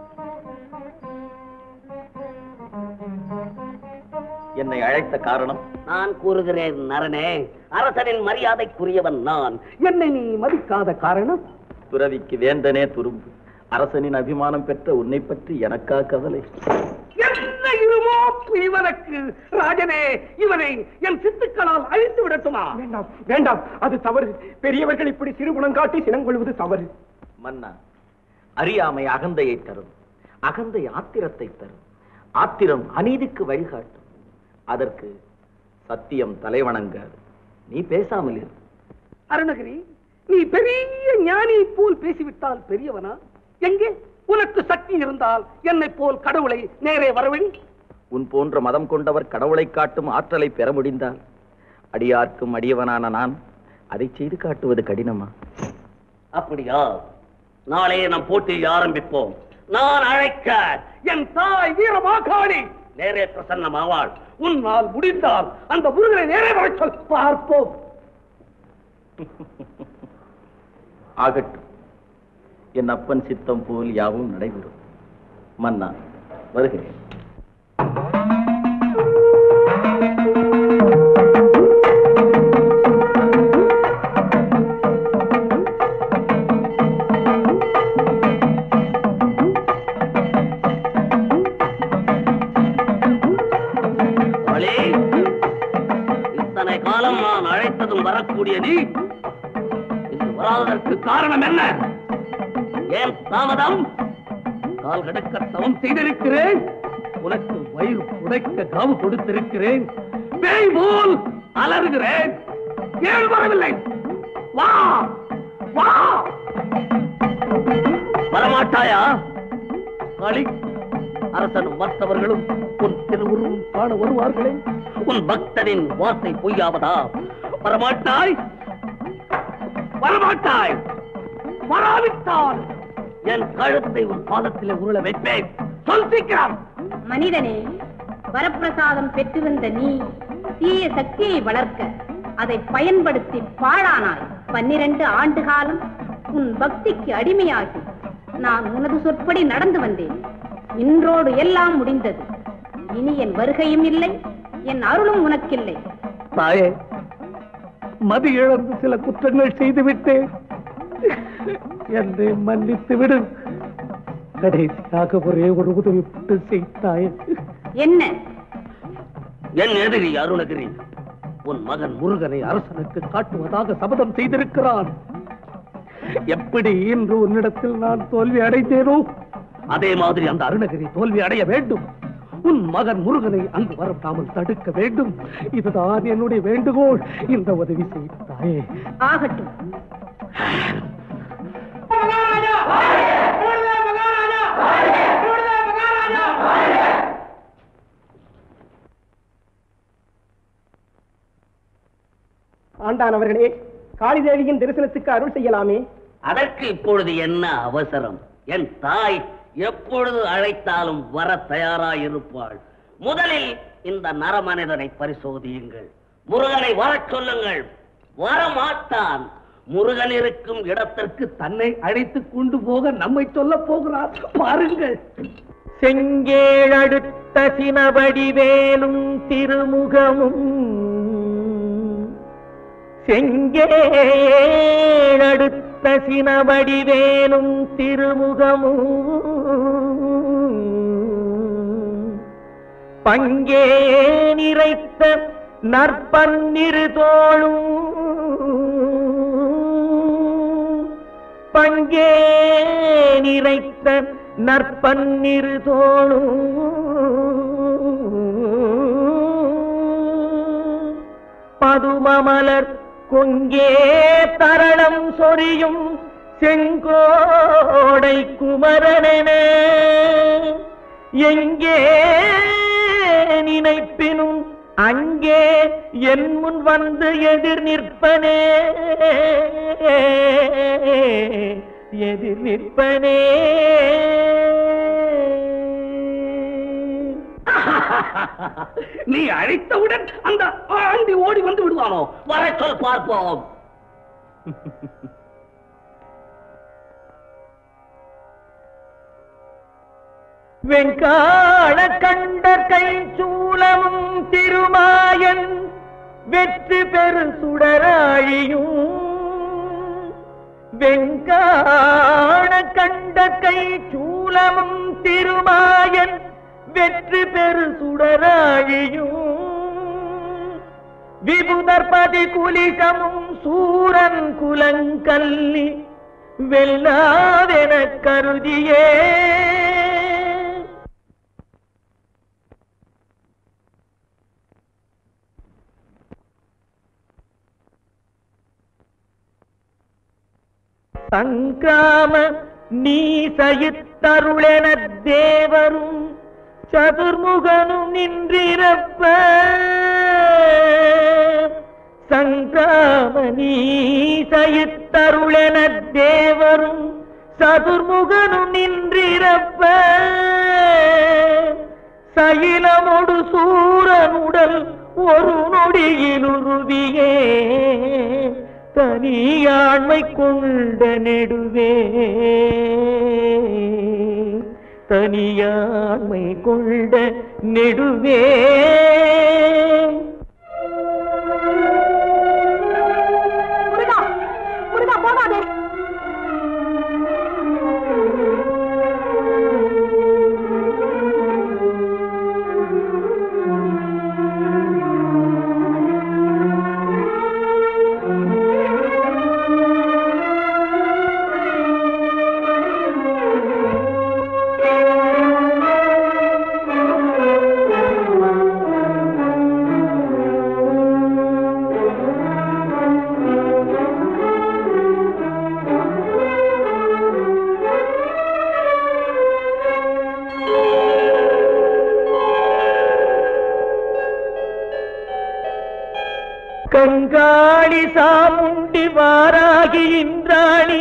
K: என்னை அழைத்த காரணம்
D: நான் கூறுகிறேன் நரனே அரசனின் மரியாதைக்குரியவன் நான் என்னை நீ மதிக்காத காரணம்
K: துறவிக்கு வேந்தனே துரும்பு அரசனின் அபிமானம் பெற்ற உன்னை பற்றி எனக்கா கவலை
D: என்ன இருமோ இவனுக்கு ராஜனே இவனை என் சித்துக்களால் அழித்து விடட்டுமா
E: வேண்டாம் வேண்டாம் அது தவறு பெரியவர்கள் இப்படி சிறுகுணம் காட்டி சினங்கொள்வது தவறு
K: மன்னா அறியாமை அகந்தையை தரும் அகந்தை ஆத்திரத்தை தரும் ஆத்திரம் அநீதிக்கு வழிகாட்டும் அதற்கு சத்தியம் தலைவணங்காது நீ பேசாமல் இரு
D: அருணகிரி நீ பெரிய ஞானி போல் பேசிவிட்டால் பெரியவனா எங்கே உனக்கு சக்தி இருந்தால் என்னை போல் கடவுளை நேரே வரவழி
K: உன் போன்ற மதம் கொண்டவர் கடவுளை காட்டும் ஆற்றலை பெற முடிந்தால் அடியார்க்கும் அடியவனான நான் அதை செய்து காட்டுவது கடினமா
D: அப்படியா நாளே நம் போட்டியை ஆரம்பிப்போம் நான் அழைக்க என் தாய் வீரமாகாளி நேரே பிரசன்னமாவாள் உன்னால் முடிந்தால் அந்த முருகனை நேரே வரச் சொல் பார்ப்போம்
K: ஆகட்டும் என் அப்பன் சித்தம் போல் யாவும் நடைபெறும் மன்னா வருகிறேன்
D: அவளே இத்தனை காலம் நான் அழைத்ததும் வரக்கூடிய நீ இன்று வராததற்கு காரணம் என்ன ஏன் தாமதம் கால் கடக்க தவம் செய்திருக்கிறேன் உனக்கு வயிறு புடைக்க காவு கொடுத்திருக்கிறேன் பேய் போல் அலறுகிறேன் ஏன் வரவில்லை வா வா வரமாட்டாயா களி அரசனும் மற்றவர்களும் உன் திருவுருவம் காண வருவார்களே உன் பக்தனின் வார்த்தை பொய்யாவதா வரமாட்டாய் வரமாட்டாய் வராவிட்டால் என் கழுத்தை உன் பாதத்திலே உருள வைப்பேன் சொல் சீக்கிரம்
A: மனிதனே வரப்பிரசாதம் பெற்று வந்த நீ தீய சக்தியை வளர்க்க அதை பயன்படுத்தி பாழானாய் பன்னிரண்டு ஆண்டு காலம் உன் பக்திக்கு அடிமையாகி நான் உனது சொற்படி நடந்து வந்தேன் இன்றோடு எல்லாம் முடிந்தது இனி என் வருகையும் இல்லை என் அருளும் உனக்கில்லை
D: தாயே மதி இழந்து சில குற்றங்கள் செய்து விட்டேன் என்னை மன்னித்து விடு கடைசியாக ஒரே ஒரு உதவி மட்டும் செய்தாயே
A: என்ன
D: என் எதிரி அருணகிரி உன் மகன் முருகனை அரசனுக்கு காட்டுவதாக சபதம் செய்திருக்கிறான் எப்படி இன்று உன்னிடத்தில் நான் தோல்வி அடைந்தேனோ அதே மாதிரி அந்த அருணகிரி தோல்வி அடைய வேண்டும் உன் மகன் முருகனை அங்கு வரவிடாமல் தடுக்க வேண்டும் இதுதான் என்னுடைய வேண்டுகோள் இந்த உதவி செய்தாயே
A: ஆகட்டும்
E: ஆண்டான் அவர்களே காளிதேவியின் தரிசனத்துக்கு அருள் செய்யலாமே
D: அதற்கு இப்பொழுது என்ன அவசரம் என் தாய் எப்பொழுது அழைத்தாலும் வர தயாராயிருப்பாள் முதலில் இந்த நரமனிதனை பரிசோதியுங்கள் முருகனை வரச் சொல்லுங்கள் வரமாட்டான் முருகன் இருக்கும் இடத்திற்கு தன்னை அழைத்துக் கொண்டு போக நம்மை சொல்ல போகிறார் பாருங்கள்
E: செங்கேழடுத்த சினபடி வேலும் திருமுகமும் செங்கேழடுத்த சினபடி வேலும் திருமுகமும் பங்கே நிறைத்த நற்பன்னிரு தோளும் பங்கே நிறைத்த நற்பன்னிரு தோளும் பதுமமலர் கொங்கே தரளம் சொரியும் செங்கோடை குமரனென எங்கே நினைப்பினும்
K: அங்கே என் முன் வந்து எதிர் நிற்பனே எதிர் நிற்பனே
D: நீ அழைத்தவுடன் அந்த ஆண்டி ஓடி வந்து விடுவானோ வர சொல் பார்ப்போம்
K: வெங்காள கண்ட கை சூலமும் திருமாயன் வெற்றி பெரு சுடராழியும் வெங்காள கண்ட கை சூலமும் திருமாயன் வெற்றி பெரு சுடராழியும் விபுதர்பதி குலிகமும் சூரன் குலங்கல்லி வெல்லாதென கருதியே சங்காம நீ சயித்தருளென தேவரும் சதுர்முகனும் நின்றிருப்ப சங்காம நீ சயித்தருளென தேவரும் சதுர்முகனும் நின்றிருப்ப சயிலமொடு சூரனுடல் ஒரு நொடியிலுருவியே தனியாண்மை கொண்ட நெடுவே தனியாண்மை கொண்ட நெடுவே
B: முருகா முருகா போகாதே
K: கங்காளி சாமுண்டி வாராகி இந்திராணி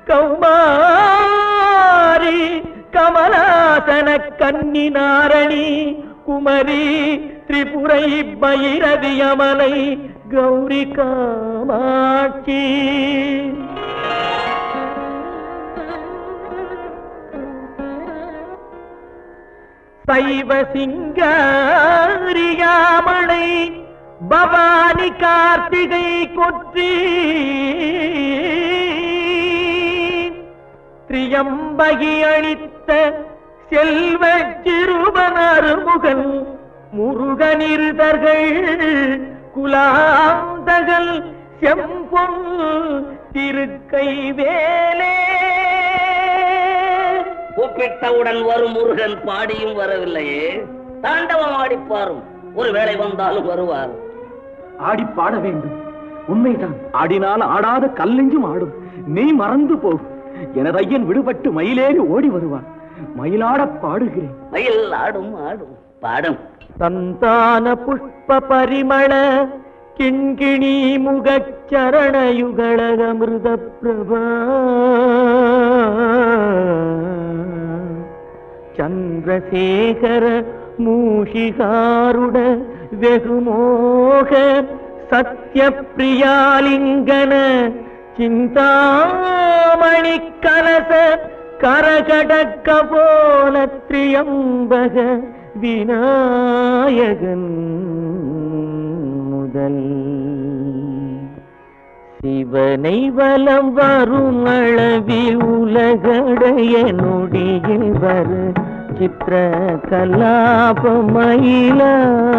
K: கௌமாரி கமலாசன கன்னி நாரணி குமரி திரிபுரை பைரவி அமலை கௌரி காமாட்சி சைவ சிங்காரியாமலை பவானி கார்த்திகை கொற்றி திரியம்பகி அளித்த செல்வ சிறுவனருமுகன் முருகனிருதர்கள் குலாந்தகல் செம்பொன் திருக்கை வேலே
D: கூப்பிட்டவுடன் வரும் முருகன் பாடியும் வரவில்லையே தாண்டவம் ஆடிப்பாரும் ஒருவேளை வந்தாலும் வருவார்
K: ஆடி பாட வேண்டும் உண்மைதான் ஆடினால் ஆடாத கல்லெஞ்சும் ஆடும் நீ மறந்து போ எனது ஐயன் விடுபட்டு மயிலேறி ஓடி வருவான் மயிலாட பாடுகிறேன்
D: மயில் ஆடும் ஆடும் பாடும்
K: சந்தான புஷ்ப பரிமள கிண்கிணி முகச்சரணயுகளமிருத பிரபா சந்திரசேகர மூஷிகாருட வெகுமோக சத்யப்பிரியாலிங்கன சிந்தாமணி கலச கரகடக்க போல திரியம்பக விநாயகன் முதல் சிவனை வலம் வரும் அளவில் உலகடைய நொடியில் வரு சித்திர கலாபமயிலா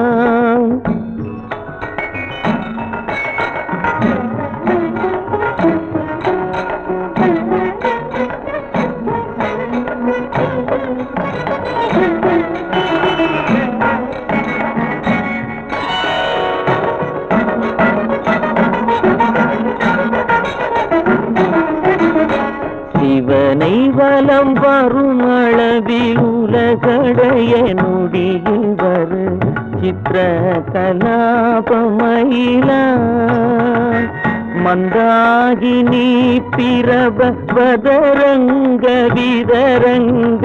K: சிவனை வலம் வரும் அளவில் உலகடைய நொடியில் வரு சித்த ரத்ன கலாபமயிலா மந்தாகினி பிரப வதரங்க விதரங்க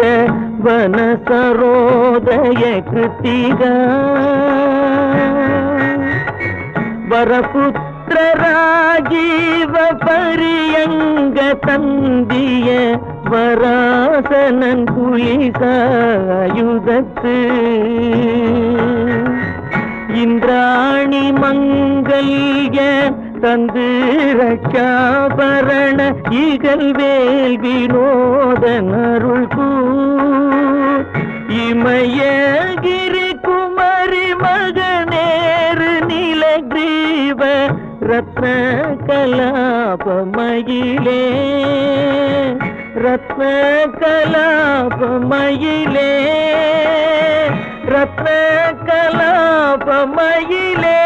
K: வனசரோதய கிருத்திகா வரபுத்திர ராஜீவ பரியங்க தந்திய வராசனன் குளிசாயுதத்து இந்திராணி மங்கல்ய தந்து ரட்சாபரண இகழ்வேல் வினோதன் அருள் கூ இமயகிரி குமரி மகனேறு நிலகிரீவ ரத்ன கலாபமயிலே ரத்ன கலாபமயிலே ரத்ன கலாபமயிலே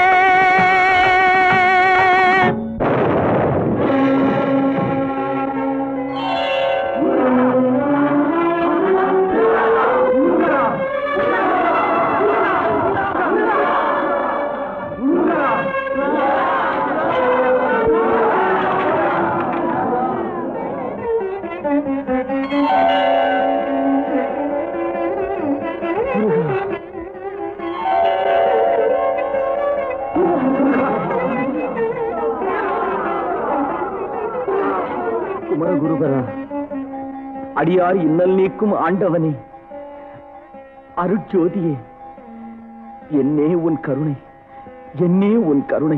K: குமரகுருபரா அடியார் இன்னல் நீக்கும் ஆண்டவனே அருட்ஜோதியே என்னே உன் கருணை என்னே உன் கருணை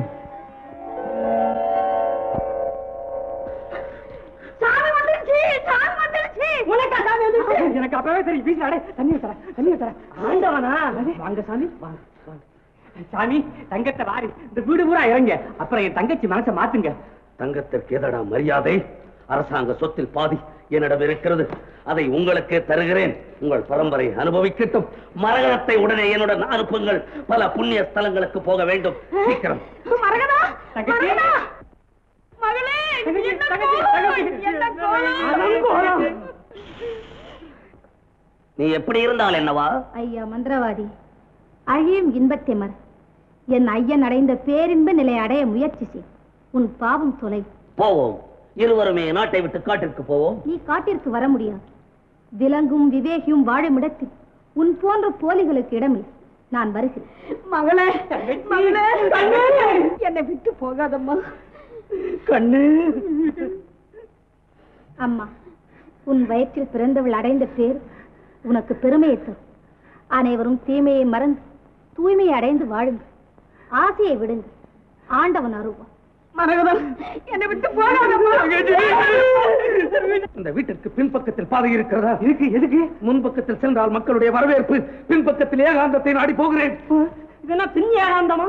B: சாமி வந்துருச்சு சாமி வந்துருச்சு உனக்கா சாமி வந்துருச்சு
E: எனக்கு அப்பவே தெரியும் வீட்டுல அடே தண்ணி தர தண்ணி தர ஆண்டவனா வாங்க சாமி வாங்க வாங்க. சாமி தங்கத்தை வாரி இந்த வீடு பூரா இறங்க அப்புறம் என் தங்கச்சி மனசை மாத்துங்க
D: தங்கத்திற்கு எதடா மரியாதை அரசாங்க சொத்தில் பாதி என்னிடம் இருக்கிறது அதை உங்களுக்கே தருகிறேன் உங்கள் பரம்பரை அனுபவிக்கட்டும் மரகதத்தை உடனே என்னுடன் அனுப்புங்கள் பல புண்ணிய ஸ்தலங்களுக்கு போக வேண்டும் சீக்கிரம்
B: மரகதா
E: தங்கச்சி.
B: மரகதா மகளே
E: தங்கச்சி,
B: என்ன
E: தங்கச்சி,
B: கோலம்,
E: தங்கச்சி.
B: என்ன கோலம்?
E: அலங்கோலம்.
D: நீ எப்படி இருந்தால் என்னவா
A: ஐயா மந்திரவாதி அழியும் இன்பத்தெமர் என் ஐயன் அடைந்த பேரின்ப நிலை அடைய முயற்சி செய் உன் பாவம் தொலை
D: போவோம் இருவருமே நாட்டை விட்டு காட்டிற்கு போவோம்
A: நீ காட்டிற்கு வர முடியாது விலங்கும் விவேகியும் வாழும் இடத்தில் உன் போன்ற போலிகளுக்கு இடமில்லை நான் வருகிறேன்
B: மகளே மகளே என்னை விட்டு போகாதம்மா
E: கண்ணு
A: அம்மா உன் வயிற்றில் பிறந்தவள் அடைந்த பேர் உனக்கு பெருமையை தரும் அனைவரும் தீமையை மறந்து தூய்மையை அடைந்து வாழுங்கள் ஆசையை விடுங்கள் ஆண்டவன் அருள்வான்
B: மரகதா என்னை விட்டு போகாதம்மா
D: இந்த வீட்டிற்கு பின்பக்கத்தில் பாதை இருக்கிறதா இருக்கு எதுக்கு முன்பக்கத்தில் சென்றால் மக்களுடைய வரவேற்பு பின்பக்கத்தில் ஏகாந்தத்தை நாடி போகிறேன்
E: இதெல்லாம் பின் ஏகாந்தமா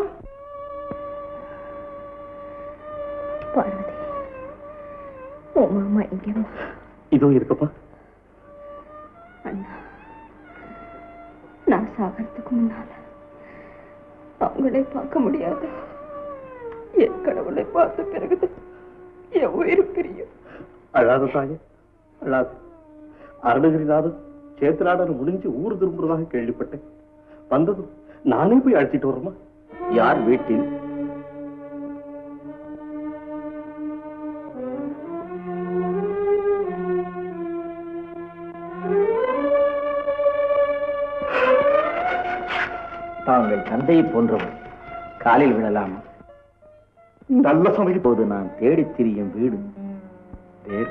A: பார்வதி உன் மாமா எங்கேம்மா
K: இதோ இருக்கப்பா
A: அண்ணா நான் சாகிறதுக்கு முன்னால அவங்களே பார்க்க முடியாது என் கடவுளை பார்த்த பிறகு என் உயிர் பிரியும்
H: அழாத தாயே அழாத அருணகிரிநாதன் சேத்திராடர் முடிஞ்சு ஊர் திரும்புறதாக கேள்விப்பட்டேன் வந்ததும் நானே போய் அழைச்சிட்டு வரமா
K: யார் வீட்டில் தாங்கள் தந்தையை போன்றவர் காலில் விழலாமா
H: நல்ல சமயம்
K: இப்போது நான் தேடித் திரியும் வீடு வேறு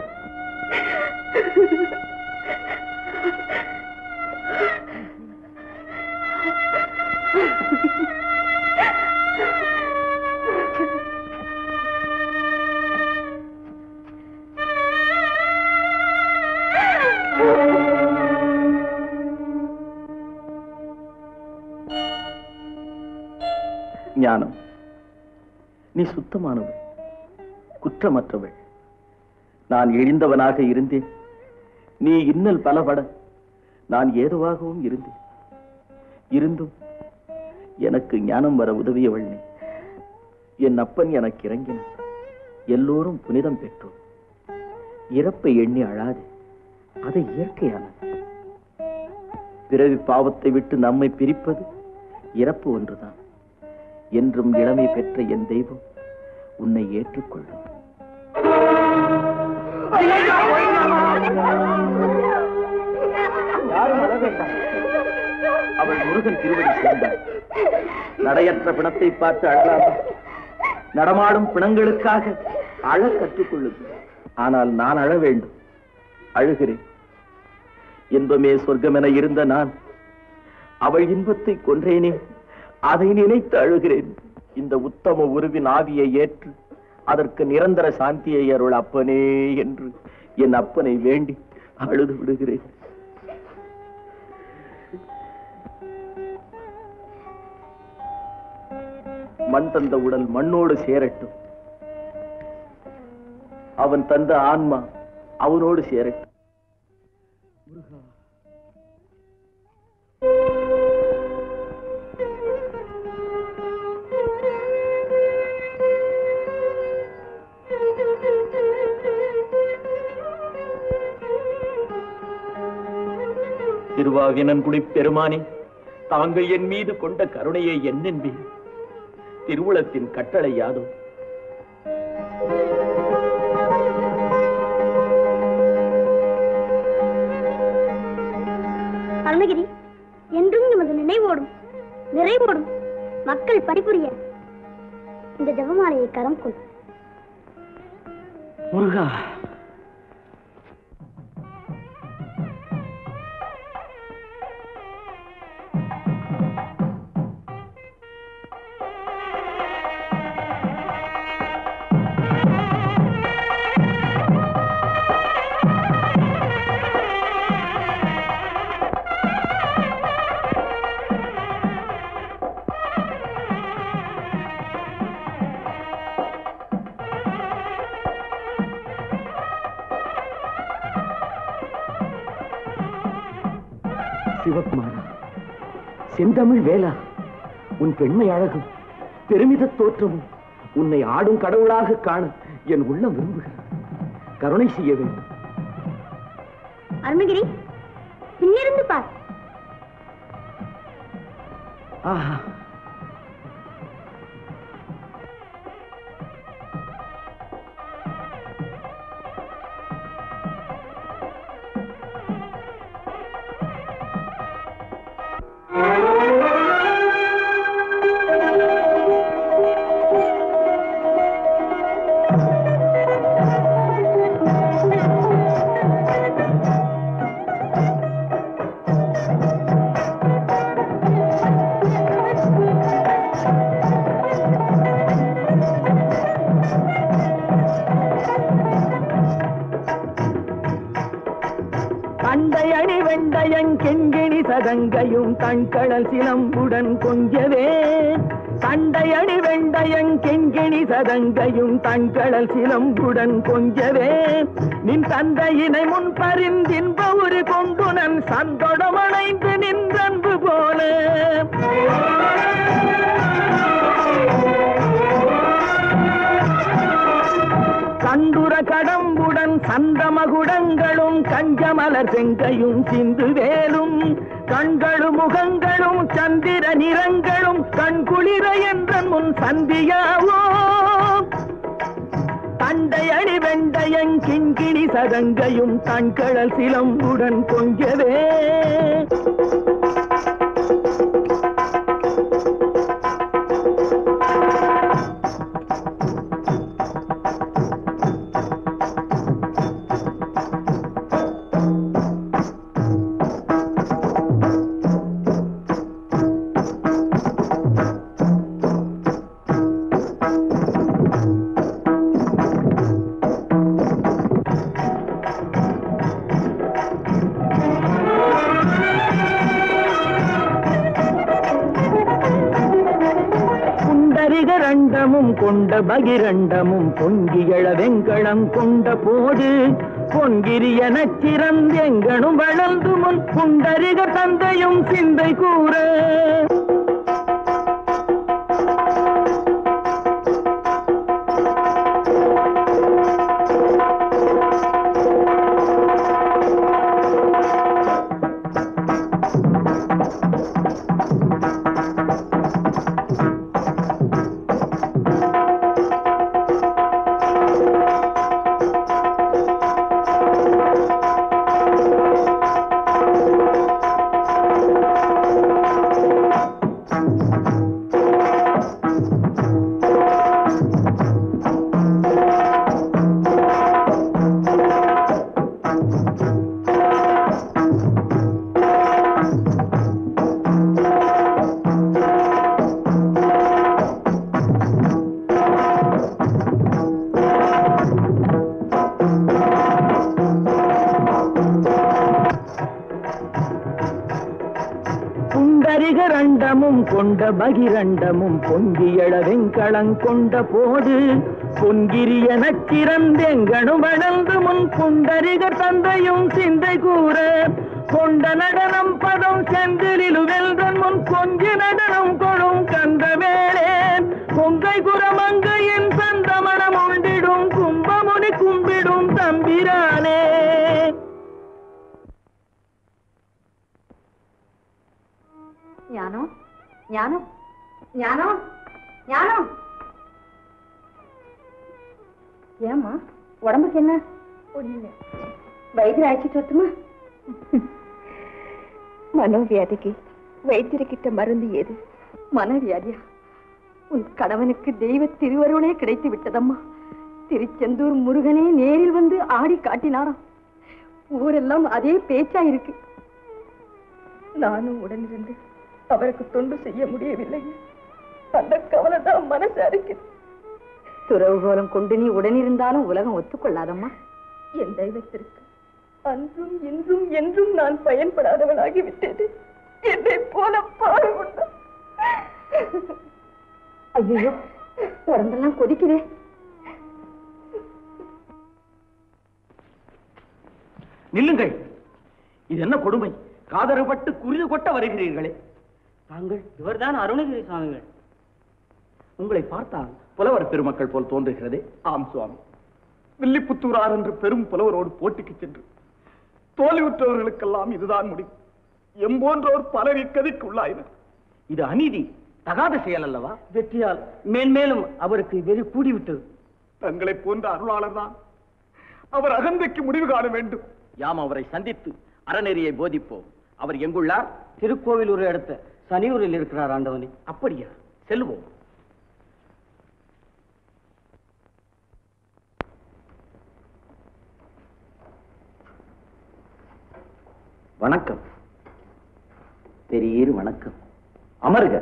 K: ஞானம் நீ சுத்தமானவள் குற்றமற்றவள் நான் இழிந்தவனாக இருந்தேன் நீ இன்னல் பலபட நான் ஏதுவாகவும் இருந்தேன் இருந்தும் எனக்கு ஞானம் வர உதவியவள் நீ என் அப்பன் எனக்கு இறங்கினான் எல்லோரும் புனிதம் பெற்றோம் இறப்பை எண்ணி அழாதே அது இயற்கையானது பிறவி பாவத்தை விட்டு நம்மை பிரிப்பது
G: இறப்பு ஒன்றுதான் என்றும் இளமை பெற்ற என் தெய்வம் உன்னை ஏற்றுக்கொள்ளும் யாரும் அழ வேண்டாம். அவள் முருகன் திருவடி சேர்ந்தாள் நடையற்ற பிணத்தை பார்த்து அழலாமா நடமாடும் பிணங்களுக்காக அழ கற்றுக்கொள்ளும் ஆனால் நான் அழ வேண்டும் அழுகிறேன் இன்பமே சொர்க்கமென இருந்த நான் அவள் இன்பத்தை கொன்றேனே அதை நினைத்து அழுகிறேன் இந்த உத்தம உருவின் ஆவியை ஏற்று அதற்கு நிரந்தர சாந்தியை அருள் அப்பனே என்று என் அப்பனை வேண்டி அழுது விடுகிறேன் மண் தந்த உடல் மண்ணோடு சேரட்டும் அவன் தந்த ஆன்மா அவனோடு சேரட்டும் திருவாவினன்குடி பெருமானே தாங்கள் என் மீது கொண்ட கருணையை என்னென்பேன் திருவுளத்தின் கட்டளை யாதோ
B: அருணகிரி என்றும் நமது நினைவோடும் நிறைவோடும் மக்கள் பணிபுரிய இந்த ஜெபமாலையை கரம் கொள்
G: முருகா சிவகுமாரா செந்தமிழ் வேலா உன் பெண்மை அழகும் பெருமித தோற்றமும் உன்னை ஆடும் கடவுளாக காண என் உள்ளம் விரும்புகிறது கருணை செய்ய வேண்டும்
B: அருணகிரி பின்னிருந்து பார்
G: ஆஹா
K: கண்டையணி வெண்டையங்கெங்கிணி சதங்கையும் தண்கடல் சிலம்புடன் கொஞ்சவே கண்டையணி வெண்டையங்கெங்கிணி சதங்கையும் தண்கடல் சிலம்புடன் கொஞ்சவே நின் தந்தையினை முன் பரிந்தின்ப ஒரு கொண்டுனன் சந்தொடமணைந்து நின்றன்பு போல கண்டுர கடம்புடன் சந்தமகுடங்களும் கஞ்சமலர் செங்கையும் சிந்து வேலும் கண்களும் முகங்களும் சந்திர நிறங்களும் கண்குளிர என்ற முன் சந்தியாவோ தண்டை அணி வெண்டையங் கிண்கிணி சதங்கையும் கண்கழல் சிலம்புடன் கொஞ்சவே புண்டரிகரண்டமும் கொண்ட பகிரண்டமும் பொங்கியழ வெங்கடம் கொண்ட போது பொன்கிரிய நச்சிறந்தெங்கனும் வளர்ந்து முன் புண்டரிக தந்தையும் சிந்தை கூற அண்டமும் கொண்ட பகிரண்டமும் பொங்கியள வெண்களங்கொண்ட போது பொன்கிரிய நச்சிறந்தெங்கனும் வளர்ந்து முன் புண்டரிகர் தந்தையும் சிந்தை கூற கொண்ட நடனம் பதம் செந்திலிலு வெல்தன் முன் கொஞ்சி நடனம் கொடும் கந்தவேளே கொங்கை குரமங்கையின் சந்தமணம் உண்டிடும் கும்பமுனி கும்பிடும் தம்பிரானே
A: ஞானம் ஞானம் ஞானம் ஞானம் ஏம்மா உடம்புக்கு என்ன ஒண்ணு வைத்தியர் அழைச்சிட்டு வரட்டுமா மனோவியாதிக்கு வைத்தியர்கிட்ட மருந்து ஏது மனவியாதியா உன் கணவனுக்கு தெய்வ திருவருளே கிடைத்து விட்டதம்மா திருச்செந்தூர் முருகனே நேரில் வந்து ஆடி காட்டினாராம் ஊரெல்லாம் அதே பேச்சா இருக்கு நானும் உடனிருந்து அவருக்கு தொண்டு செய்ய முடியவில்லை அந்த கவலை தான் மனசு அரிக்குது துறவுகோலம் கொண்டு நீ உடனிருந்தாலும் உலகம் ஒத்துக்கொள்ளாதம்மா என் தெய்வத்திற்கு அன்றும் இன்றும் என்றும் நான் பயன்படாதவனாகி விட்டேன் என்னை போல பாடு ஐயோ உடம்பெல்லாம் கொதிக்குதே
K: நில்லுங்கள் இது என்ன கொடுமை காதறுபட்டு குருது கொட்ட வருகிறீர்களே தாங்கள்
E: இவர்தான் அருணகிரி சுவாமிகள்
K: உங்களை பார்த்தால் புலவர் பெருமக்கள் போல் தோன்றுகிறதே ஆம் சுவாமி வில்லிபுத்தூரார் என்று பெரும் புலவரோடு போட்டிக்கு சென்று தோல்வியுற்றவர்களுக்கெல்லாம் இதுதான் முடிவு எம்போன்றோர் பலர் இக்கதிக்கு உள்ளாயினர் இது அநீதி தகாத செயல் அல்லவா
E: வெற்றியால் மேன்மேலும் அவருக்கு வெறி கூடிவிட்டது
K: தங்களை போன்ற அருளாளர் தான் அவர் அகந்தைக்கு முடிவு காண வேண்டும் யாம் அவரை சந்தித்து அறநெறியை போதிப்போம் அவர் எங்குள்ளார்
E: திருக்கோவிலூர் அடுத்த சனியூரில் இருக்கிறார் ஆண்டவனே
K: அப்படியா செல்வோம்
D: வணக்கம் பெரியர் வணக்கம் அமருக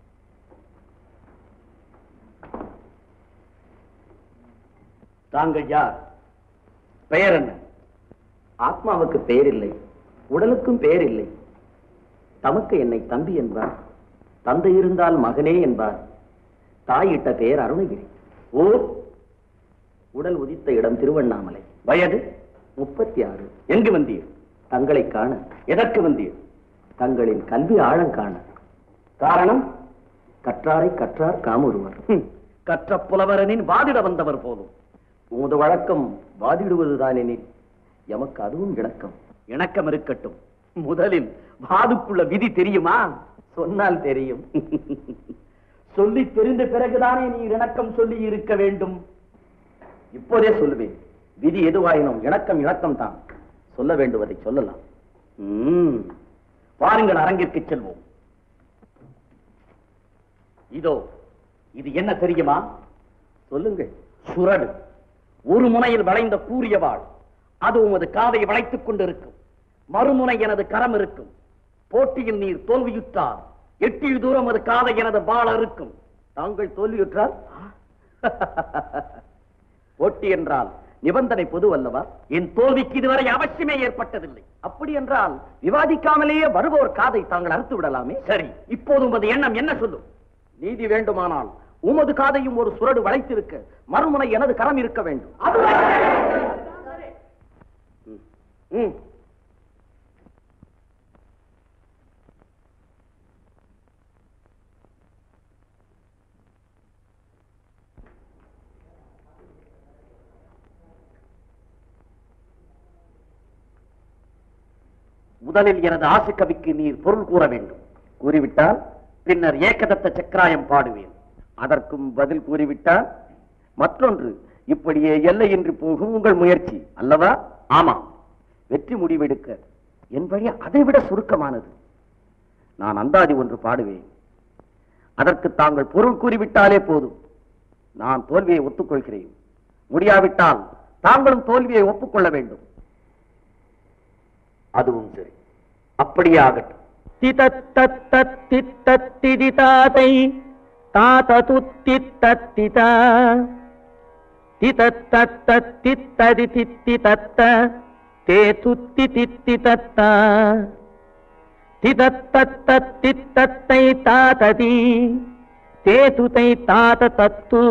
D: தாங்கள் யார் பெயர் என்ன ஆத்மாவுக்கு பெயர் இல்லை உடலுக்கும் பெயர் இல்லை தமக்கு என்னை தம்பி என்பார் தந்தை இருந்தால் மகனே என்பார் தாயிட்ட பெயர் அருணகிரி ஊர் உடல் உதித்த இடம் திருவண்ணாமலை வயது முப்பத்தி ஆறு எங்கு வந்தீர் தங்களை காண எதற்கு வந்தீர் தங்களின் கல்வி ஆழம் காண காரணம் கற்றாரை கற்றார் காமுறுவர் ஹம், கற்ற புலவரனின் வாதிட வந்தவர் போதும் உமது வழக்கம் வாதிடுவதுதான் எனில் எமக்கு அதுவும் இணக்கம் இணக்கம் இருக்கட்டும் முதலில் வாதுக்குள்ள விதி தெரியுமா சொன்னால் தெரியும் சொல்லி தெரிந்த பிறகுதானே நீ இணக்கம் சொல்லி இருக்க வேண்டும் இப்போதே சொல்லுவேன் விதி எதுவாயினும் இணக்கம் இணக்கம் தான் சொல்ல வேண்டுவதை சொல்லலாம் ம், வாருங்கள் அரங்கிற்கு செல்வோம் இதோ இது என்ன தெரியுமா சொல்லுங்கள் சுரடு ஒரு முனையில் வளைந்த கூறிய வாள் அது உமது காதை வளைத்துக் கொண்டிருக்கும் மறுமுனை எனது கரம் இருக்கும் போட்டியில் நீர் தோல்வியுற்றால் எட்டிய தூரம் அது காதை எனது வாள் இருக்கும் தாங்கள் தோல்வியுற்றால் போட்டி என்றால் நிபந்தனை பொது அல்லவா என் தோல்விக்கு இதுவரை அவசியமே ஏற்பட்டதில்லை அப்படி என்றால் விவாதிக்காமலேயே வருவோர் காதை தாங்கள் அறுத்து விடலாமே சரி இப்போது உமது எண்ணம் என்ன சொல்லும் நீதி வேண்டுமானால் உமது காதையும் ஒரு சுரடு வளைத்திருக்க மறுமுனை எனது கரம் இருக்க வேண்டும் ம், ம். முதலில் எனது ஆசை கவிக்கு நீர் பொருள் கூற வேண்டும் கூறிவிட்டால் பின்னர் ஏகதத்த சக்கராயம் பாடுவேன் அதற்கும் பதில் கூறிவிட்டால் மற்றொன்று இப்படியே எல்லையின்றி போகும் உங்கள் முயற்சி அல்லவா ஆமாம் வெற்றி முடிவெடுக்க என் வழி அதைவிட சுருக்கமானது நான் அந்தாதி ஒன்று பாடுவேன் அதற்கு தாங்கள் பொருள் கூறிவிட்டாலே போதும் நான் தோல்வியை ஒத்துக்கொள்கிறேன் முடியாவிட்டால் தாங்களும் தோல்வியை ஒப்புக்கொள்ள வேண்டும் அதுவும் சரி அப்படியே ஆகட்டும்
K: திதத்தத்தித்தத்திதி தாதை தாததுத்தித்தத்திதா திதத்தத்தித்ததி தித்தி தத்த தே துத்தி தித்தி தத்தா திதத்தத்தித்தத்தை தாததி தேதுதை தாத தத்து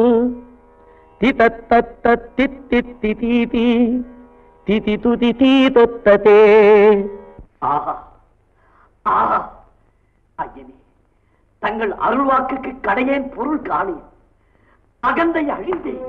K: திதத்தத்தித்தித்திதீதி திதி துதி தீதொத்ததே
G: ஆஹா ஆஹா ஐயனே தங்கள் அருள்வாக்குக்கு கடையேன் பொருள் காணேன் அகந்தை அழிந்தேன்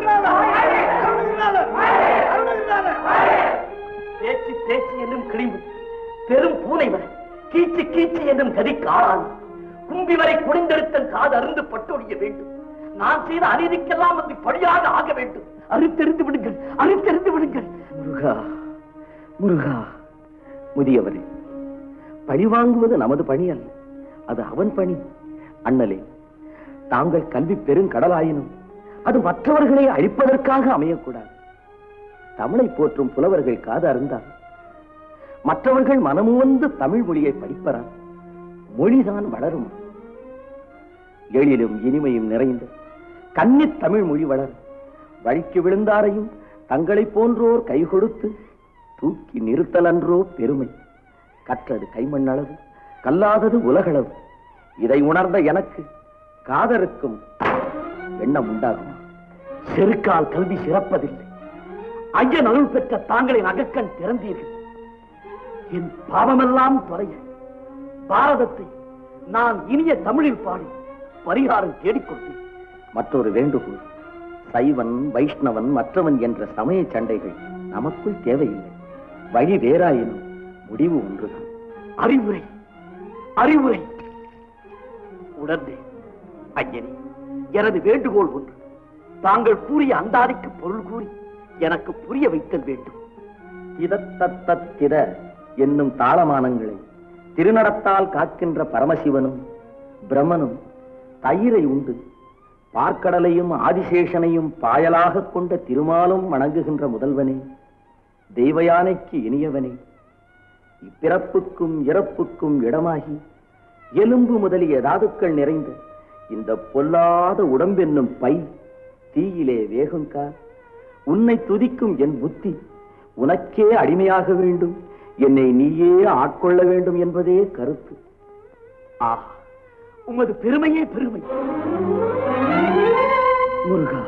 G: பேச்சு பேச்சு என்னும் கிளிம்பு பெரும் பூனை வரை கீச்சு கீச்சு என்னும் கதி காணாது கும்பி வரை குடிந்தெடுத்தன் காது அருந்து பட்டொழிய வேண்டும் நான் செய்த அநீதிக்கெல்லாம் வந்து பழியாக ஆக வேண்டும் அறுத்தெறிந்து விடுங்கள் அறுத்தெறிந்து விடுங்கள் முருகா முருகா முதியவரே பழி வாங்குவது நமது பணி அல்ல அது அவன் பணி அண்ணலே தாங்கள் கல்வி பெருங்கடலாயினும் அது மற்றவர்களை அழிப்பதற்காக அமையக்கூடாது தமிழை போற்றும் புலவர்கள் காது அருந்தால் மற்றவர்கள் மனமுவந்து தமிழ் மொழியை படிப்பரா மொழிதான் வளரும் எழிலும் இனிமையும் நிறைந்த கன்னித் தமிழ் மொழி வளரும் வழிக்கு விழுந்தாரையும் தங்களைப் போன்றோர் கை கொடுத்து தூக்கி நிறுத்தலன்றோ பெருமை கற்றது கைமண்ணளவு கல்லாதது உலகளவு இதை உணர்ந்த எனக்கு காதருக்கும் எண்ணம் உண்டாகும் செருக்கால் கல்வி சிறப்பதில்லை ஐயன் அருள் பெற்ற தாங்களின் அகக்கண் திறந்தீர்கள் என் பாவமெல்லாம் தொலைய பாரதத்தை நான் இனிய தமிழில் பாடி பரிகாரம் தேடிக்கொண்டேன் மற்றொரு வேண்டுகோள் சைவன் வைஷ்ணவன் மற்றவன் என்ற சமய சண்டைகள் நமக்குள் தேவையில்லை வழி வேறாயினும் முடிவு ஒன்றுதான் அறிவுரை அறிவுரை உணர்ந்தேன் ஐயனே எனது வேண்டுகோள் ஒன்று தாங்கள் கூறிய அந்தாதிக்கு பொருள் கூறி எனக்கு புரிய வைத்தல் வேண்டும் இதத்தத்தித என்னும் தாளமானங்களை திருநடத்தால் காக்கின்ற பரமசிவனும் பிரம்மனும் தயிரை உண்டு பார்க்கடலையும் ஆதிசேஷனையும் பாயலாக கொண்ட திருமாலும் வணங்குகின்ற முதல்வனே தெய்வயானைக்கு இனியவனே இப்பிறப்புக்கும் இறப்புக்கும் இடமாகி எலும்பு முதலிய தாதுக்கள் நிறைந்த இந்த பொல்லாத உடம்பென்னும் பை தீயிலே வேகுங்கால் உன்னை துதிக்கும் என் புத்தி உனக்கே அடிமையாக வேண்டும் என்னை நீயே ஆட்கொள்ள வேண்டும் என்பதே கருத்து ஆஹா உமது பெருமையே பெருமை முருகா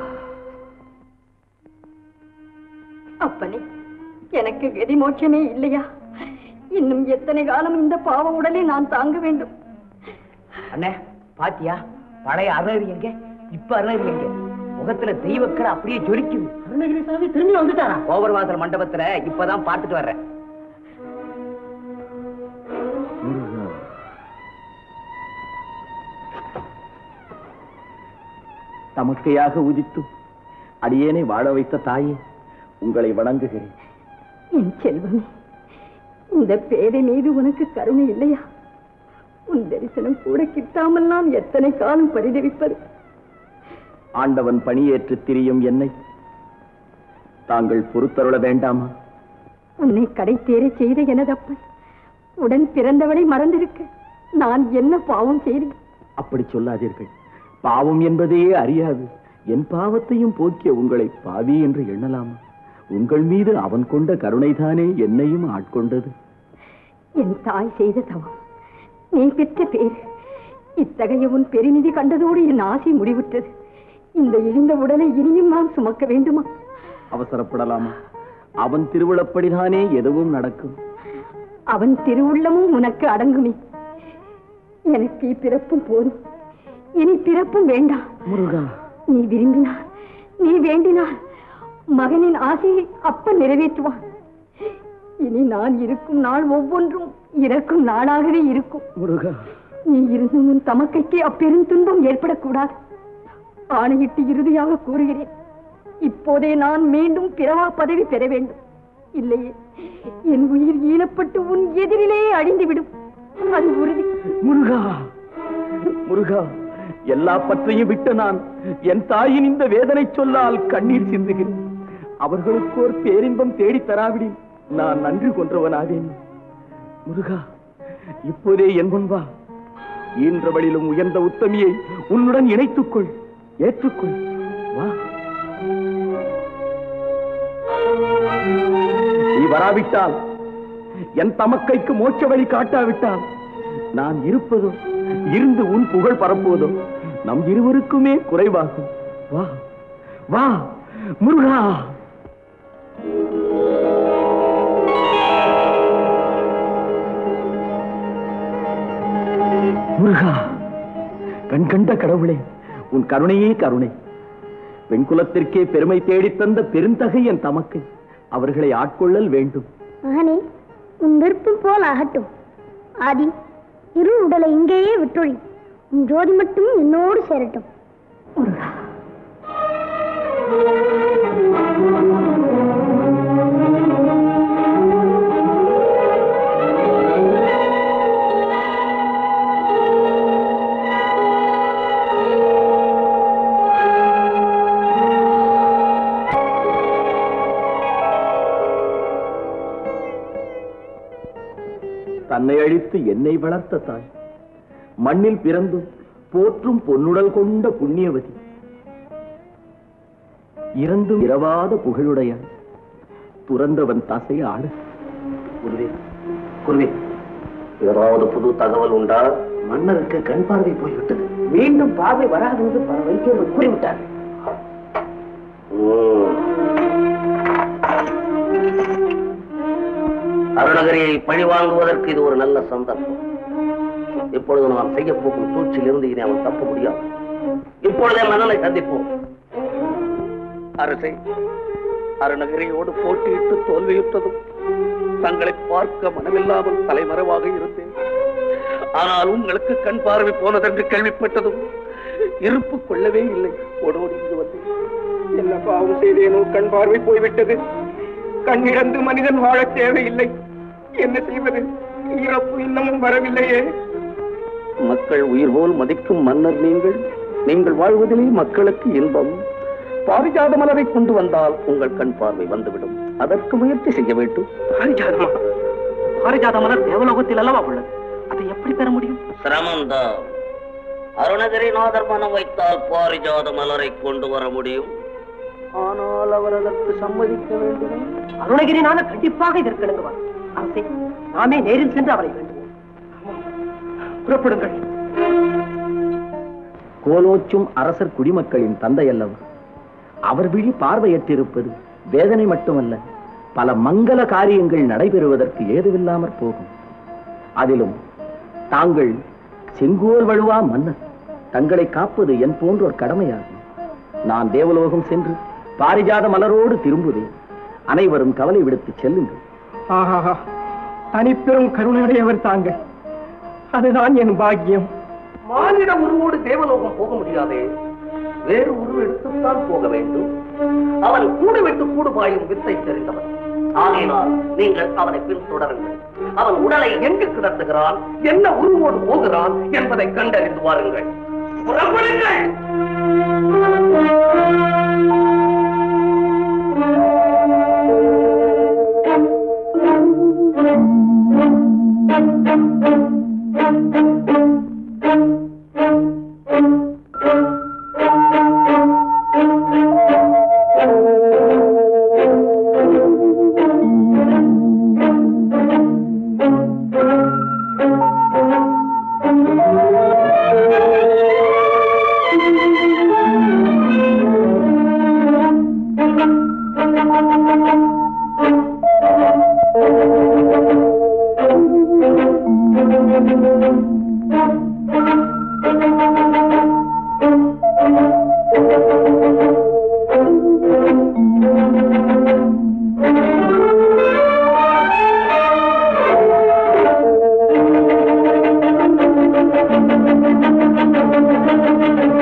A: அப்பனே எனக்கு கதி மோட்சமே இல்லையா இன்னும் எத்தனை காலம் இந்த பாவ உடலை நான் தாங்க வேண்டும்
G: அண்ணே பாத்தியா பழைய அருணகிரி எங்க இப்ப அருணகிரி எங்க முகத்துல தெய்வக்கடை அப்படியே ஜொலிக்குது அருணகிரி சாமி திரும்பி வந்துட்டாரா கோபர்வாசல் மண்டபத்துல இப்பதான் பார்த்துட்டு வர்றேன் தமக்கையாக உதித்து அடியேனை வாழ வைத்த தாயே உங்களை வணங்குகிறேன்
A: என் செல்வமே இந்த பேரை மீது உனக்கு கருணை இல்லையா உன் தரிசனம் கூட கிட்டாமல் நான் எத்தனை காலம் பரிதவிப்பது
G: ஆண்டவன் பணியேற்று திரியும் என்னை தாங்கள் பொறுத்தருள வேண்டாமா
A: உன்னை கடை தேறச் செய்த எனதப்பன் உடன் பிறந்தவளை மறந்திருக்க நான் என்ன பாவம் செய்தேன்
G: அப்படி சொல்லாதீர்கள் பாவம் என்பதையே அறியாது என் பாவத்தையும் போக்கிய உங்களை பாவி என்று எண்ணலாமா உங்கள் மீது அவன் கொண்ட கருணைதானே என்னையும் ஆட்கொண்டது
A: என் தாய் செய்த தவம் நீ பெற்ற பேர் இத்தகைய உன் பெருநிதி கண்டதோடு என் ஆசை முடிவுற்றது இந்த இழிந்த உடலை இனியும் நான் சுமக்க வேண்டுமா
G: அவசரப்படலாமா அவன் திருவிழப்படிதானே எதுவும் நடக்கும்
A: அவன் திருவுள்ளமும் உனக்கு அடங்குமே எனக்கு இப்பிறப்பும் போதும் இனி பிறப்பும் வேண்டாம்
G: முருகா
A: நீ விரும்பினார் நீ வேண்டினார் மகனின் ஆசையை அப்ப நிறைவேற்றுவான் இனி நான் இருக்கும் நாள் ஒவ்வொன்றும் இறக்கும் நாளாகவே இருக்கும்
G: முருகா
A: நீ இருந்தும் உன் தமக்கைக்கு அப்பெரும் துன்பம் ஏற்படக்கூடாது ஆணையிட்டு இறுதியாக கூறுகிறேன் இப்போதே நான் மீண்டும் பிறவா பதவி பெற வேண்டும் இல்லையே என் உயிர் ஈனப்பட்டு உன் எதிரிலே அழிந்துவிடும் அது உறுதி
G: முருகா முருகா எல்லா பற்றையும் விட்டு நான் என் தாயின் இந்த வேதனை சொல்லால் கண்ணீர் சிந்துகிறேன் அவர்களுக்கு ஒரு பேரின்பம் தேடி தராவிடி நான் நன்றி கொன்றவனாவேன் முருகா இப்போதே என் முன் வா ஈன்றவளிலும் உயர்ந்த உத்தமியை உன்னுடன் இணைத்துக்கொள் ஏற்றுக்கொள் வா நீ வராவிட்டால் என் தமக்கைக்கு மோட்ச வழி காட்டாவிட்டால்
K: நான் இருப்பதும் இருந்து உன் புகழ் பரப்புவதும் நம் இருவருக்குமே குறைவாகும் வா வா முருகா முருகா கண் கண்ட கடவுளே உன் கருணையே கருணை பெண்குலத்திற்கே பெருமை தேடித் தந்த பெருந்தகை என் தமக்கை அவர்களை ஆட்கொள்ளல் வேண்டும்
B: மகனே உன் விருப்பம் போல் ஆகட்டும் ஆதி இரு உடலை இங்கேயே விட்டொழி உன் ஜோதி மட்டும் என்னோடு சேரட்டும்
K: தன்னை அழித்து என்னை வளர்த்த தாய் மண்ணில் பிறந்தும் போற்றும் பொன்னுடல் கொண்ட புண்ணியவதி இறந்தும் இரவாத புகழுடையான் துறந்தவன் தசை ஆடு
D: குருவே குருவே ஏதாவது புது தகவல் உண்டா மன்னருக்கு கண் பார்வை போய்விட்டது மீண்டும் பார்வை வராது என்று பல வைத்தியர்கள் கூறிவிட்டார் அருணகிரியை பழி வாங்குவதற்கு இது ஒரு நல்ல சந்தர்ப்பம் இப்பொழுது நாம் செய்ய போகும் சூழ்ச்சியிலிருந்து இனி அவன் தப்ப முடியாது இப்பொழுதே மன்னனை சந்திப்போம் அரசை அருணகிரியோடு போட்டியிட்டு தோல்வியுற்றதும் தங்களை பார்க்க மனமில்லாமல் தலைமறைவாக இருந்தேன் ஆனால் உங்களுக்கு கண் பார்வை போனதென்று கேள்விப்பட்டதும் இருப்பு கொள்ளவே இல்லை ஓடோடி இங்கு வந்தேன்
E: என்ன பாவம் செய்தேனோ கண் பார்வை போய்விட்டது கண்ணிழந்து மனிதன் வாழத் தேவையில்லை என்ன செய்வது இறப்பு இன்னமும் வரவில்லையே
D: மக்கள் உயிர் போல் மதிக்கும் மன்னர் நீங்கள் நீங்கள் வாழ்வதிலே மக்களுக்கு இன்பம் பாரிஜாத மலரை கொண்டு வந்தால் உங்கள் கண் பார்வை வந்துவிடும் அதற்கு முயற்சி செய்ய வேண்டும்
E: பாரிஜாதமா பாரிஜாத மலர் தேவலோகத்தில் அல்லவா உள்ளது அதை எப்படி பெற முடியும்
D: சிரமம்தான் அருணகிரிநாதர் மனம் வைத்தால் பாரிஜாத மலரை கொண்டு வர முடியும் ஆனால் அவர் அதற்கு சம்மதிக்க வேண்டும்
E: அருணகிரிநாதர் கண்டிப்பாக இதற்கு இணங்குவார் அரசே நாமே நேரில் சென்று அவரை வேண்டுவோம் புறப்படுங்கள்
K: கோலோச்சும் அரசர் குடிமக்களின் தந்தை அல்லவர் அவர் விழி பார்வையற்றிருப்பது வேதனை மட்டுமல்ல பல மங்கள காரியங்கள் நடைபெறுவதற்கு ஏதுவில்லாமற் போகும் அதிலும் தாங்கள் செங்கோல் வழுவா மன்னர் தங்களை காப்பது என் போன்றோர் கடமையாகும் நான் தேவலோகம் சென்று பாரிஜாத மலரோடு திரும்புவேன் அனைவரும் கவலை விடுத்து செல்லுங்கள்
E: ஆஹா தனிப்பெரும் கருணையுடையவர் தாங்கள் அதுதான் என் பாக்கியம்
D: மானிட உருவோடு தேவலோகம் போக முடியாதே வேறு உருவ எடுத்துத்தான் போக வேண்டும் அவன் கூடு விட்டு கூடு பாயும் வித்தை தெரிந்தவன் ஆகையினால் நீங்கள் அவனை பின்தொடருங்கள் அவன் உடலை எங்கு கிடத்துகிறான் என்ன உருவோடு போகிறான் என்பதை கண்டறிந்து வாருங்கள் புறப்படுங்கள்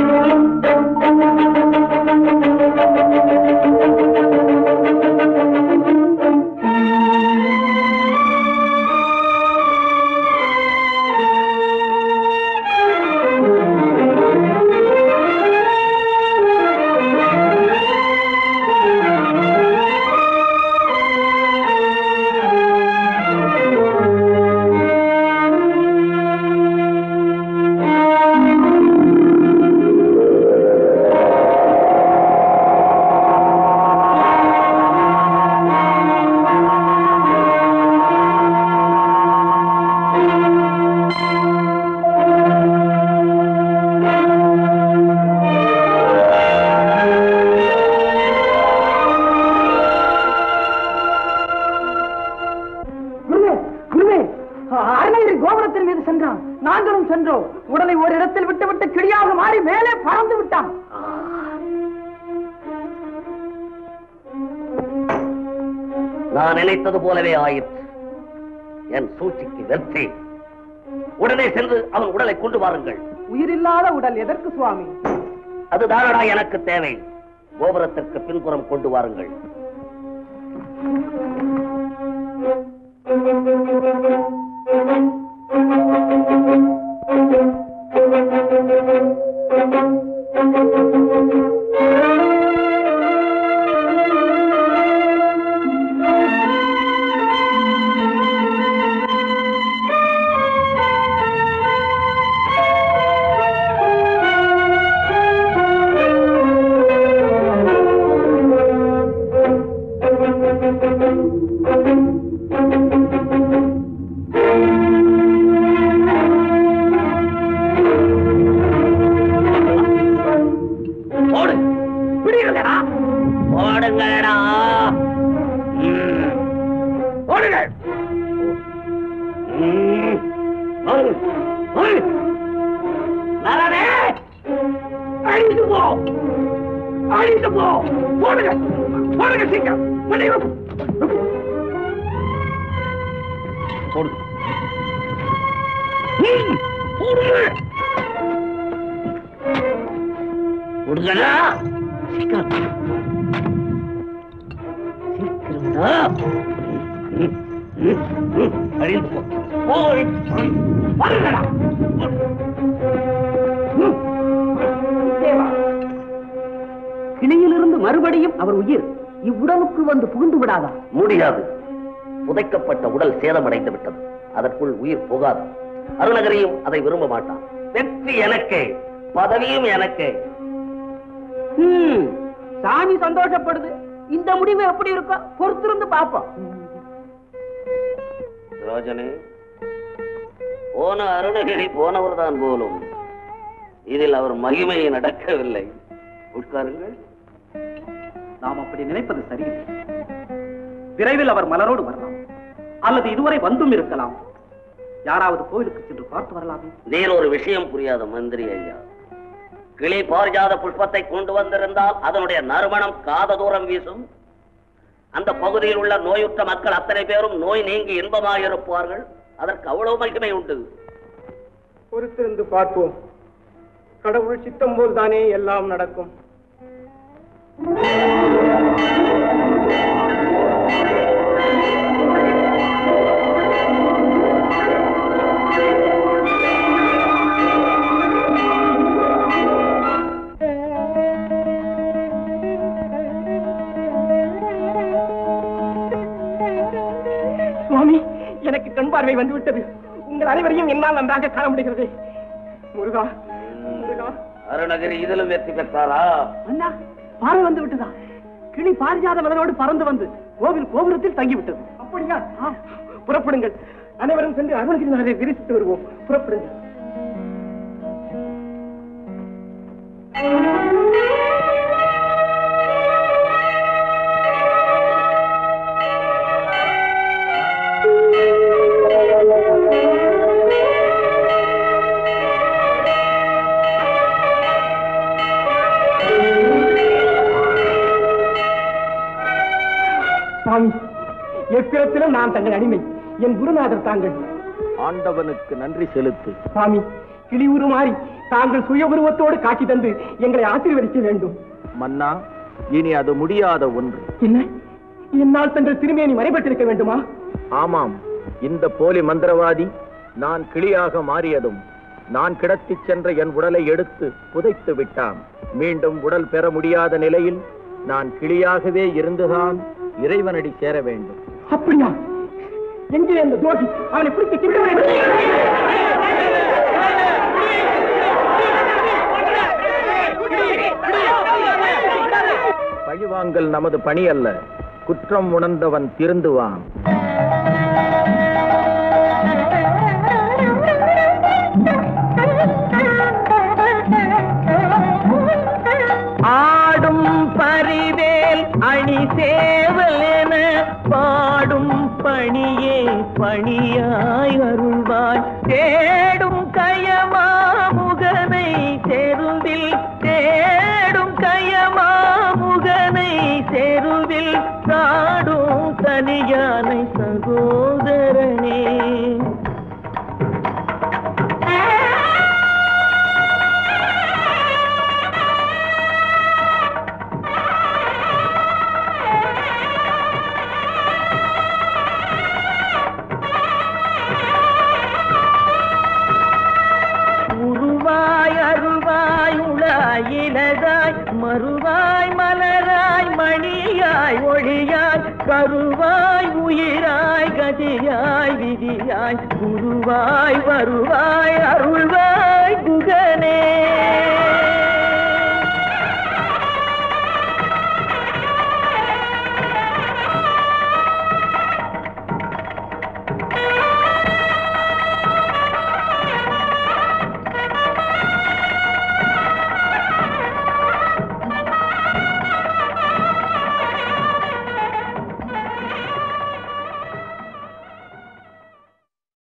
B: Thank you.
I: நாமும் சென்றோம் உடலை ஒரு இடத்தில் விட்டுவிட்டு கிளியாக மாறி மேலே பறந்து விட்டான்
D: நான் நினைத்தது போலவே ஆயிற்று என் சூழ்ச்சிக்கு வெற்றி உடனே சென்று அவன் உடலை கொண்டு வாருங்கள்
I: உயிரில்லாத உடல் எதற்கு சுவாமி
D: அதுதானடா எனக்கு தேவை கோபுரத்திற்கு பின்புறம் கொண்டு வாருங்கள் ஓடு பிடிங்களா ஓடுங்களடா ம். ஓடுங்கள் ம். ஓடு. ஓடு. நரனே அழிந்து போ அழிந்து போ ஓடுங்க ஓடுங்க சீக்கிரம் மணியம் ஓடு ம். ஓடுங்க கொடுங்கடா சீக்கிரம் சீக்கிரம்டா ம், ம், ம், அழிந்து போ போய் வாருங்கடா
I: கிளியிலிருந்து மறுபடியும் அவர் உயிர் இவ்வுடலுக்குள் வந்து புகுந்து விடாதா
D: முடியாது புதைக்கப்பட்ட உடல் சேதமடைந்து விட்டது அதற்குள் உயிர் போகாது அருணகரியும் அதை விரும்ப மாட்டான் வெற்றி எனக்கே பதவியும் எனக்கே
I: ஹம், சாமி சந்தோஷப்படுது இந்த முடிவு எப்படி இருக்கும் பொறுத்திருந்து பார்ப்போம்
D: ரோஜனே போன அருணகிரி போனவர் தான் போலும் இதில் அவர் மகிமை நடக்கவில்லை உட்காருங்கள்
E: நாம் அப்படி நினைப்பது சரியில்லை விரைவில் அவர் மலரோடு வரலாம் அல்லது இதுவரை வந்தும் இருக்கலாம் யாராவது கோயிலுக்கு சென்று பார்த்து வரலாமே
D: நீர் ஒரு விஷயம் புரியாத மந்திரி ஐயா கிளி பாரிஜாத புஷ்பத்தை கொண்டு வந்திருந்தால் அதனுடைய நறுமணம் காத தூரம் வீசும் அந்த பகுதியில் உள்ள நோயுற்ற மக்கள் அத்தனை பேரும் நோய் நீங்கி இன்பமாக இருப்பார்கள் அதற்கு அவ்வளவு மகிமை உண்டு
E: பொறுத்திருந்து பார்ப்போம் கடவுள் சித்தம் போல் தானே எல்லாம் நடக்கும் சுவாமி எனக்கு கண் பார்வை வந்து விட்டது உங்கள் அனைவரையும் என்னால் நன்றாக காண முடிகிறது முருகா முருகா
D: அருணகிரி இதிலும் வெற்றி பெற்றாரா
E: அண்ணா பார்வை வந்து விட்டதா கிளி பாரிஜாத மலரோடு பறந்து வந்து கோவில் கோபுரத்தில் தங்கி விட்டது அப்படியா புறப்படுங்கள் அனைவரும் சென்று அருணகிரி நாளை விரிசித்து வருவோம் புறப்படுங்கள் சுவாமி எப்பிடத்திலும் நான் தங்கள் அடிமை என் குருநாதர் தாங்கள்
K: ஆண்டவனுக்கு நன்றி செலுத்து
E: சுவாமி கிளி உருமாறி தாங்கள் சுய உருவத்தோடு காட்சி தந்து எங்களை ஆசீர்வதிக்க வேண்டும்
K: மன்னா இனி அது முடியாத ஒன்று
E: என்ன என்னால் தங்கள் திருமேனி மறைபட்டிருக்க வேண்டுமா
K: ஆமாம் இந்த போலி மந்திரவாதி நான் கிளியாக மாறியதும் நான் கிடத்திச் சென்ற என் உடலை எடுத்து புதைத்து விட்டான் மீண்டும் உடல் பெற முடியாத நிலையில் நான் கிளியாகவே இருந்துதான் இறைவனடி சேர வேண்டும்
E: அப்படியா எங்கே அந்த துரோகி அவனை பிடித்து கிட்ட
K: பழிவாங்கல் நமது பணி அல்ல குற்றம் உணர்ந்தவன் திருந்துவான்
E: ஆடும் பரிவேல் அணி சேவல் என பாடும் பணியே பணியாய் அருள்வாய் தேடும் கயவ
K: தெருவில் சாடும் தனியானை சகோதரனே உருவாய் அருவாய் உளாய் இலதாய் மறுவாய் மலராய் மணியாய் ஒளியாய் கருவாய் உயிராய் கதியாய் விதியாய் குருவாய் வருவாய் அருள்வாய்